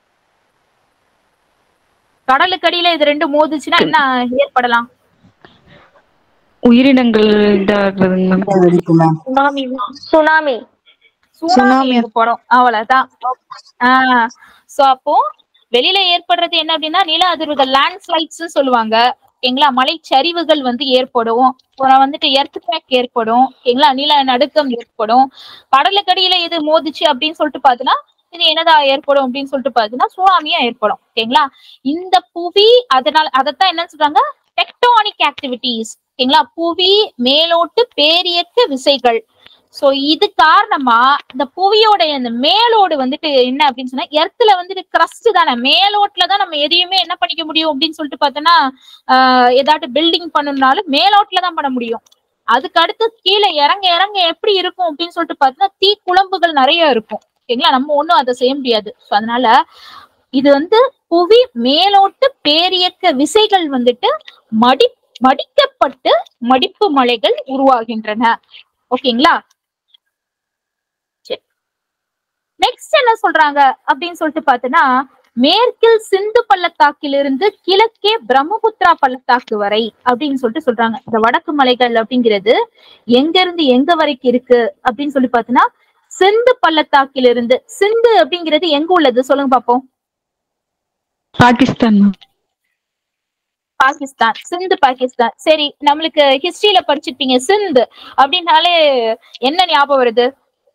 கடலுக்கடியில இது ரெண்டு மோதுச்சுன்னா என்ன ஏற்படலாம் உயிரினங்கள் இதாகிறதுங்க மேம் சுனாமி சுனாமி சுனாமி ஏற்படும் அவ்வளவுதான் ஆஹ் சோ அப்போ வெளியில ஏற்படுறது என்ன அப்படின்னா நில அதிர்வுகள் லேண்ட்ஸ்லைட்ஸ் சொல்லுவாங்க ஓகேங்களா மலைச்சரிவுகள் வந்து ஏற்படும் அப்புறம் வந்துட்டு எர்த் பேக் ஏற்படும் ஓகேங்களா நில நடுக்கம் ஏற்படும் கடலுக்கடியில இது மோதிச்சு அப்படின்னு சொல்லிட்டு பாத்தீங்கன்னா இது என்னதா ஏற்படும் அப்படின்னு சொல்லிட்டு பாத்தீங்கன்னா சுனாமியா ஏற்படும் ஓகேங்களா இந்த புவி அதனால அதைத்தான் என்ன சொல்றாங்க டெக்டானிக் ஆக்டிவிட்டீஸ் ஓகேங்களா புவி மேலோட்டு பேரியக்க விசைகள் சோ இது காரணமா இந்த புவியோட இந்த மேலோடு வந்துட்டு என்ன அப்படின்னு சொன்னா எர்த்துல வந்துட்டு கிரஸ்ட் தானே மேலோட்டுல தான் நம்ம எதையுமே என்ன பண்ணிக்க முடியும் அப்படின்னு சொல்லிட்டு பார்த்தோன்னா ஆஹ் ஏதாட்டு பில்டிங் பண்ணணும்னாலும் மேலோட்டுல தான் பண்ண முடியும் அதுக்கு அடுத்து கீழே இறங்க இறங்க எப்படி இருக்கும் அப்படின்னு சொல்லிட்டு பார்த்தோன்னா தீ குழம்புகள் நிறைய இருக்கும் ஓகேங்களா நம்ம ஒண்ணும் அதை செய்ய முடியாது So அதனால இது வந்து புவி மேலோட்டு பேரியக்க விசைகள் வந்துட்டு மடி மடிக்கப்பட்டு மடிப்பு மலைகள் உருவாகின்றன ஓகேங்களா நெக்ஸ்ட் என்ன சொல்றாங்க அப்படின்னு சொல்லிட்டு பார்த்தோன்னா மேற்கில் சிந்து பள்ளத்தாக்கிலிருந்து கிழக்கே பிரம்மபுத்திரா பள்ளத்தாக்கு வரை அப்படின்னு சொல்லிட்டு சொல்றாங்க இந்த வடக்கு மலைகள் அப்படிங்கிறது எங்க இருந்து எங்க வரைக்கும் இருக்கு அப்படின்னு சொல்லி பார்த்தோன்னா சிந்து பள்ளத்தாக்கிலிருந்து சிந்து அப்படிங்கிறது எங்க உள்ளது சொல்லுங்க பாப்போம் பாகிஸ்தான் மேம் பாகிஸ்தான் சிந்து பாகிஸ்தான் சரி நம்மளுக்கு ஹிஸ்டரியில படிச்சிருப்பீங்க சிந்து அப்படின்னாலே என்ன ஞாபகம் வருது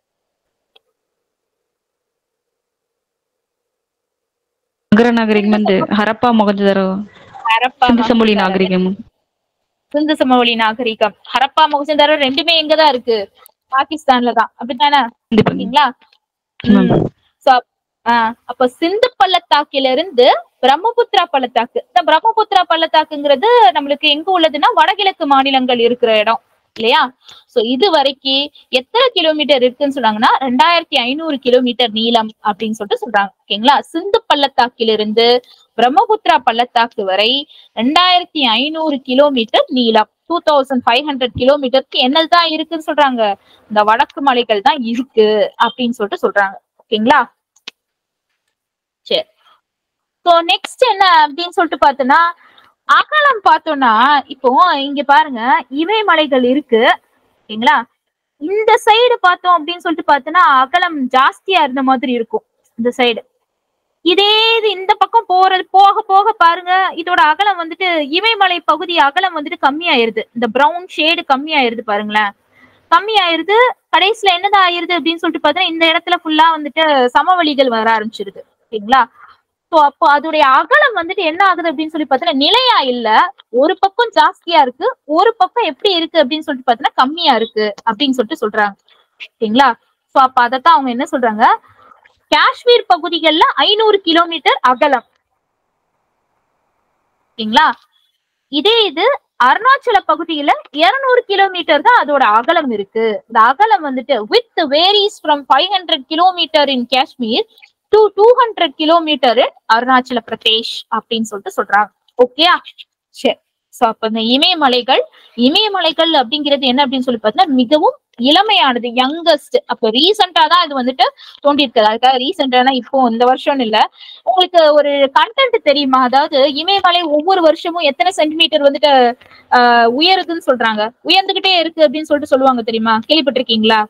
நகர நாகரிகம் வந்து ஹரப்பா மொகஞ்சதரோ ஹரப்பா சிந்து சமொழி மொஹஞ்சதாரோ. நாகரிகம் சிந்து சமவெளி நாகரிகம் ஹரப்பா மொஹஞ்சதாரோ ரெண்டுமே எங்கதான் இருக்கு பாகிஸ்தான்ல தான் அப்படித்தானே கண்டிப்பாங்க ஓகேங்களா ஆமாம். ம். So, ஆஹ் அப்ப சிந்து பள்ளத்தாக்கில இருந்து பிரம்மபுத்திரா பள்ளத்தாக்கு இந்த பிரம்மபுத்திரா பள்ளத்தாக்குங்கிறது நம்மளுக்கு எங்க உள்ளதுன்னா வடகிழக்கு மாநிலங்கள் இருக்கிற இடம் இல்லையா சோ இது வரைக்கும் எத்தனை கிலோமீட்டர் இருக்குன்னு சொன்னாங்கன்னா ரெண்டாயிரத்தி ஐநூறு கிலோமீட்டர் நீளம் அப்படின்னு சொல்லிட்டு சொல்றாங்க ஓகேங்களா சிந்து பள்ளத்தாக்கிலிருந்து பிரம்மபுத்திரா பள்ளத்தாக்கு வரை ரெண்டாயிரத்தி ஐநூறு கிலோமீட்டர் நீளம் டூ தௌசண்ட் ஃபைவ் ஹண்ட்ரட் கிலோமீட்டருக்கு என்னதுதான் இருக்குன்னு சொல்றாங்க இந்த வடக்கு மலைகள் தான் இருக்கு அப்படின்னு சொல்லிட்டு சொல்றாங்க ஓகேங்களா சரி சோ நெக்ஸ்ட் என்ன அப்படின்னு சொல்லிட்டு பார்த்தோம்னா அகலம் பார்த்தோம்னா இப்போ இங்க பாருங்க இமயமலைகள் இருக்கு ஓகேங்களா இந்த சைடு பார்த்தோம் அப்படின்னு சொல்லிட்டு பார்த்தோம்னா அகலம் ஜாஸ்தியா இருந்த மாதிரி இருக்கும் இந்த சைடு இதே இது இந்த பக்கம் போறது போக போக பாருங்க இதோட அகலம் வந்துட்டு இமயமலை பகுதி அகலம் வந்துட்டு கம்மியாயிருது இந்த பிரவுன் ஷேடு கம்மியாயிருது பாருங்களேன் கம்மியாயிருது கடைசியில என்னதான் ஆயிருது அப்படின்னு சொல்லிட்டு பார்த்தா இந்த இடத்துல ஃபுல்லா வந்துட்டு சமவெளிகள் வர ஆரம்பிச்சிருது ஓகேங்களா சோ அப்போ அதோடைய அகலம் வந்துட்டு என்ன ஆகுது அப்படின்னு சொல்லி பார்த்தீங்கன்னா நிலையா இல்ல ஒரு பக்கம் ஜாஸ்தியா இருக்கு ஒரு பக்கம் எப்படி இருக்கு அப்படின்னு சொல்லிட்டு பார்த்தீங்கன்னா கம்மியா இருக்கு அப்படின்னு சொல்லிட்டு சொல்றாங்க ஓகேங்களா சோ அப்ப அதத்தான் அவங்க என்ன சொல்றாங்க காஷ்மீர் பகுதிகள்ல ஐநூறு கிலோமீட்டர் அகலம் ஓகேங்களா இதே இது அருணாச்சல பகுதியில 200 கிலோமீட்டர் தான் அதோட அகலம் இருக்கு இந்த அகலம் வந்துட்டு with varies from five hundred kilometre in Kashmir to two hundred kilometre in Arunachal Pradesh அப்படின்னு சொல்லிட்டு சொல்றாங்க ஓகேயா சரி சோ அப்ப இந்த இமயமலைகள் இமயமலைகள் அப்படிங்கிறது என்ன அப்படின்னு சொல்லி பார்த்தீங்கன்னா மிகவும் இளமையானது யங்கஸ்ட் அப்ப ரீசெண்டா தான் இது வந்துட்டு தோண்டியிருக்குது அதுக்காக ரீசெண்டானா இப்போ இந்த வருஷம் இல்ல உங்களுக்கு ஒரு கண்டென்ட் தெரியுமா அதாவது இமயமலை ஒவ்வொரு வருஷமும் எத்தனை சென்டிமீட்டர் வந்துட்டு ஆஹ் உயருதுன்னு சொல்றாங்க உயர்ந்துகிட்டே இருக்கு அப்படின்னு சொல்லிட்டு சொல்லுவாங்க தெரியுமா கேள்விப்பட்டிருக்கீங்களா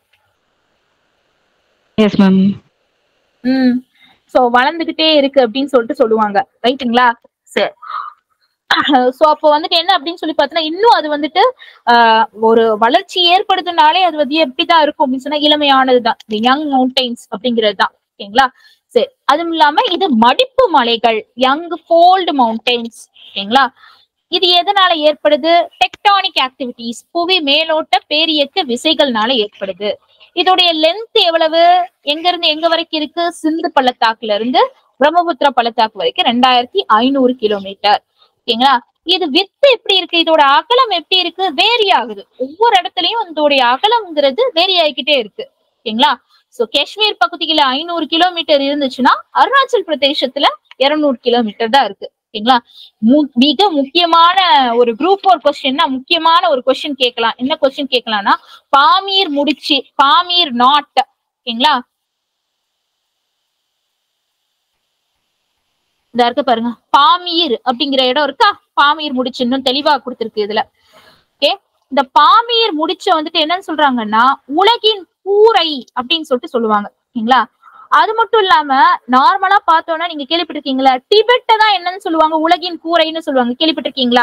எஸ் மேம் ம் சோ வளர்ந்துகிட்டே இருக்கு அப்படின்னு சொல்லிட்டு சொல்லுவாங்க ரைட்டுங்களா சரி சோ அப்போ வந்துட்டு என்ன அப்படின்னு சொல்லி பார்த்தீங்கன்னா இன்னும் அது வந்துட்டு ஆஹ் ஒரு வளர்ச்சி ஏற்படுதுனாலே அது வந்து எப்படிதான் இருக்கும் அப்படின்னு சொன்னா இளமையானதுதான் இந்த யங் மவுண்டைன்ஸ் அப்படிங்கிறது தான் ஓகேங்களா சரி அதுவும் இல்லாம இது மடிப்பு மலைகள் யங் ஃபோல்டு மவுண்டைன்ஸ் ஓகேங்களா இது எதனால ஏற்படுது டெக்டானிக் ஆக்டிவிட்டிஸ் புவி மேலோட்ட பேரியக்க விசைகள்னால ஏற்படுது இதோடைய லென்த் எவ்வளவு எங்க இருந்து எங்க வரைக்கும் இருக்கு சிந்து பள்ளத்தாக்குல இருந்து பிரம்மபுத்திரா பள்ளத்தாக்கு வரைக்கும் ரெண்டாயிரத்தி ஐநூறு கிலோமீட்டர் ஓகேங்களா இது வித்து எப்படி இருக்கு இதோட அகலம் எப்படி இருக்கு வேரி ஆகுது ஒவ்வொரு இடத்துலயும் இதோடைய அகலம்ங்கிறது வேரி ஆகிக்கிட்டே இருக்கு ஓகேங்களா சோ காஷ்மீர் பகுதியில ஐநூறு கிலோமீட்டர் இருந்துச்சுன்னா அருணாச்சல் பிரதேசத்துல இருநூறு கிலோமீட்டர் தான் இருக்கு ஓகேங்களா மு- மிக முக்கியமான ஒரு குரூப் ஃபோர் கொஸ்டின்னா முக்கியமான ஒரு கொஸ்டின் கேட்கலாம் என்ன கொஸ்டின் கேட்கலாம்னா பாமீர் முடிச்சு பாமீர் நாட் ஓகேங்களா இந்த இருக்கு பாருங்க பாமீர் அப்படிங்கிற இடம் இருக்கா பாமீர் முடிச்சு இன்னும் தெளிவா கொடுத்திருக்கு இதுல ஓகே இந்த பாமீர் முடிச்ச வந்துட்டு என்னன்னு சொல்றாங்கன்னா உலகின் கூரை அப்படின்னு சொல்லிட்டு சொல்லுவாங்க ஓகேங்களா அது மட்டும் இல்லாம நார்மலா பார்த்தோம்னா நீங்க கேள்விப்பட்டிருக்கீங்களா டிபெட்ட தான் என்னன்னு சொல்லுவாங்க உலகின் கூரைன்னு சொல்லுவாங்க கேள்விப்பட்டிருக்கீங்களா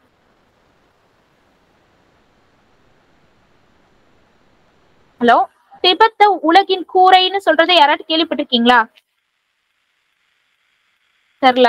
ஹலோ திபெத்த உலகின் கூரைன்னு சொல்றதை யாராவது கேள்விப்பட்டிருக்கீங்களா தெரியல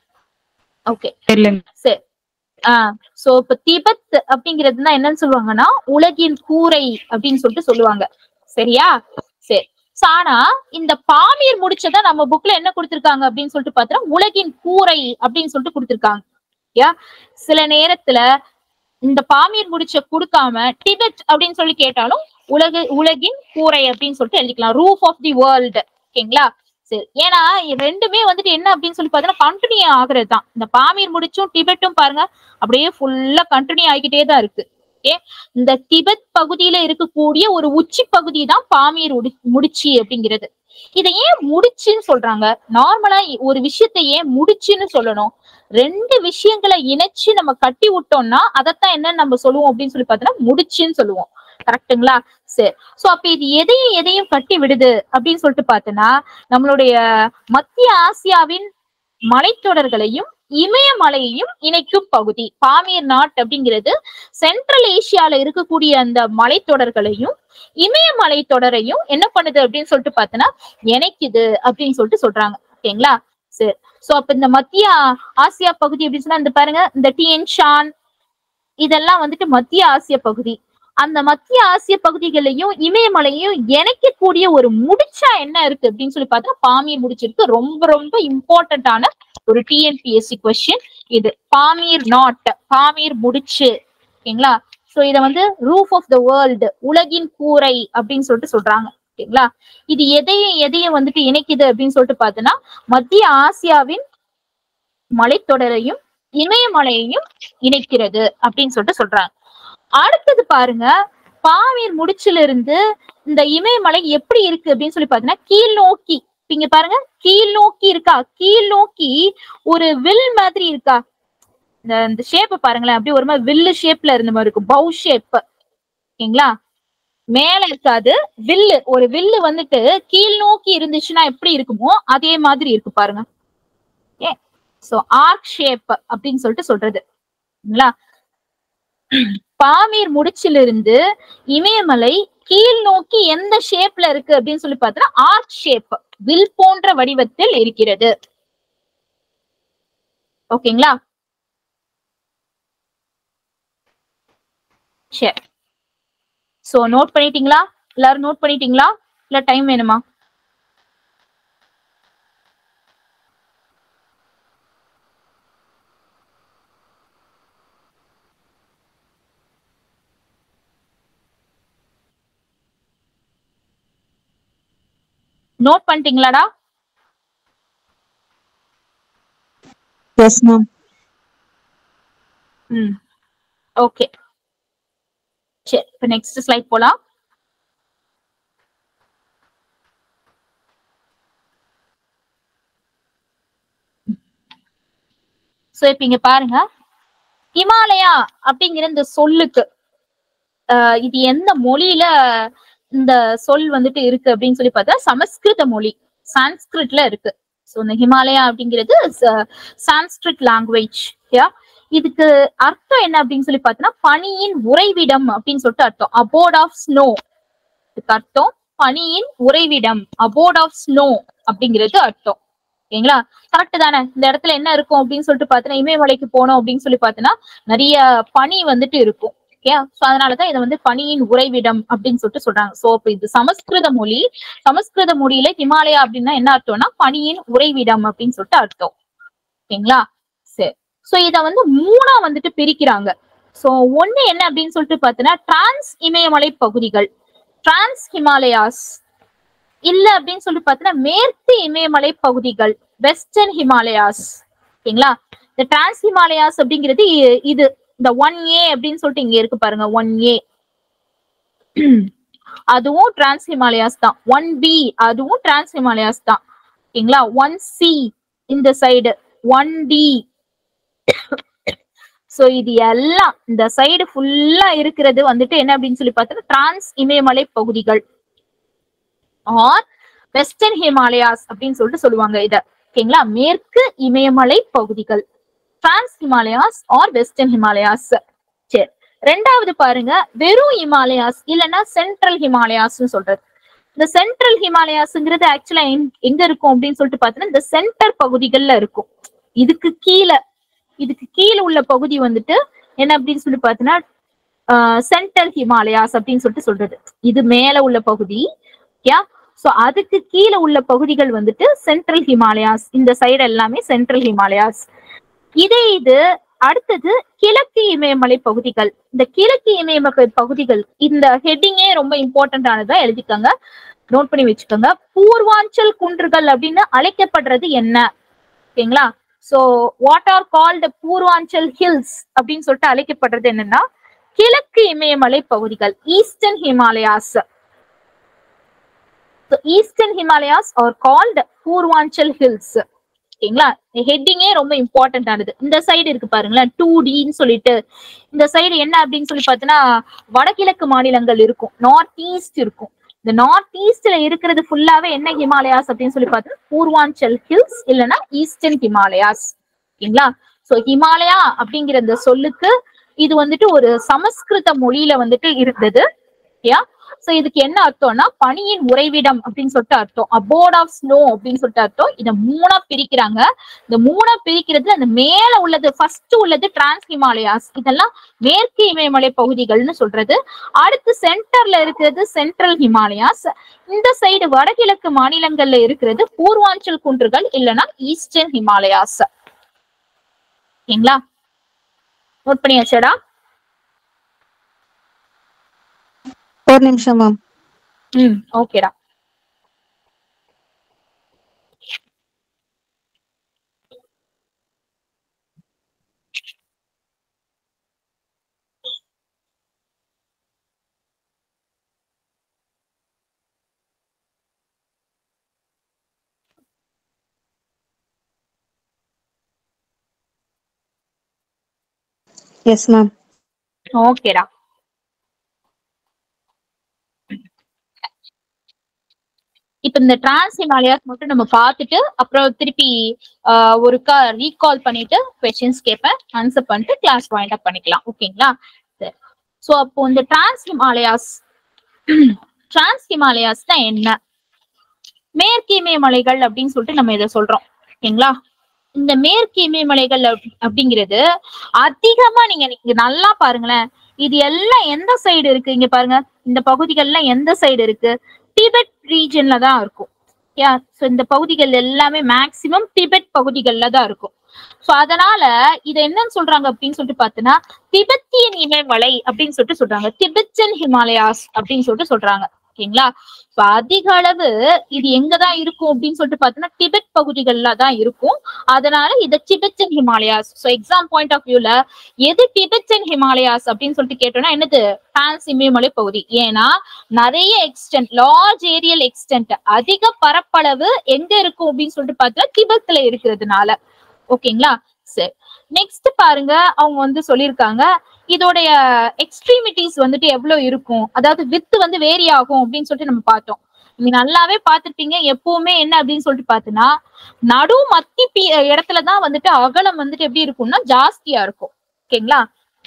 ஓகே தெரியலங்க சரி ஆஹ் சோ இப்ப திபெத் அப்படிங்கிறதுனா என்னன்னு சொல்லுவாங்கன்னா உலகின் கூரை அப்படின்னு சொல்லிட்டு சொல்லுவாங்க சரியா சரி So, ஆனா இந்த பாமீர் முடிச்சதை நம்ம புக்ல என்ன கொடுத்திருக்காங்க அப்படின்னு சொல்லிட்டு பார்த்தோம்னா உலகின் கூரை அப்படின்னு சொல்லிட்டு கொடுத்திருக்காங்க யா சில நேரத்துல இந்த பாமீர் முடிச்ச கொடுக்காம டிபெட் அப்படின்னு சொல்லி கேட்டாலும் உலக உலகின் கூரை அப்படின்னு சொல்லிட்டு எழுதிக்கலாம் ரூஃப் ஆஃப் தி வேர்ல்டு ஓகேங்களா சரி ஏன்னா இது ரெண்டுமே வந்துட்டு என்ன அப்படின்னு சொல்லி பார்த்தோம்னா கண்டினியூ ஆகுறது தான் இந்த பாமீர் முடிச்சும் டிபெட்டும் பாருங்க அப்படியே ஃபுல்லா கண்டினியூ ஆகிக்கிட்டே தான் இருக்கு ஓகே இந்த திபெத் பகுதியில இருக்கக்கூடிய ஒரு உச்சி பகுதி தான் பாமீர் உடி- முடிச்சி அப்படிங்கிறது இதை ஏன் முடிச்சுன்னு சொல்றாங்க நார்மலா ஒரு விஷயத்தை ஏன் முடிச்சுன்னு சொல்லணும் ரெண்டு விஷயங்களை இணைச்சு நம்ம கட்டி விட்டோம்னா அதைத்தான் என்னன்னு நம்ம சொல்லுவோம் அப்படின்னு சொல்லி பார்த்தோம்னா முடிச்சுன்னு சொல்லுவோம் கரெக்ட்டுங்களா சரி சோ அப்ப இது எதையும் எதையும் கட்டி விடுது அப்படின்னு சொல்லிட்டு பார்த்தோன்னா நம்மளுடைய மத்திய ஆசியாவின் மலைத்தொடர்களையும் இமயமலையையும் இணைக்கும் பகுதி பாமீர் நாட் அப்படிங்கிறது சென்ட்ரல் ஏசியால இருக்கக்கூடிய அந்த மலைத்தொடர்களையும் இமயமலை தொடரையும் என்ன பண்ணுது அப்படின்னு சொல்லிட்டு பார்த்தோன்னா இணைக்குது அப்படின்னு சொல்லிட்டு சொல்றாங்க ஓகேங்களா சரி சோ அப்ப இந்த மத்திய ஆசியா பகுதி அப்படின்னு சொன்னா இந்த பாருங்க இந்த டிஎன்ஷான் இதெல்லாம் வந்துட்டு மத்திய ஆசிய பகுதி அந்த மத்திய ஆசிய பகுதிகளையும் இமயமலையும் இணைக்கக்கூடிய ஒரு முடிச்சா என்ன இருக்கு அப்படின்னு சொல்லி பார்த்தா பாமீர் முடிச்சிருக்கு ரொம்ப ரொம்ப இம்பார்ட்டன்டான ஒரு டிஎன்பிஎஸ்சி கொஸ்டின் இது பாமீர் நாட் பாமீர் முடிச்சு ஓகேங்களா சோ இத வந்து ரூஃப் ஆஃப் த வேர்ல்டு உலகின் கூரை அப்படின்னு சொல்லிட்டு சொல்றாங்க ஓகேங்களா இது எதையும் எதையும் வந்துட்டு இணைக்குது அப்படின்னு சொல்லிட்டு பார்த்தோன்னா மத்திய ஆசியாவின் மலைத்தொடரையும் இமயமலையையும் இணைக்கிறது அப்படின்னு சொல்லிட்டு சொல்றாங்க அடுத்தது பாருங்க பாமீர் முடிச்சுல இருந்து இந்த இமயமலை எப்படி இருக்கு அப்படின்னு சொல்லி பாத்தீங்கன்னா கீழ் நோக்கி இப்ப இங்க பாருங்க கீழ் நோக்கி இருக்கா கீழ் நோக்கி ஒரு வில் மாதிரி இருக்கா இந்த இந்த ஷேப் பாருங்களேன் அப்படியே ஒரு மாதிரி வில்லு ஷேப்ல இருந்த மாதிரி இருக்கும் பவு ஷேப் ஓகேங்களா மேல இருக்காது வில்லு ஒரு வில்லு வந்துட்டு கீழ் நோக்கி இருந்துச்சுன்னா எப்படி இருக்குமோ அதே மாதிரி இருக்கு பாருங்க ஏ சோ ஆர்க் ஷேப் அப்படின்னு சொல்லிட்டு சொல்றது சரிங்களா பாமீர் முடிச்சிலிருந்து இமயமலை கீழ் நோக்கி எந்த ஷேப்ல இருக்கு அப்படின்னு சொல்லி பார்த்தோம்னா ஆர்க் ஷேப் வில் போன்ற வடிவத்தில் இருக்கிறது ஓகேங்களா சரி சோ நோட் பண்ணிட்டீங்களா எல்லாரும் நோட் பண்ணிட்டீங்களா இல்ல டைம் வேணுமா நோட் பண்ணிட்டீங்களாடா எஸ் மேம் ம் ஓகே சரி இப்ப நெக்ஸ்ட் ஸ்லைட் போலாம் சோ இப்ப இங்க பாருங்க ஹிமாலயா அப்படிங்கிற இந்த சொல்லுக்கு ஆஹ் இது எந்த மொழியில இந்த சொல் வந்துட்டு இருக்கு அப்படின்னு சொல்லி பார்த்தா சமஸ்கிருத மொழி சான்ஸ்கிரிட்ல இருக்கு சோ இந்த ஹிமாலயா அப்படிங்கிறது சான்ஸ்கிரிட் லாங்குவேஜ் யா இதுக்கு அர்த்தம் என்ன அப்படின்னு சொல்லி பார்த்தோம்னா பனியின் உறைவிடம் அப்படின்னு சொல்லிட்டு அர்த்தம் அபோர்ட் ஆஃப் ஸ்னோ இதுக்கு அர்த்தம் பனியின் உறைவிடம் அபோர்ட் ஆஃப் ஸ்னோ அப்படிங்கிறது அர்த்தம் ஓகேங்களா கரெக்ட் தானே இந்த இடத்துல என்ன இருக்கும் அப்படின்னு சொல்லிட்டு பார்த்தோன்னா இமயமலைக்கு போனோம் அப்படின்னு சொல்லி பார்த்தோன்னா நிறைய பனி வந்துட்டு இருக்கும் ஓகே சோ அதனாலதான் இதை வந்து பனியின் உறைவிடம் அப்படின்னு சொல்லிட்டு சொல்றாங்க சோ இப்ப இது சமஸ்கிருத மொழி சமஸ்கிருத மொழியில ஹிமாலயா அப்படின்னா என்ன அர்த்தம்னா பனியின் உறைவிடம் அப்படின்னு சொல்லிட்டு அர்த்தம் ஓகேங்களா சரி சோ இத வந்து மூணா வந்துட்டு பிரிக்கிறாங்க சோ ஒண்ணு என்ன அப்படின்னு சொல்லிட்டு பார்த்தோன்னா டிரான்ஸ் இமயமலை பகுதிகள் டிரான்ஸ் ஹிமாலயாஸ் இல்ல அப்படின்னு சொல்லி பார்த்தோன்னா மேற்கு இமயமலை பகுதிகள் வெஸ்டர்ன் ஹிமாலயாஸ் ஓகேங்களா இந்த டிரான்ஸ் ஹிமாலயாஸ் அப்படிங்கிறது இ- இது இந்த ஒன் ஏ அப்படின்னு சொல்லிட்டு இங்க இருக்கு பாருங்க ஒன் ஏ அதுவும் டிரான்ஸ் ஹிமாலயாஸ் தான் ஒன் பி அதுவும் டிரான்ஸ் ஹிமாலயாஸ் தான் ஓகேங்களா ஒன் சி இந்த சைடு ஒன் டி சோ இது எல்லாம் இந்த சைடு ஃபுல்லா இருக்கிறது வந்துட்டு என்ன அப்படின்னு சொல்லி பார்த்தோம்னா டிரான்ஸ் இமயமலை பகுதிகள் ஆர் வெஸ்டர்ன் ஹிமாலயாஸ் அப்படின்னு சொல்லிட்டு சொல்லுவாங்க இத ஓகேங்களா மேற்கு இமயமலை பகுதிகள் trans Himalayas or western Himalayas சரி ரெண்டாவது பாருங்க வெறும் ஹிமாலயாஸ் இல்லைன்னா சென்ட்ரல் ஹிமாலயாஸ்னு சொல்றது இந்த சென்ட்ரல் ஹிமாலயாஸ்ங்கிறது ஆக்சுவலா எங்க இருக்கும் அப்படின்னு சொல்லிட்டு பார்த்தீங்கன்னா இந்த சென்டர் பகுதிகள்ல இருக்கும் இதுக்கு கீழே இதுக்கு கீழே உள்ள பகுதி வந்துட்டு என்ன அப்படின்னு சொல்லி பார்த்தீங்கன்னா சென்ட்ரல் ஹிமாலயாஸ் அப்படின்னு சொல்லிட்டு சொல்றது இது மேல உள்ள பகுதி யா சோ அதுக்கு கீழே உள்ள பகுதிகள் வந்துட்டு சென்ட்ரல் ஹிமாலயாஸ் இந்த சைடு எல்லாமே சென்ட்ரல் ஹிமாலயாஸ் இதே இது அடுத்தது கிழக்கு இமயமலை பகுதிகள் இந்த கிழக்கு இமயமலை பகுதிகள் இந்த ஹெட்டிங்கே ரொம்ப இம்பார்ட்டன்ட் ஆனதா எழுதிக்கோங்க நோட் பண்ணி வச்சுக்கோங்க பூர்வாஞ்சல் குன்றுகள் அப்படின்னு அழைக்கப்படுறது என்ன ஓகேங்களா so what are called Purvanchal hills அப்படின்னு சொல்லிட்டு அழைக்கப்படுறது என்னன்னா கிழக்கு இமயமலை பகுதிகள் eastern Himalayas eastern Himalayas are called Purvanchal hills ஓகேங்களா ஹெட்டிங்கே ரொம்ப இம்பார்ட்டன்ட் ஆனது இந்த சைடு இருக்கு பாருங்களேன் டூ டின்னு சொல்லிட்டு இந்த சைடு என்ன அப்படின்னு சொல்லி பார்த்தீங்கன்னா வடகிழக்கு மாநிலங்கள் இருக்கும் நார்த் ஈஸ்ட் இருக்கும் இந்த நார்த் ஈஸ்ட்ல இருக்கிறது ஃபுல்லாவே என்ன ஹிமாலயாஸ் அப்படின்னு சொல்லி பார்த்தீங்கன்னா பூர்வாஞ்சல் ஹில்ஸ் இல்லைன்னா ஈஸ்டர்ன் ஹிமாலயாஸ் ஓகேங்களா சோ ஹிமாலயா அப்படிங்கிற இந்த சொல்லுக்கு இது வந்துட்டு ஒரு சமஸ்கிருத மொழியில வந்துட்டு இருந்தது யா சோ இதுக்கு என்ன அர்த்தம்னா பனியின் உறைவிடம் அப்படின்னு சொல்லிட்டு அர்த்தம் அபோர்ட் ஆஃப் ஸ்னோ அப்படின்னு சொல்லிட்டு அர்த்தம் இத மூணா பிரிக்கிறாங்க இந்த மூணா பிரிக்கிறது அந்த மேல உள்ளது ஃபர்ஸ்ட் உள்ளது டிரான்ஸ் ஹிமாலயாஸ் இதெல்லாம் மேற்கு இமயமலை பகுதிகள்னு சொல்றது அடுத்து சென்டர்ல இருக்கிறது சென்ட்ரல் ஹிமாலயாஸ் இந்த சைடு வடகிழக்கு மாநிலங்கள்ல இருக்கிறது பூர்வாஞ்சல் குன்றுகள் இல்லைன்னா ஈஸ்டர்ன் ஹிமாலயாஸ் ஓகேங்களா நோட் பண்ணியாச்சடா ஒரு நிமிஷம் மேம் ம் ஓகேடா எஸ் மேம் ஓகேடா இப்ப இந்த டிரான்ஸ் ஹிமாலயாஸ் மட்டும் நம்ம பார்த்துட்டு அப்புறம் திருப்பி ஆஹ், ஒருக்கா ரீகால் பண்ணிட்டு கொஸ்டின்ஸ் கேட்பேன் ஆன்சர் பண்ணிட்டு கிளாஸ் பாயிண்ட் அப் பண்ணிக்கலாம் ஓகேங்களா சரி ஸோ அப்போ இந்த டிரான்ஸ் ஹிமாலயாஸ் டிரான்ஸ் ஹிமாலயாஸ் தான் என்ன மேற்கு இமயமலைகள் அப்படின்னு சொல்லிட்டு நம்ம இதை சொல்றோம் ஓகேங்களா இந்த மேற்கு இமயமலைகள் அப்- அப்படிங்கிறது அதிகமா நீங்க நீங்க நல்லா பாருங்களேன் இது எல்லாம் எந்த சைடு இருக்கு இங்க பாருங்க இந்த பகுதிகள்லாம் எந்த சைடு இருக்கு டிபெட் ரீஜன்ல தான் இருக்கும் யா சோ இந்த பகுதிகள் எல்லாமே மேக்சிமம் டிபெட் பகுதிகள்ல தான் இருக்கும் சோ அதனால இத என்னன்னு சொல்றாங்க அப்படின்னு சொல்லிட்டு பார்த்தோன்னா திபெத்தியன் இமயமலை அப்படின்னு சொல்லிட்டு சொல்றாங்க திபெத்தன் ஹிமாலயாஸ் அப்படின்னு சொல்லிட்டு சொல்றாங்க ஓகேங்களா இப்ப அதிக அளவு இது எங்கதான் இருக்கும் அப்படின்னு சொல்லிட்டு பார்த்தோன்னா டிபெட் பகுதிகள்ல தான் இருக்கும் அதனால இது Tibetan Himalayas so exam point of வியூல எது டிபெத்தன் ஹிமாலயாஸ் அப்படின்னு சொல்லிட்டு கேட்டோம்னா என்னது டிரான்ஸ் இமயமலை பகுதி ஏன்னா நிறைய எக்ஸ்டென்ட் லார்ஜ் ஏரியல் எக்ஸ்டென்ட் அதிக பரப்பளவு எங்க இருக்கும் அப்படின்னு சொல்லிட்டு பார்த்தா திபெத்ல இருக்கிறதுனால ஓகேங்களா சரி நெக்ஸ்ட் பாருங்க அவங்க வந்து சொல்லியிருக்காங்க இதோடைய எக்ஸ்ட்ரீமிட்டிஸ் வந்துட்டு எவ்வளவு இருக்கும் அதாவது வித்து வந்து வேரி ஆகும் அப்படின்னு சொல்லிட்டு நம்ம பார்த்தோம் நீங்க நல்லாவே பார்த்திருப்பீங்க எப்பவுமே என்ன அப்படின்னு சொல்லிட்டு பார்த்தோன்னா நடு மத்தி பி- இடத்துலதான் வந்துட்டு அகலம் வந்துட்டு எப்படி இருக்கும்னா ஜாஸ்தியா இருக்கும் ஓகேங்களா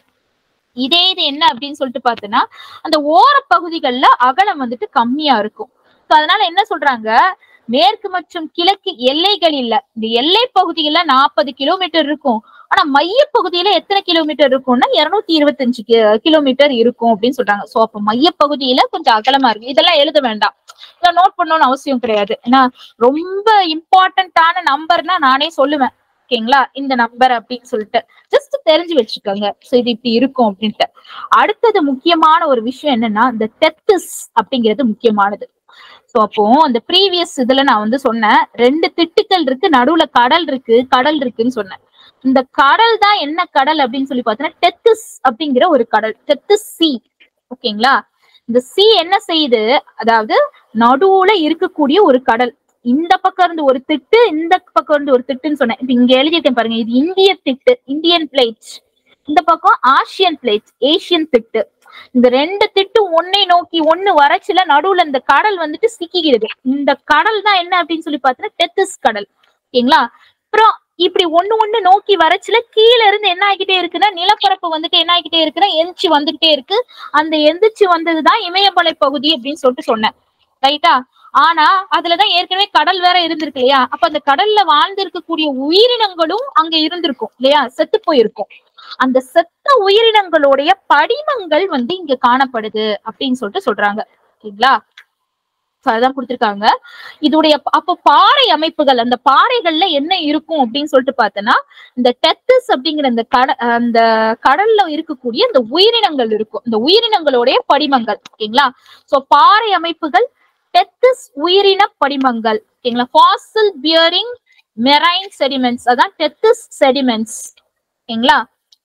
இதே இது என்ன அப்படின்னு சொல்லிட்டு பார்த்தோன்னா அந்த ஓர பகுதிகள்ல அகலம் வந்துட்டு கம்மியா இருக்கும் So அதனால என்ன சொல்றாங்க மேற்கு மற்றும் கிழக்கு எல்லைகள் இல்ல இந்த எல்லை பகுதியில நாற்பது கிலோமீட்டர் இருக்கும் ஆனா மைய பகுதியில எத்தனை கிலோமீட்டர் இருக்கும்னா இருநூத்தி இருபத்தஞ்சு கிலோமீட்டர் இருக்கும் அப்படின்னு சொல்றாங்க சோ அப்ப மைய பகுதியில கொஞ்சம் அகலமா இருக்கு இதெல்லாம் எழுத வேண்டாம் இதெல்லாம் நோட் பண்ணணும்னு அவசியம் கிடையாது ஏன்னா ரொம்ப இம்பார்ட்டன்டான நம்பர்னா நானே சொல்லுவேன் ஓகேங்களா இந்த நம்பர் அப்படின்னு சொல்லிட்டு ஜஸ்ட் தெரிஞ்சு வச்சுக்கோங்க சோ இது இப்படி இருக்கும் அப்படின்ட்டு அடுத்தது முக்கியமான ஒரு விஷயம் என்னன்னா இந்த டெத்திஸ் அப்படிங்கிறது முக்கியமானது சோ அப்போ அந்த ப்ரீவியஸ் இதுல நான் வந்து சொன்னேன் ரெண்டு திட்டுக்கள் இருக்கு நடுவுல கடல் இருக்கு கடல் இருக்குன்னு சொன்னேன் இந்த கடல் தான் என்ன கடல் அப்படின்னு சொல்லி பார்த்தோன்னா டெத்திஸ் அப்படிங்கிற ஒரு கடல் டெத்திஸ் சி ஓகேங்களா இந்த சி என்ன செய்யுது அதாவது நடுவுல இருக்கக்கூடிய ஒரு கடல் இந்த பக்கம் இருந்து ஒரு திட்டு இந்த பக்கம் இருந்து ஒரு திட்டுன்னு சொன்னேன் இப்ப இங்க எழுதியிருக்கேன் பாருங்க இது இந்திய திட்டு இந்தியன் பிளேட் இந்த பக்கம் ஆசியன் பிளேட் ஏசியன் திட்டு இந்த ரெண்டு திட்டு ஒன்னை நோக்கி ஒண்ணு வரச்சுல நடுவுல இந்த கடல் வந்துட்டு சிக்கிக்கிறது இந்த கடல் தான் என்ன அப்படின்னு சொல்லி பார்த்தீங்கன்னா டெத்திஸ் கடல் ஓகேங்களா அப்புறம் இப்படி ஒண்ணு ஒண்ணு நோக்கி வரச்சுல கீழ இருந்து என்ன ஆகிட்டே இருக்குன்னா நிலப்பரப்பு வந்துட்டு என்ன ஆகிட்டே இருக்குன்னா எந்திச்சு வந்துகிட்டே இருக்கு அந்த எந்திரிச்சு வந்ததுதான் இமயமலை பகுதி அப்படின்னு சொல்லிட்டு சொன்னேன் ரைட்டா ஆனா அதுலதான் ஏற்கனவே கடல் வேற இருந்திருக்கு இல்லையா அப்ப அந்த கடல்ல வாழ்ந்து இருக்கக்கூடிய உயிரினங்களும் அங்க இருந்திருக்கும் இல்லையா செத்து போயிருக்கும் அந்த செத்த உயிரினங்களுடைய படிமங்கள் வந்து இங்க காணப்படுது அப்படின்னு சொல்லிட்டு சொல்றாங்க ஓகேங்களா So அதான் கொடுத்திருக்காங்க இதோடைய ப- அப்ப பாறை அமைப்புகள் அந்த பாறைகள்ல என்ன இருக்கும் அப்படின்னு சொல்லிட்டு பார்த்தோன்னா இந்த டெத்திஸ் அப்படிங்கிற அந்த கட அந்த கடல்ல இருக்கக்கூடிய இந்த உயிரினங்கள் இருக்கும் இந்த உயிரினங்களுடைய படிமங்கள் ஓகேங்களா சோ பாறை அமைப்புகள் டெத்திஸ் உயிரின படிமங்கள் ஓகேங்களா ஃபாசில் பியரிங் மெரைன் செடிமெண்ட்ஸ் அதான் டெத்திஸ் செடிமெண்ட்ஸ் ஓகேங்களா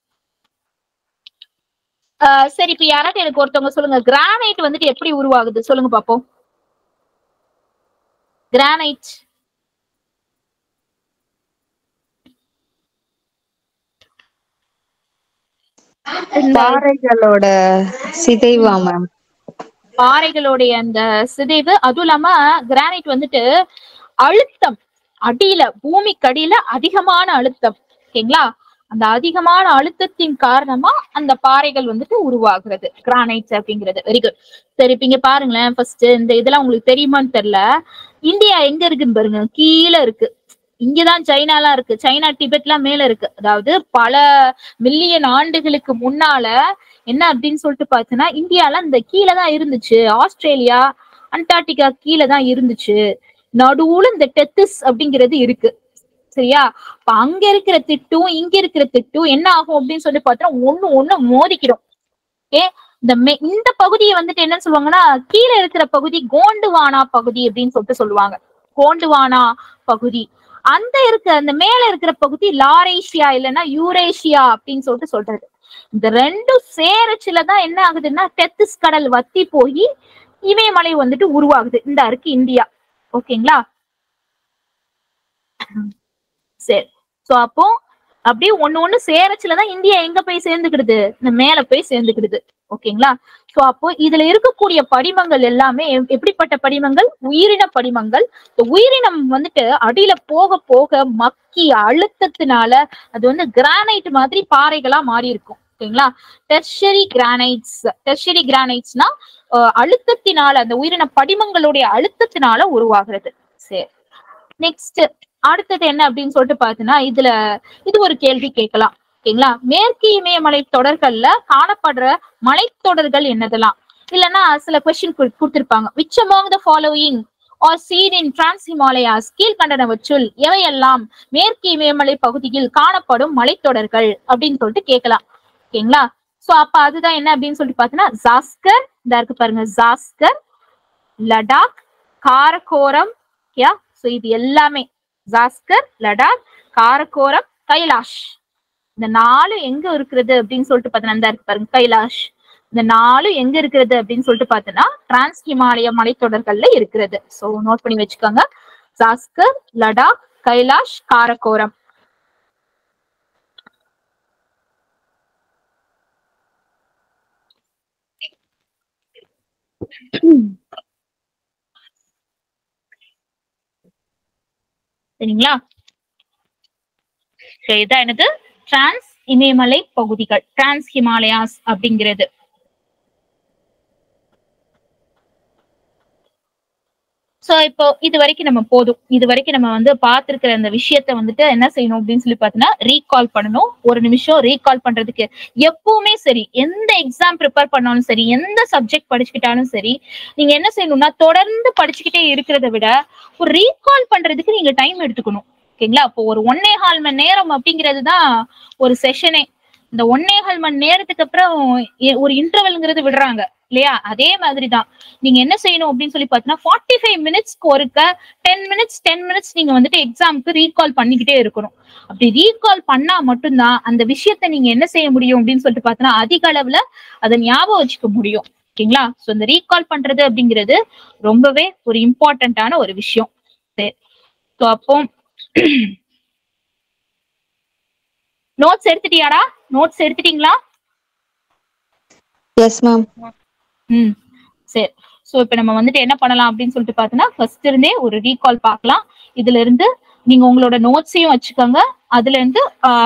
ஆஹ் சரி இப்ப யாராவது எனக்கு ஒருத்தவங்க சொல்லுங்க கிரானைட் வந்துட்டு எப்படி உருவாகுது சொல்லுங்க பாப்போம் கிரானைட் பாறைகளோட சிதைவா மேம் பாறைகளுடைய அந்த சிதைவு அதுவும் இல்லாம கிரானைட் வந்துட்டு அழுத்தம் அடியில பூமிக்கு அடியில அதிகமான அழுத்தம் ஓகேங்களா அந்த அதிகமான அழுத்தத்தின் காரணமா அந்த பாறைகள் வந்துட்டு உருவாகுறது கிரானைட்ஸ் அப்படிங்கிறது வெரி குட் சரி இப்ப இங்க பாருங்களேன் ஃபர்ஸ்ட் இந்த இதெல்லாம் உங்களுக்கு தெரியுமான்னு தெரியல இந்தியா எங்க இருக்குன்னு பாருங்க கீழே இருக்கு இங்கதான் சைனாலாம் இருக்கு சைனா டிபெட்லாம் மேல இருக்கு அதாவது பல மில்லியன் ஆண்டுகளுக்கு முன்னால என்ன அப்படின்னு சொல்லிட்டு பார்த்தோன்னா இந்தியால இந்த கீழே தான் இருந்துச்சு ஆஸ்திரேலியா அண்டார்டிகா கீழே தான் இருந்துச்சு நடுவுல இந்த டெத்திஸ் அப்படிங்கிறது இருக்கு சரியா அப்ப அங்க இருக்கிற திட்டும் இங்க இருக்கிற திட்டும் என்ன ஆகும் அப்படின்னு சொல்லி பார்த்தோம்னா ஒண்ணு ஒண்ணு மோதிக்கிறோம் ஓகே இந்த மெ- இந்த பகுதியை வந்துட்டு என்ன சொல்லுவாங்கன்னா கீழே இருக்கிற பகுதி கோண்டுவானா பகுதி அப்படின்னு சொல்லிட்டு சொல்லுவாங்க கோண்டுவானா பகுதி அந்த இருக்க அந்த மேல இருக்கிற பகுதி லாரேஷியா இல்லைன்னா யூரேஷியா அப்படின்னு சொல்லிட்டு சொல்றது இந்த ரெண்டும் சேரச்சுல தான் என்ன ஆகுதுன்னா டெத்திஸ் கடல் வத்தி போய் இமயமலை வந்துட்டு உருவாகுது இந்த இருக்கு இந்தியா ஓகேங்களா சரி சோ அப்போ அப்படியே ஒண்ணு ஒண்ணு சேரச்சுலதான் இந்தியா எங்க போய் சேர்ந்துக்கிடுது இந்த மேல போய் சேர்ந்துக்கிடுது ஓகேங்களா சோ அப்போ இதுல இருக்கக்கூடிய படிமங்கள் எல்லாமே எப்- எப்படிப்பட்ட படிமங்கள் உயிரின படிமங்கள் இந்த உயிரினம் வந்துட்டு அடியில போக போக மக்கி அழுத்தத்தினால அது வந்து கிரானைட் மாதிரி பாறைகளா மாறி இருக்கும் ஓகேங்களா டெர்ஷரி கிரானைட்ஸ் டெர்ஷரி கிரானைட்ஸ்னா அழுத்தத்தினால அந்த உயிரின படிமங்களுடைய அழுத்தத்தினால உருவாகிறது சரி நெக்ஸ்ட் அடுத்தது என்ன அப்படின்னு சொல்லிட்டு பார்த்தீங்கன்னா இதுல இது ஒரு கேள்வி கேட்கலாம் ஓகேங்களா மேற்கு இமயமலை தொடர்கள்ல காணப்படுற மலைத்தொடர்கள் என்னதெல்லாம் இல்லைன்னா சில கொஸ்டின் கொடுத்திருப்பாங்க which among the following are seen in trans Himalayas கீழ்கண்டனவற்றுள் எவையெல்லாம் மேற்கு இமயமலை பகுதியில் காணப்படும் மலைத்தொடர்கள் அப்படின்னு சொல்லிட்டு கேட்கலாம் ஓகேங்களா சோ அப்ப அதுதான் என்ன அப்படின்னு சொல்லிட்டு பார்த்தீங்கன்னா ஜாஸ்கர் இந்த இருக்கு பாருங்க ஜாஸ்கர் லடாக் காரகோரம் யா சோ இது எல்லாமே ஜாஸ்கர் லடாக் காரகோரம் கைலாஷ் இந்த நாலு எங்க இருக்கிறது அப்படின்னு சொல்லிட்டு பார்த்தீங்கன்னா இந்த இருக்கு பாருங்க கைலாஷ் இந்த நாலு எங்க இருக்கிறது அப்படின்னு சொல்லிட்டு பார்த்தோன்னா டிரான்ஸ் ஹிமாலய மலைத்தொடர்கள்ல இருக்கிறது சோ நோட் பண்ணி வச்சுக்கோங்க ஜாஸ்கர் லடாக் கைலாஷ் காரகோரம் சரிங்களா So, இதான் என்னது டிரான்ஸ் இமயமலை பகுதிகள் டிரான்ஸ் ஹிமாலயாஸ் அப்படிங்கிறது சோ இப்போ இது வரைக்கும் நம்ம போதும் இது வரைக்கும் நம்ம வந்து பார்த்திருக்கிற அந்த விஷயத்த வந்துட்டு என்ன செய்யணும் அப்படின்னு சொல்லி பார்த்தீங்கன்னா ரீகால் பண்ணணும் ஒரு நிமிஷம் ரீகால் பண்றதுக்கு எப்பவுமே சரி எந்த எக்ஸாம் ப்ரிப்பேர் பண்ணாலும் சரி எந்த சப்ஜெக்ட் படிச்சுக்கிட்டாலும் சரி நீங்க என்ன செய்யணும்னா தொடர்ந்து படிச்சுக்கிட்டே இருக்கிறத விட ஒரு ரீகால் பண்றதுக்கு நீங்க டைம் எடுத்துக்கணும் ஓகேங்களா அப்போ ஒரு ஒன்னே கால் மணி நேரம் அப்படிங்கிறது தான் ஒரு செஷனே இந்த ஒன்னேகால் மணி நேரத்துக்கு அப்புறம் எ- ஒரு இன்டர்வல்ங்கிறது விடுறாங்க இல்லையா அதே மாதிரிதான் நீங்க என்ன செய்யணும் அப்படின்னு சொல்லி பார்த்தீங்கன்னா ஃபார்ட்டி ஃபைவ் மினிட்ஸ்க்கு ஒருக்க டென் மினிட்ஸ் டென் மினிட்ஸ் நீங்க வந்துட்டு எக்ஸாம்க்கு ரீகால் பண்ணிக்கிட்டே இருக்கணும் அப்படி ரீகால் பண்ணா மட்டும்தான் அந்த விஷயத்த நீங்க என்ன செய்ய முடியும் அப்படின்னு சொல்லிட்டு பார்த்தீங்கன்னா அதிக அளவுல அதை ஞாபகம் வச்சுக்க முடியும் ஓகேங்களா சோ இந்த ரீகால் பண்றது அப்படிங்கிறது ரொம்பவே ஒரு இம்பார்ட்டன்டான ஒரு விஷயம் சரி ஸோ அப்போ நோட்ஸ் எடுத்துட்டியாடா நோட்ஸ் எடுத்துட்டீங்களா எஸ் மேம் ம் சரி சோ இப்போ நம்ம வந்துட்டு என்ன பண்ணலாம் அப்படின்னு சொல்லிட்டு பார்த்தோன்னா ஃபர்ஸ்ட் இருந்தே ஒரு ரீகால் பார்க்கலாம் இதுல இருந்து நீங்க உங்களோட நோட்ஸையும் வச்சுக்கோங்க அதுல இருந்து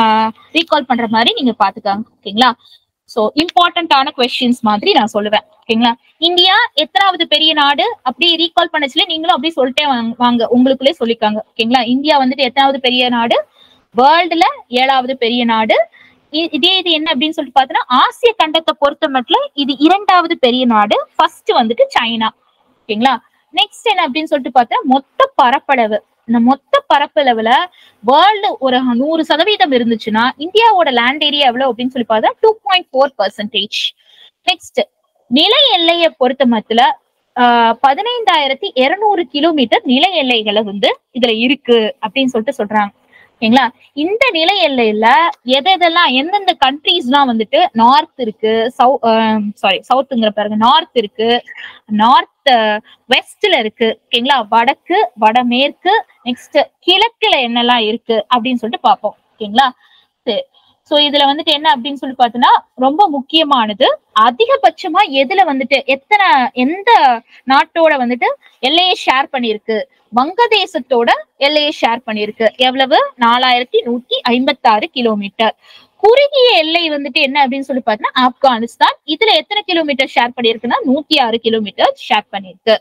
ரீகால் பண்ற மாதிரி நீங்க பாத்துக்கோங்க ஓகேங்களா சோ இம்பார்ட்டன்டான கொஸ்டின்ஸ் மாதிரி நான் சொல்லுவேன் ஓகேங்களா இந்தியா எத்தனாவது பெரிய நாடு அப்படி ரீகால் பண்ணச்சுல நீங்களும் அப்படியே சொல்லிட்டே வாங்க- வாங்க உங்களுக்குள்ளே சொல்லிக்காங்க ஓகேங்களா இந்தியா வந்துட்டு எத்தனாவது பெரிய நாடு வேர்ல்டுல ஏழாவது பெரிய நாடு இ- இதே இது என்ன அப்படின்னு சொல்லிட்டு பார்த்தோன்னா ஆசிய கண்டத்தை பொறுத்த மட்டும் இது இரண்டாவது பெரிய நாடு ஃபர்ஸ்ட் வந்துட்டு சைனா ஓகேங்களா நெக்ஸ்ட் என்ன அப்படின்னு சொல்லிட்டு பார்த்தா மொத்த பரப்பளவு இந்த மொத்த பரப்பளவுல வேர்ல்டு ஒரு நூறு சதவீதம் இருந்துச்சுன்னா இந்தியாவோட லேண்ட் ஏரியா எவ்வளவு அப்படின்னு சொல்லி பார்த்தா two point four percentage next நில எல்லையை பொறுத்த மத்துல ஆஹ் பதினைந்தாயிரத்தி இருநூறு கிலோமீட்டர் நில எல்லைகளை வந்து இதுல இருக்கு அப்படின்னு சொல்லிட்டு சொல்றாங்க ஓகேங்களா இந்த நில எல்லையில எது எதெல்லாம் எந்தெந்த கண்ட்ரீஸ்லாம் வந்துட்டு நார்த் இருக்கு சவு சாரி சவுத்துங்கிற பாருங்க நார்த் இருக்கு நார்த் வெஸ்ட்ல இருக்கு ஓகேங்களா வடக்கு வடமேற்கு நெக்ஸ்ட் கிழக்குல என்னெல்லாம் இருக்கு அப்படின்னு சொல்லிட்டு பார்ப்போம் ஓகேங்களா சரி சோ இதுல வந்துட்டு என்ன அப்படின்னு சொல்லி பார்த்தோம்னா ரொம்ப முக்கியமானது அதிகபட்சமா எதுல வந்துட்டு எத்தனை எந்த நாட்டோட வந்துட்டு எல்லையை ஷேர் பண்ணிருக்கு வங்கதேசத்தோட எல்லையை ஷேர் பண்ணிருக்கு எவ்வளவு நாலாயிரத்தி நூத்தி ஐம்பத்தி ஆறு கிலோமீட்டர் குறுகிய எல்லை வந்துட்டு என்ன அப்படின்னு சொல்லி பார்த்தீங்கன்னா ஆப்கானிஸ்தான் இதுல எத்தனை கிலோமீட்டர் ஷேர் பண்ணிருக்குன்னா நூத்தி ஆறு கிலோமீட்டர் ஷேர் பண்ணிருக்கு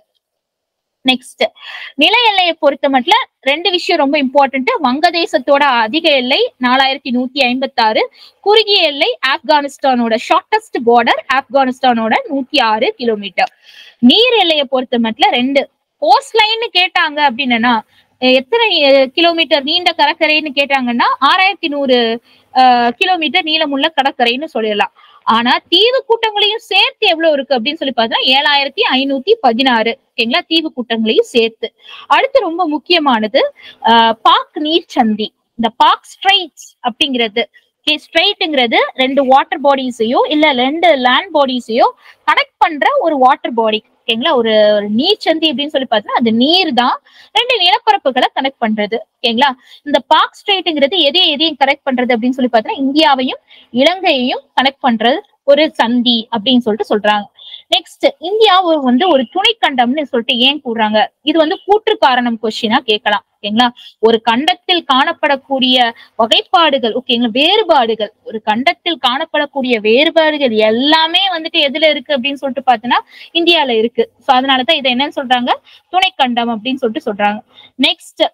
நெக்ஸ்ட் நில எல்லையை பொறுத்த மட்டும் ரெண்டு விஷயம் ரொம்ப இம்பார்ட்டன்ட் வங்கதேசத்தோட அதிக எல்லை நாலாயிரத்தி நூத்தி ஐம்பத்தி ஆறு குறுகிய எல்லை ஆப்கானிஸ்தானோட ஷார்டஸ்ட் பார்டர் ஆப்கானிஸ்தானோட நூத்தி ஆறு கிலோமீட்டர் நீர் எல்லையை பொறுத்த மட்டும் ரெண்டு கோஸ்ட் லைன் கேட்டாங்க அப்படின்னா அஹ் எத்தனை அஹ், கிலோமீட்டர் நீண்ட கடற்கரைன்னு கேட்டாங்கன்னா ஆறாயிரத்தி நூறு கிலோமீட்டர் நீளமுள்ள கடற்கரைன்னு சொல்லிடலாம் ஆனா தீவு கூட்டங்களையும் சேர்த்து எவ்வளவு இருக்கு அப்படின்னு சொல்லி பார்த்தா ஏழாயிரத்தி ஐநூத்தி பதினாறு ஓகேங்களா தீவு கூட்டங்களையும் சேர்த்து அடுத்து ரொம்ப முக்கியமானது அஹ், பாக் நீர்ச்சந்தி இந்த பாக் ஸ்ட்ரைட்ஸ் அப்படிங்கிறது ஓகே ஸ்ட்ரைட்டுங்கிறது ரெண்டு வாட்டர் பாடிஸையோ இல்ல ரெண்டு லேண்ட் பாடிஸையோ கனெக்ட் பண்ற ஒரு வாட்டர் பாடி ஓகேங்களா ஒரு ஒரு நீர் சந்தி அப்படின்னு சொல்லி பார்த்தீங்கன்னா அது நீர் தான் ரெண்டு நிலப்பரப்புகளை கனெக்ட் பண்றது ஓகேங்களா இந்த பாக் ஸ்ட்ரைட்டுங்கிறது எதையும் எதையும் கனெக்ட் பண்றது அப்படின்னு சொல்லி பார்த்தீங்கன்னா இந்தியாவையும் இலங்கையையும் கனெக்ட் பண்றது ஒரு சந்தி அப்படின்னு சொல்லிட்டு சொல்றாங்க நெக்ஸ்ட் இந்தியா ஒரு வந்து ஒரு துணைக்கண்டம்னு சொல்லிட்டு ஏன் கூறுறாங்க இது வந்து கூற்று காரணம் கொஸ்டினா கேட்கலாம் ஓகேங்களா ஒரு கண்டத்தில் காணப்படக்கூடிய வகைப்பாடுகள் ஓகேங்களா வேறுபாடுகள் ஒரு கண்டத்தில் காணப்படக்கூடிய வேறுபாடுகள் எல்லாமே வந்துட்டு எதுல இருக்கு அப்படின்னு சொல்லிட்டு பார்த்தோன்னா இந்தியால இருக்கு சோ அதனாலதான் இதை என்னன்னு சொல்றாங்க துணைக்கண்டம் அப்படின்னு சொல்லிட்டு சொல்றாங்க நெக்ஸ்ட்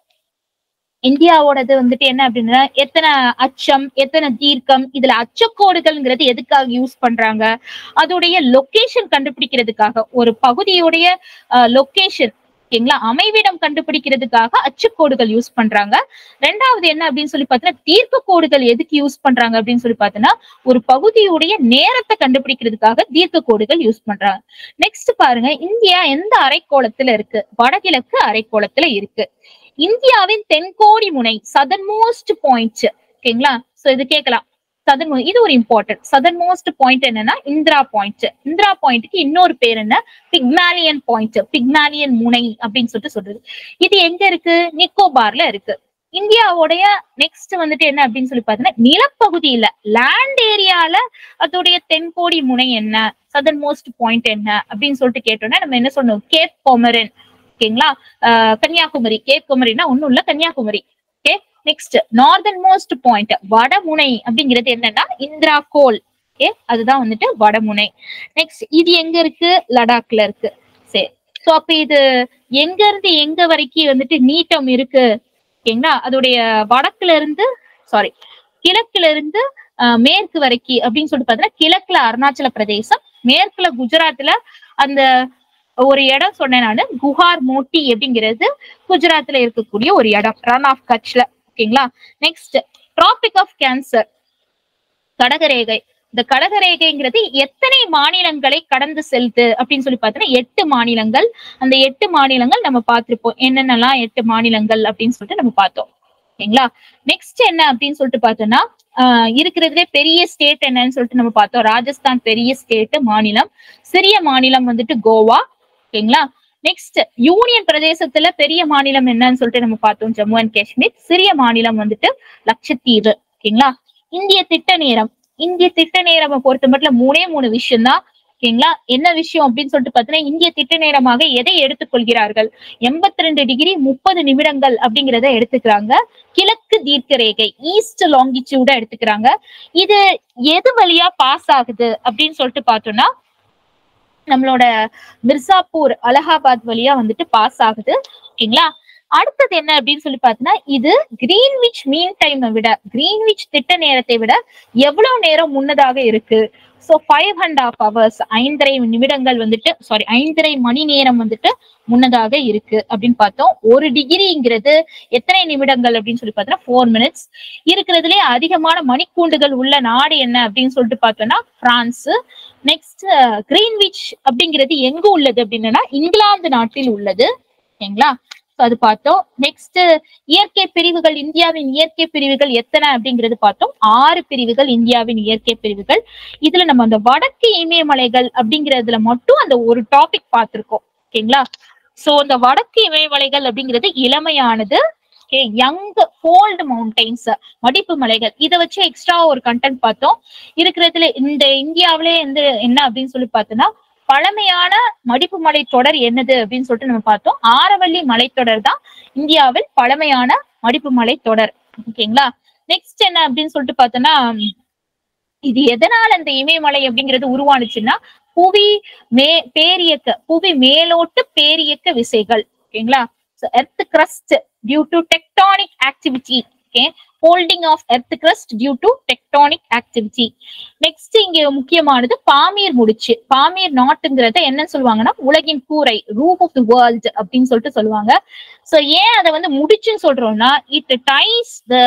இந்தியாவோடது வந்துட்டு என்ன அப்படின்னா எத்தனை அச்சம் எத்தனை தீர்க்கம் இதுல அச்சக்கோடுகள்ங்கிறது எதுக்காக யூஸ் பண்றாங்க அதோடைய லொகேஷன் கண்டுபிடிக்கிறதுக்காக ஒரு பகுதியுடைய லொகேஷன் ஓகேங்களா அமைவிடம் கண்டுபிடிக்கிறதுக்காக அச்சுக்கோடுகள் யூஸ் பண்றாங்க ரெண்டாவது என்ன அப்படின்னு சொல்லி பார்த்தீங்கன்னா தீர்க்க கோடுகள் எதுக்கு யூஸ் பண்றாங்க அப்படின்னு சொல்லி பார்த்தீங்கன்னா ஒரு பகுதியுடைய நேரத்தை கண்டுபிடிக்கிறதுக்காக தீர்க்க கோடுகள் யூஸ் பண்றாங்க நெக்ஸ்ட் பாருங்க இந்தியா எந்த அரைக்கோளத்துல இருக்கு வடகிழக்கு அரைக்கோளத்துல இருக்கு இந்தியாவின் தென்கோடி முனை சதன் மோஸ்ட் பாயிண்ட் ஓகேங்களா சோ இது கேட்கலாம் சதன் இது ஒரு இம்பார்ட்டன்ட் சதன் மோஸ்ட் பாயிண்ட் என்னன்னா இந்திரா பாயிண்ட் இந்திரா பாயிண்ட்க்கு இன்னொரு பேர் என்ன பிக்மாலியன் பாயிண்ட் பிக்மாலியன் முனை அப்படின்னு சொல்லிட்டு சொல்றது இது எங்க இருக்கு நிக்கோபார்ல இருக்கு இந்தியாவுடைய நெக்ஸ்ட் வந்துட்டு என்ன அப்படின்னு சொல்லி பாத்தீங்கன்னா நிலப்பகுதியில லேண்ட் ஏரியால அதோடைய தென்கோடி முனை என்ன சதன் மோஸ்ட் பாயிண்ட் என்ன அப்படின்னு சொல்லிட்டு கேட்டோம்னா நம்ம என்ன சொல்லணும் கேப் கொமரன் ஓகேங்களா ஆஹ் கன்னியாகுமரி கேப் குமரினா ஒண்ணும் இல்ல Kanyakumari okay next northernmost point வடமுனை அப்படிங்கிறது என்னன்னா இந்திரா கோல் ஓகே அதுதான் வந்துட்டு வடமுனை நெக்ஸ்ட் இது எங்க இருக்கு லடாக்ல இருக்கு சரி சோ அப்ப இது எங்க இருந்து எங்க வரைக்கும் வந்துட்டு நீட்டம் இருக்கு ஓகேங்களா அதோடைய வடக்குல இருந்து சாரி கிழக்குல இருந்து ஆஹ் மேற்கு வரைக்கும் அப்படின்னு சொல்லிட்டு பாத்தீங்கன்னா கிழக்குல அருணாச்சல பிரதேசம் மேற்குல குஜராத்ல அந்த ஒரு இடம் சொன்னேன் நானு குஹார் மோட்டி அப்படிங்கிறது குஜராத்ல இருக்கக்கூடிய ஒரு இடம் ரன் ஆஃப் கட்ச்ல ஓகேங்களா நெக்ஸ்ட் டிராபிக் ஆஃப் கேன்சர் கடகரேகை இந்த கடகரேகைங்கிறது எத்தனை மாநிலங்களை கடந்து செல்லுது அப்படின்னு சொல்லி பார்த்தோன்னா எட்டு மாநிலங்கள் அந்த எட்டு மாநிலங்கள் நம்ம பார்த்திருப்போம் என்னென்னலாம் எட்டு மாநிலங்கள் அப்படின்னு சொல்லிட்டு நம்ம பார்த்தோம் ஓகேங்களா நெக்ஸ்ட் என்ன அப்படின்னு சொல்லிட்டு பார்த்தோம்னா ஆஹ் இருக்கிறதுலே பெரிய ஸ்டேட் என்னன்னு சொல்லிட்டு நம்ம பார்த்தோம் ராஜஸ்தான் பெரிய ஸ்டேட் மாநிலம் சிறிய மாநிலம் வந்துட்டு கோவா ஓகேங்களா நெக்ஸ்ட் யூனியன் பிரதேசத்துல பெரிய மாநிலம் என்னன்னு சொல்லிட்டு நம்ம பார்த்தோம் ஜம்மு அண்ட் காஷ்மீர் சிறிய மாநிலம் வந்துட்டு லட்சத்தீவு ஓகேங்களா இந்திய திட்ட நேரம் இந்திய திட்ட நேரம் பொறுத்த மட்டும் மூணே மூணு விஷயம் தான் ஓகேங்களா என்ன விஷயம் அப்படின்னு சொல்லிட்டு பார்த்தீங்கன்னா இந்திய திட்ட நேரமாக எதை எடுத்துக்கொள்கிறார்கள் எண்பத்தி ரெண்டு டிகிரி முப்பது நிமிடங்கள் அப்படிங்கிறத எடுத்துக்கிறாங்க கிழக்கு தீர்க்க ரேகை ஈஸ்ட் லாங்கிடியூட எடுத்துக்கிறாங்க இது எது வழியா பாஸ் ஆகுது அப்படின்னு சொல்லிட்டு பார்த்தோம்னா நம்மளோட மிர்சாப்பூர் அலகாபாத் வழியா வந்துட்டு பாஸ் ஆகுது ஓகேங்களா அடுத்தது என்ன அப்படின்னு சொல்லி பார்த்தோம்னா இது கிரீன்விச் மீன் டைமை விட கிரீன்விச் திட்ட நேரத்தை விட எவ்வளவு நேரம் முன்னதாக இருக்கு so five and half hours ஐந்தரை நிமிடங்கள் வந்துட்டு சாரி ஐந்தரை மணி நேரம் வந்துட்டு முன்னதாக இருக்கு அப்படின்னு பார்த்தோம் ஒரு டிகிரிங்கிறது எத்தனை நிமிடங்கள் அப்படின்னு சொல்லி பார்த்தோம்னா ஃபோர் மினிட்ஸ் இருக்கிறதுலே அதிகமான மணிக்கூண்டுகள் உள்ள நாடு என்ன அப்படின்னு சொல்லிட்டு பார்த்தோம்னா பிரான்ஸ் நெக்ஸ்ட் கிரீன்விச் அப்படிங்கிறது எங்க உள்ளது அப்படின்னா இங்கிலாந்து நாட்டில் உள்ளது ஓகேங்களா So அது பார்த்தோம் நெக்ஸ்ட் இயற்கை பிரிவுகள் இந்தியாவின் இயற்கை பிரிவுகள் எத்தனை அப்படிங்கிறது பார்த்தோம் ஆறு பிரிவுகள் இந்தியாவின் இயற்கை பிரிவுகள் இதுல நம்ம அந்த வடக்கு இமயமலைகள் அப்படிங்கிறதுல மட்டும் அந்த ஒரு டாபிக் பார்த்திருக்கோம் ஓகேங்களா சோ இந்த வடக்கு இமயமலைகள் அப்படிங்கிறது இளமையானது யங் ஃபோல்டு மவுண்டைன்ஸ் மடிப்பு மலைகள் இதை வச்சு எக்ஸ்ட்ரா ஒரு கண்டென்ட் பார்த்தோம் இருக்கிறதுல இந்த இந்தியாவிலே வந்து என்ன அப்படின்னு சொல்லி பார்த்தோம்னா பழமையான மடிப்பு மலை தொடர் என்னது அப்படின்னு சொல்லிட்டு நம்ம பார்த்தோம் ஆரவல்லி மலைத்தொடர் தான் இந்தியாவில் பழமையான மடிப்பு மலை தொடர் ஓகேங்களா நெக்ஸ்ட் என்ன அப்படின்னு சொல்லிட்டு பார்த்தோம்னா இது எதனால அந்த இமயமலை அப்படிங்கிறது உருவானுச்சுன்னா புவி மே பேரியக்க புவி மேலோட்டு பேரியக்க விசைகள் ஓகேங்களா earth crust due to tectonic activity okay holding of earth crust due to tectonic activity next இங்க முக்கியமானது பாமீர் முடிச்சு பாமீர் நாட்டுங்கிறத என்ன சொல்லுவாங்கன்னா உலகின் கூரை ரூப் ஆஃப் தி வேர்ல்ட் அப்படின்னு சொல்லிட்டு சொல்லுவாங்க சோ ஏன் அதை வந்து முடிச்சுன்னு சொல்றோம்னா it ties the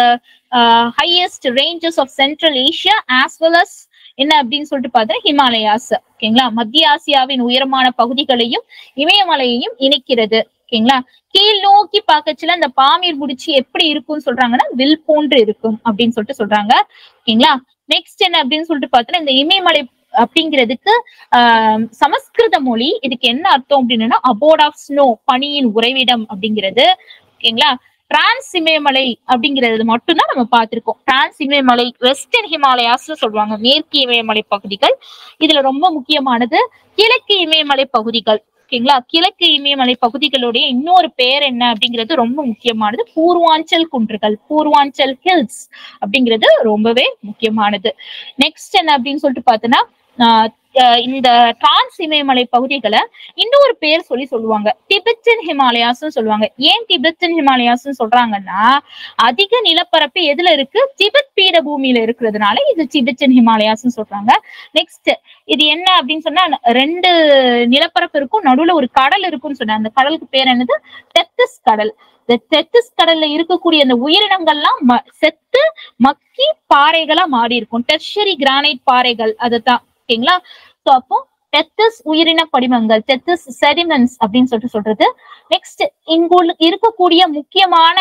highest ranges of central Asia as well as என்ன அப்படின்னு சொல்லிட்டு பார்த்தா ஹிமாலயாஸ் ஓகேங்களா மத்திய ஆசியாவின் உயரமான பகுதிகளையும் இமயமலையையும் இணைக்கிறது ஓகேங்களா கீழ் நோக்கி பார்க்கச்சுல அந்த பாமீர் முடிச்சு எப்படி இருக்கும்னு சொல்றாங்கன்னா வில் போன்று இருக்கும் அப்படின்னு சொல்லிட்டு சொல்றாங்க ஓகேங்களா நெக்ஸ்ட் என்ன அப்படின்னு சொல்லிட்டு பார்த்தோன்னா இந்த இமயமலை அப்படிங்கிறதுக்கு ஆஹ் சமஸ்கிருத மொழி இதுக்கு என்ன அர்த்தம் அப்படின்னா அபோர்ட் ஆஃப் ஸ்னோ பனியின் உறைவிடம் அப்படிங்கிறது ஓகேங்களா டிரான்ஸ் இமயமலை அப்படிங்கிறது மட்டும்தான் நம்ம பார்த்திருக்கோம் டிரான்ஸ் இமயமலை வெஸ்டர்ன் ஹிமாலயாஸ் சொல்லுவாங்க மேற்கு இமயமலை பகுதிகள் இதுல ரொம்ப முக்கியமானது கிழக்கு இமயமலை பகுதிகள் ஓகேங்களா கிழக்கு இமயமலை பகுதிகளுடைய இன்னொரு பேர் என்ன அப்படிங்கிறது ரொம்ப முக்கியமானது பூர்வாஞ்சல் குன்றுகள் பூர்வாஞ்சல் ஹில்ஸ் அப்படிங்கிறது ரொம்பவே முக்கியமானது நெக்ஸ்ட் என்ன அப்படின்னு சொல்லிட்டு பார்த்தோன்னா ஆஹ் அஹ் இந்த டிரான்ஸ் இமயமலை பகுதிகளை இன்னொரு பேர் சொல்லி சொல்லுவாங்க டிபெட்டன் ஹிமாலயாஸ் சொல்லுவாங்க ஏன் டிபெட்டன் ஹிமாலயாஸ் சொல்றாங்கன்னா அதிக நிலப்பரப்பு எதுல இருக்கு திபெத் பீடபூமியில இருக்கிறதுனால இது டிபெட்டன் ஹிமாலயாஸ் சொல்றாங்க நெக்ஸ்ட் இது என்ன அப்படின்னு சொன்னா ரெண்டு நிலப்பரப்பு இருக்கும் நடுவுல ஒரு கடல் இருக்கும்னு சொன்னாங்க அந்த கடலுக்கு பேர் என்னது டெத்திஸ் கடல் இந்த டெத்திஸ் கடல்ல இருக்கக்கூடிய அந்த உயிரினங்கள்லாம் ம- செத்து மக்கி பாறைகளா மாறி இருக்கும் டெர்ஷரி கிரானைட் பாறைகள் அதுதான் ஓகேங்களா சோ அப்போ டெத்தஸ் உயிரின படிமங்கள் டெத்தஸ் செடிமெண்ட்ஸ் அப்படின்னு சொல்லிட்டு சொல்றது நெக்ஸ்ட் இங்குள்ள இருக்கக்கூடிய முக்கியமான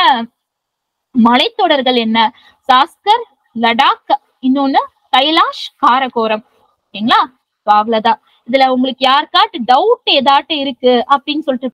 மலைத்தொடர்கள் என்ன சாஸ்கர் லடாக் இன்னொன்னு கைலாஷ் காரகோரம் ஓகேங்களா So அவ்வளவுதான் இதுல உங்களுக்கு யாருக்காட்டு டவுட் ஏதாட்டு இருக்கு அப்படின்னு சொல்லிட்டு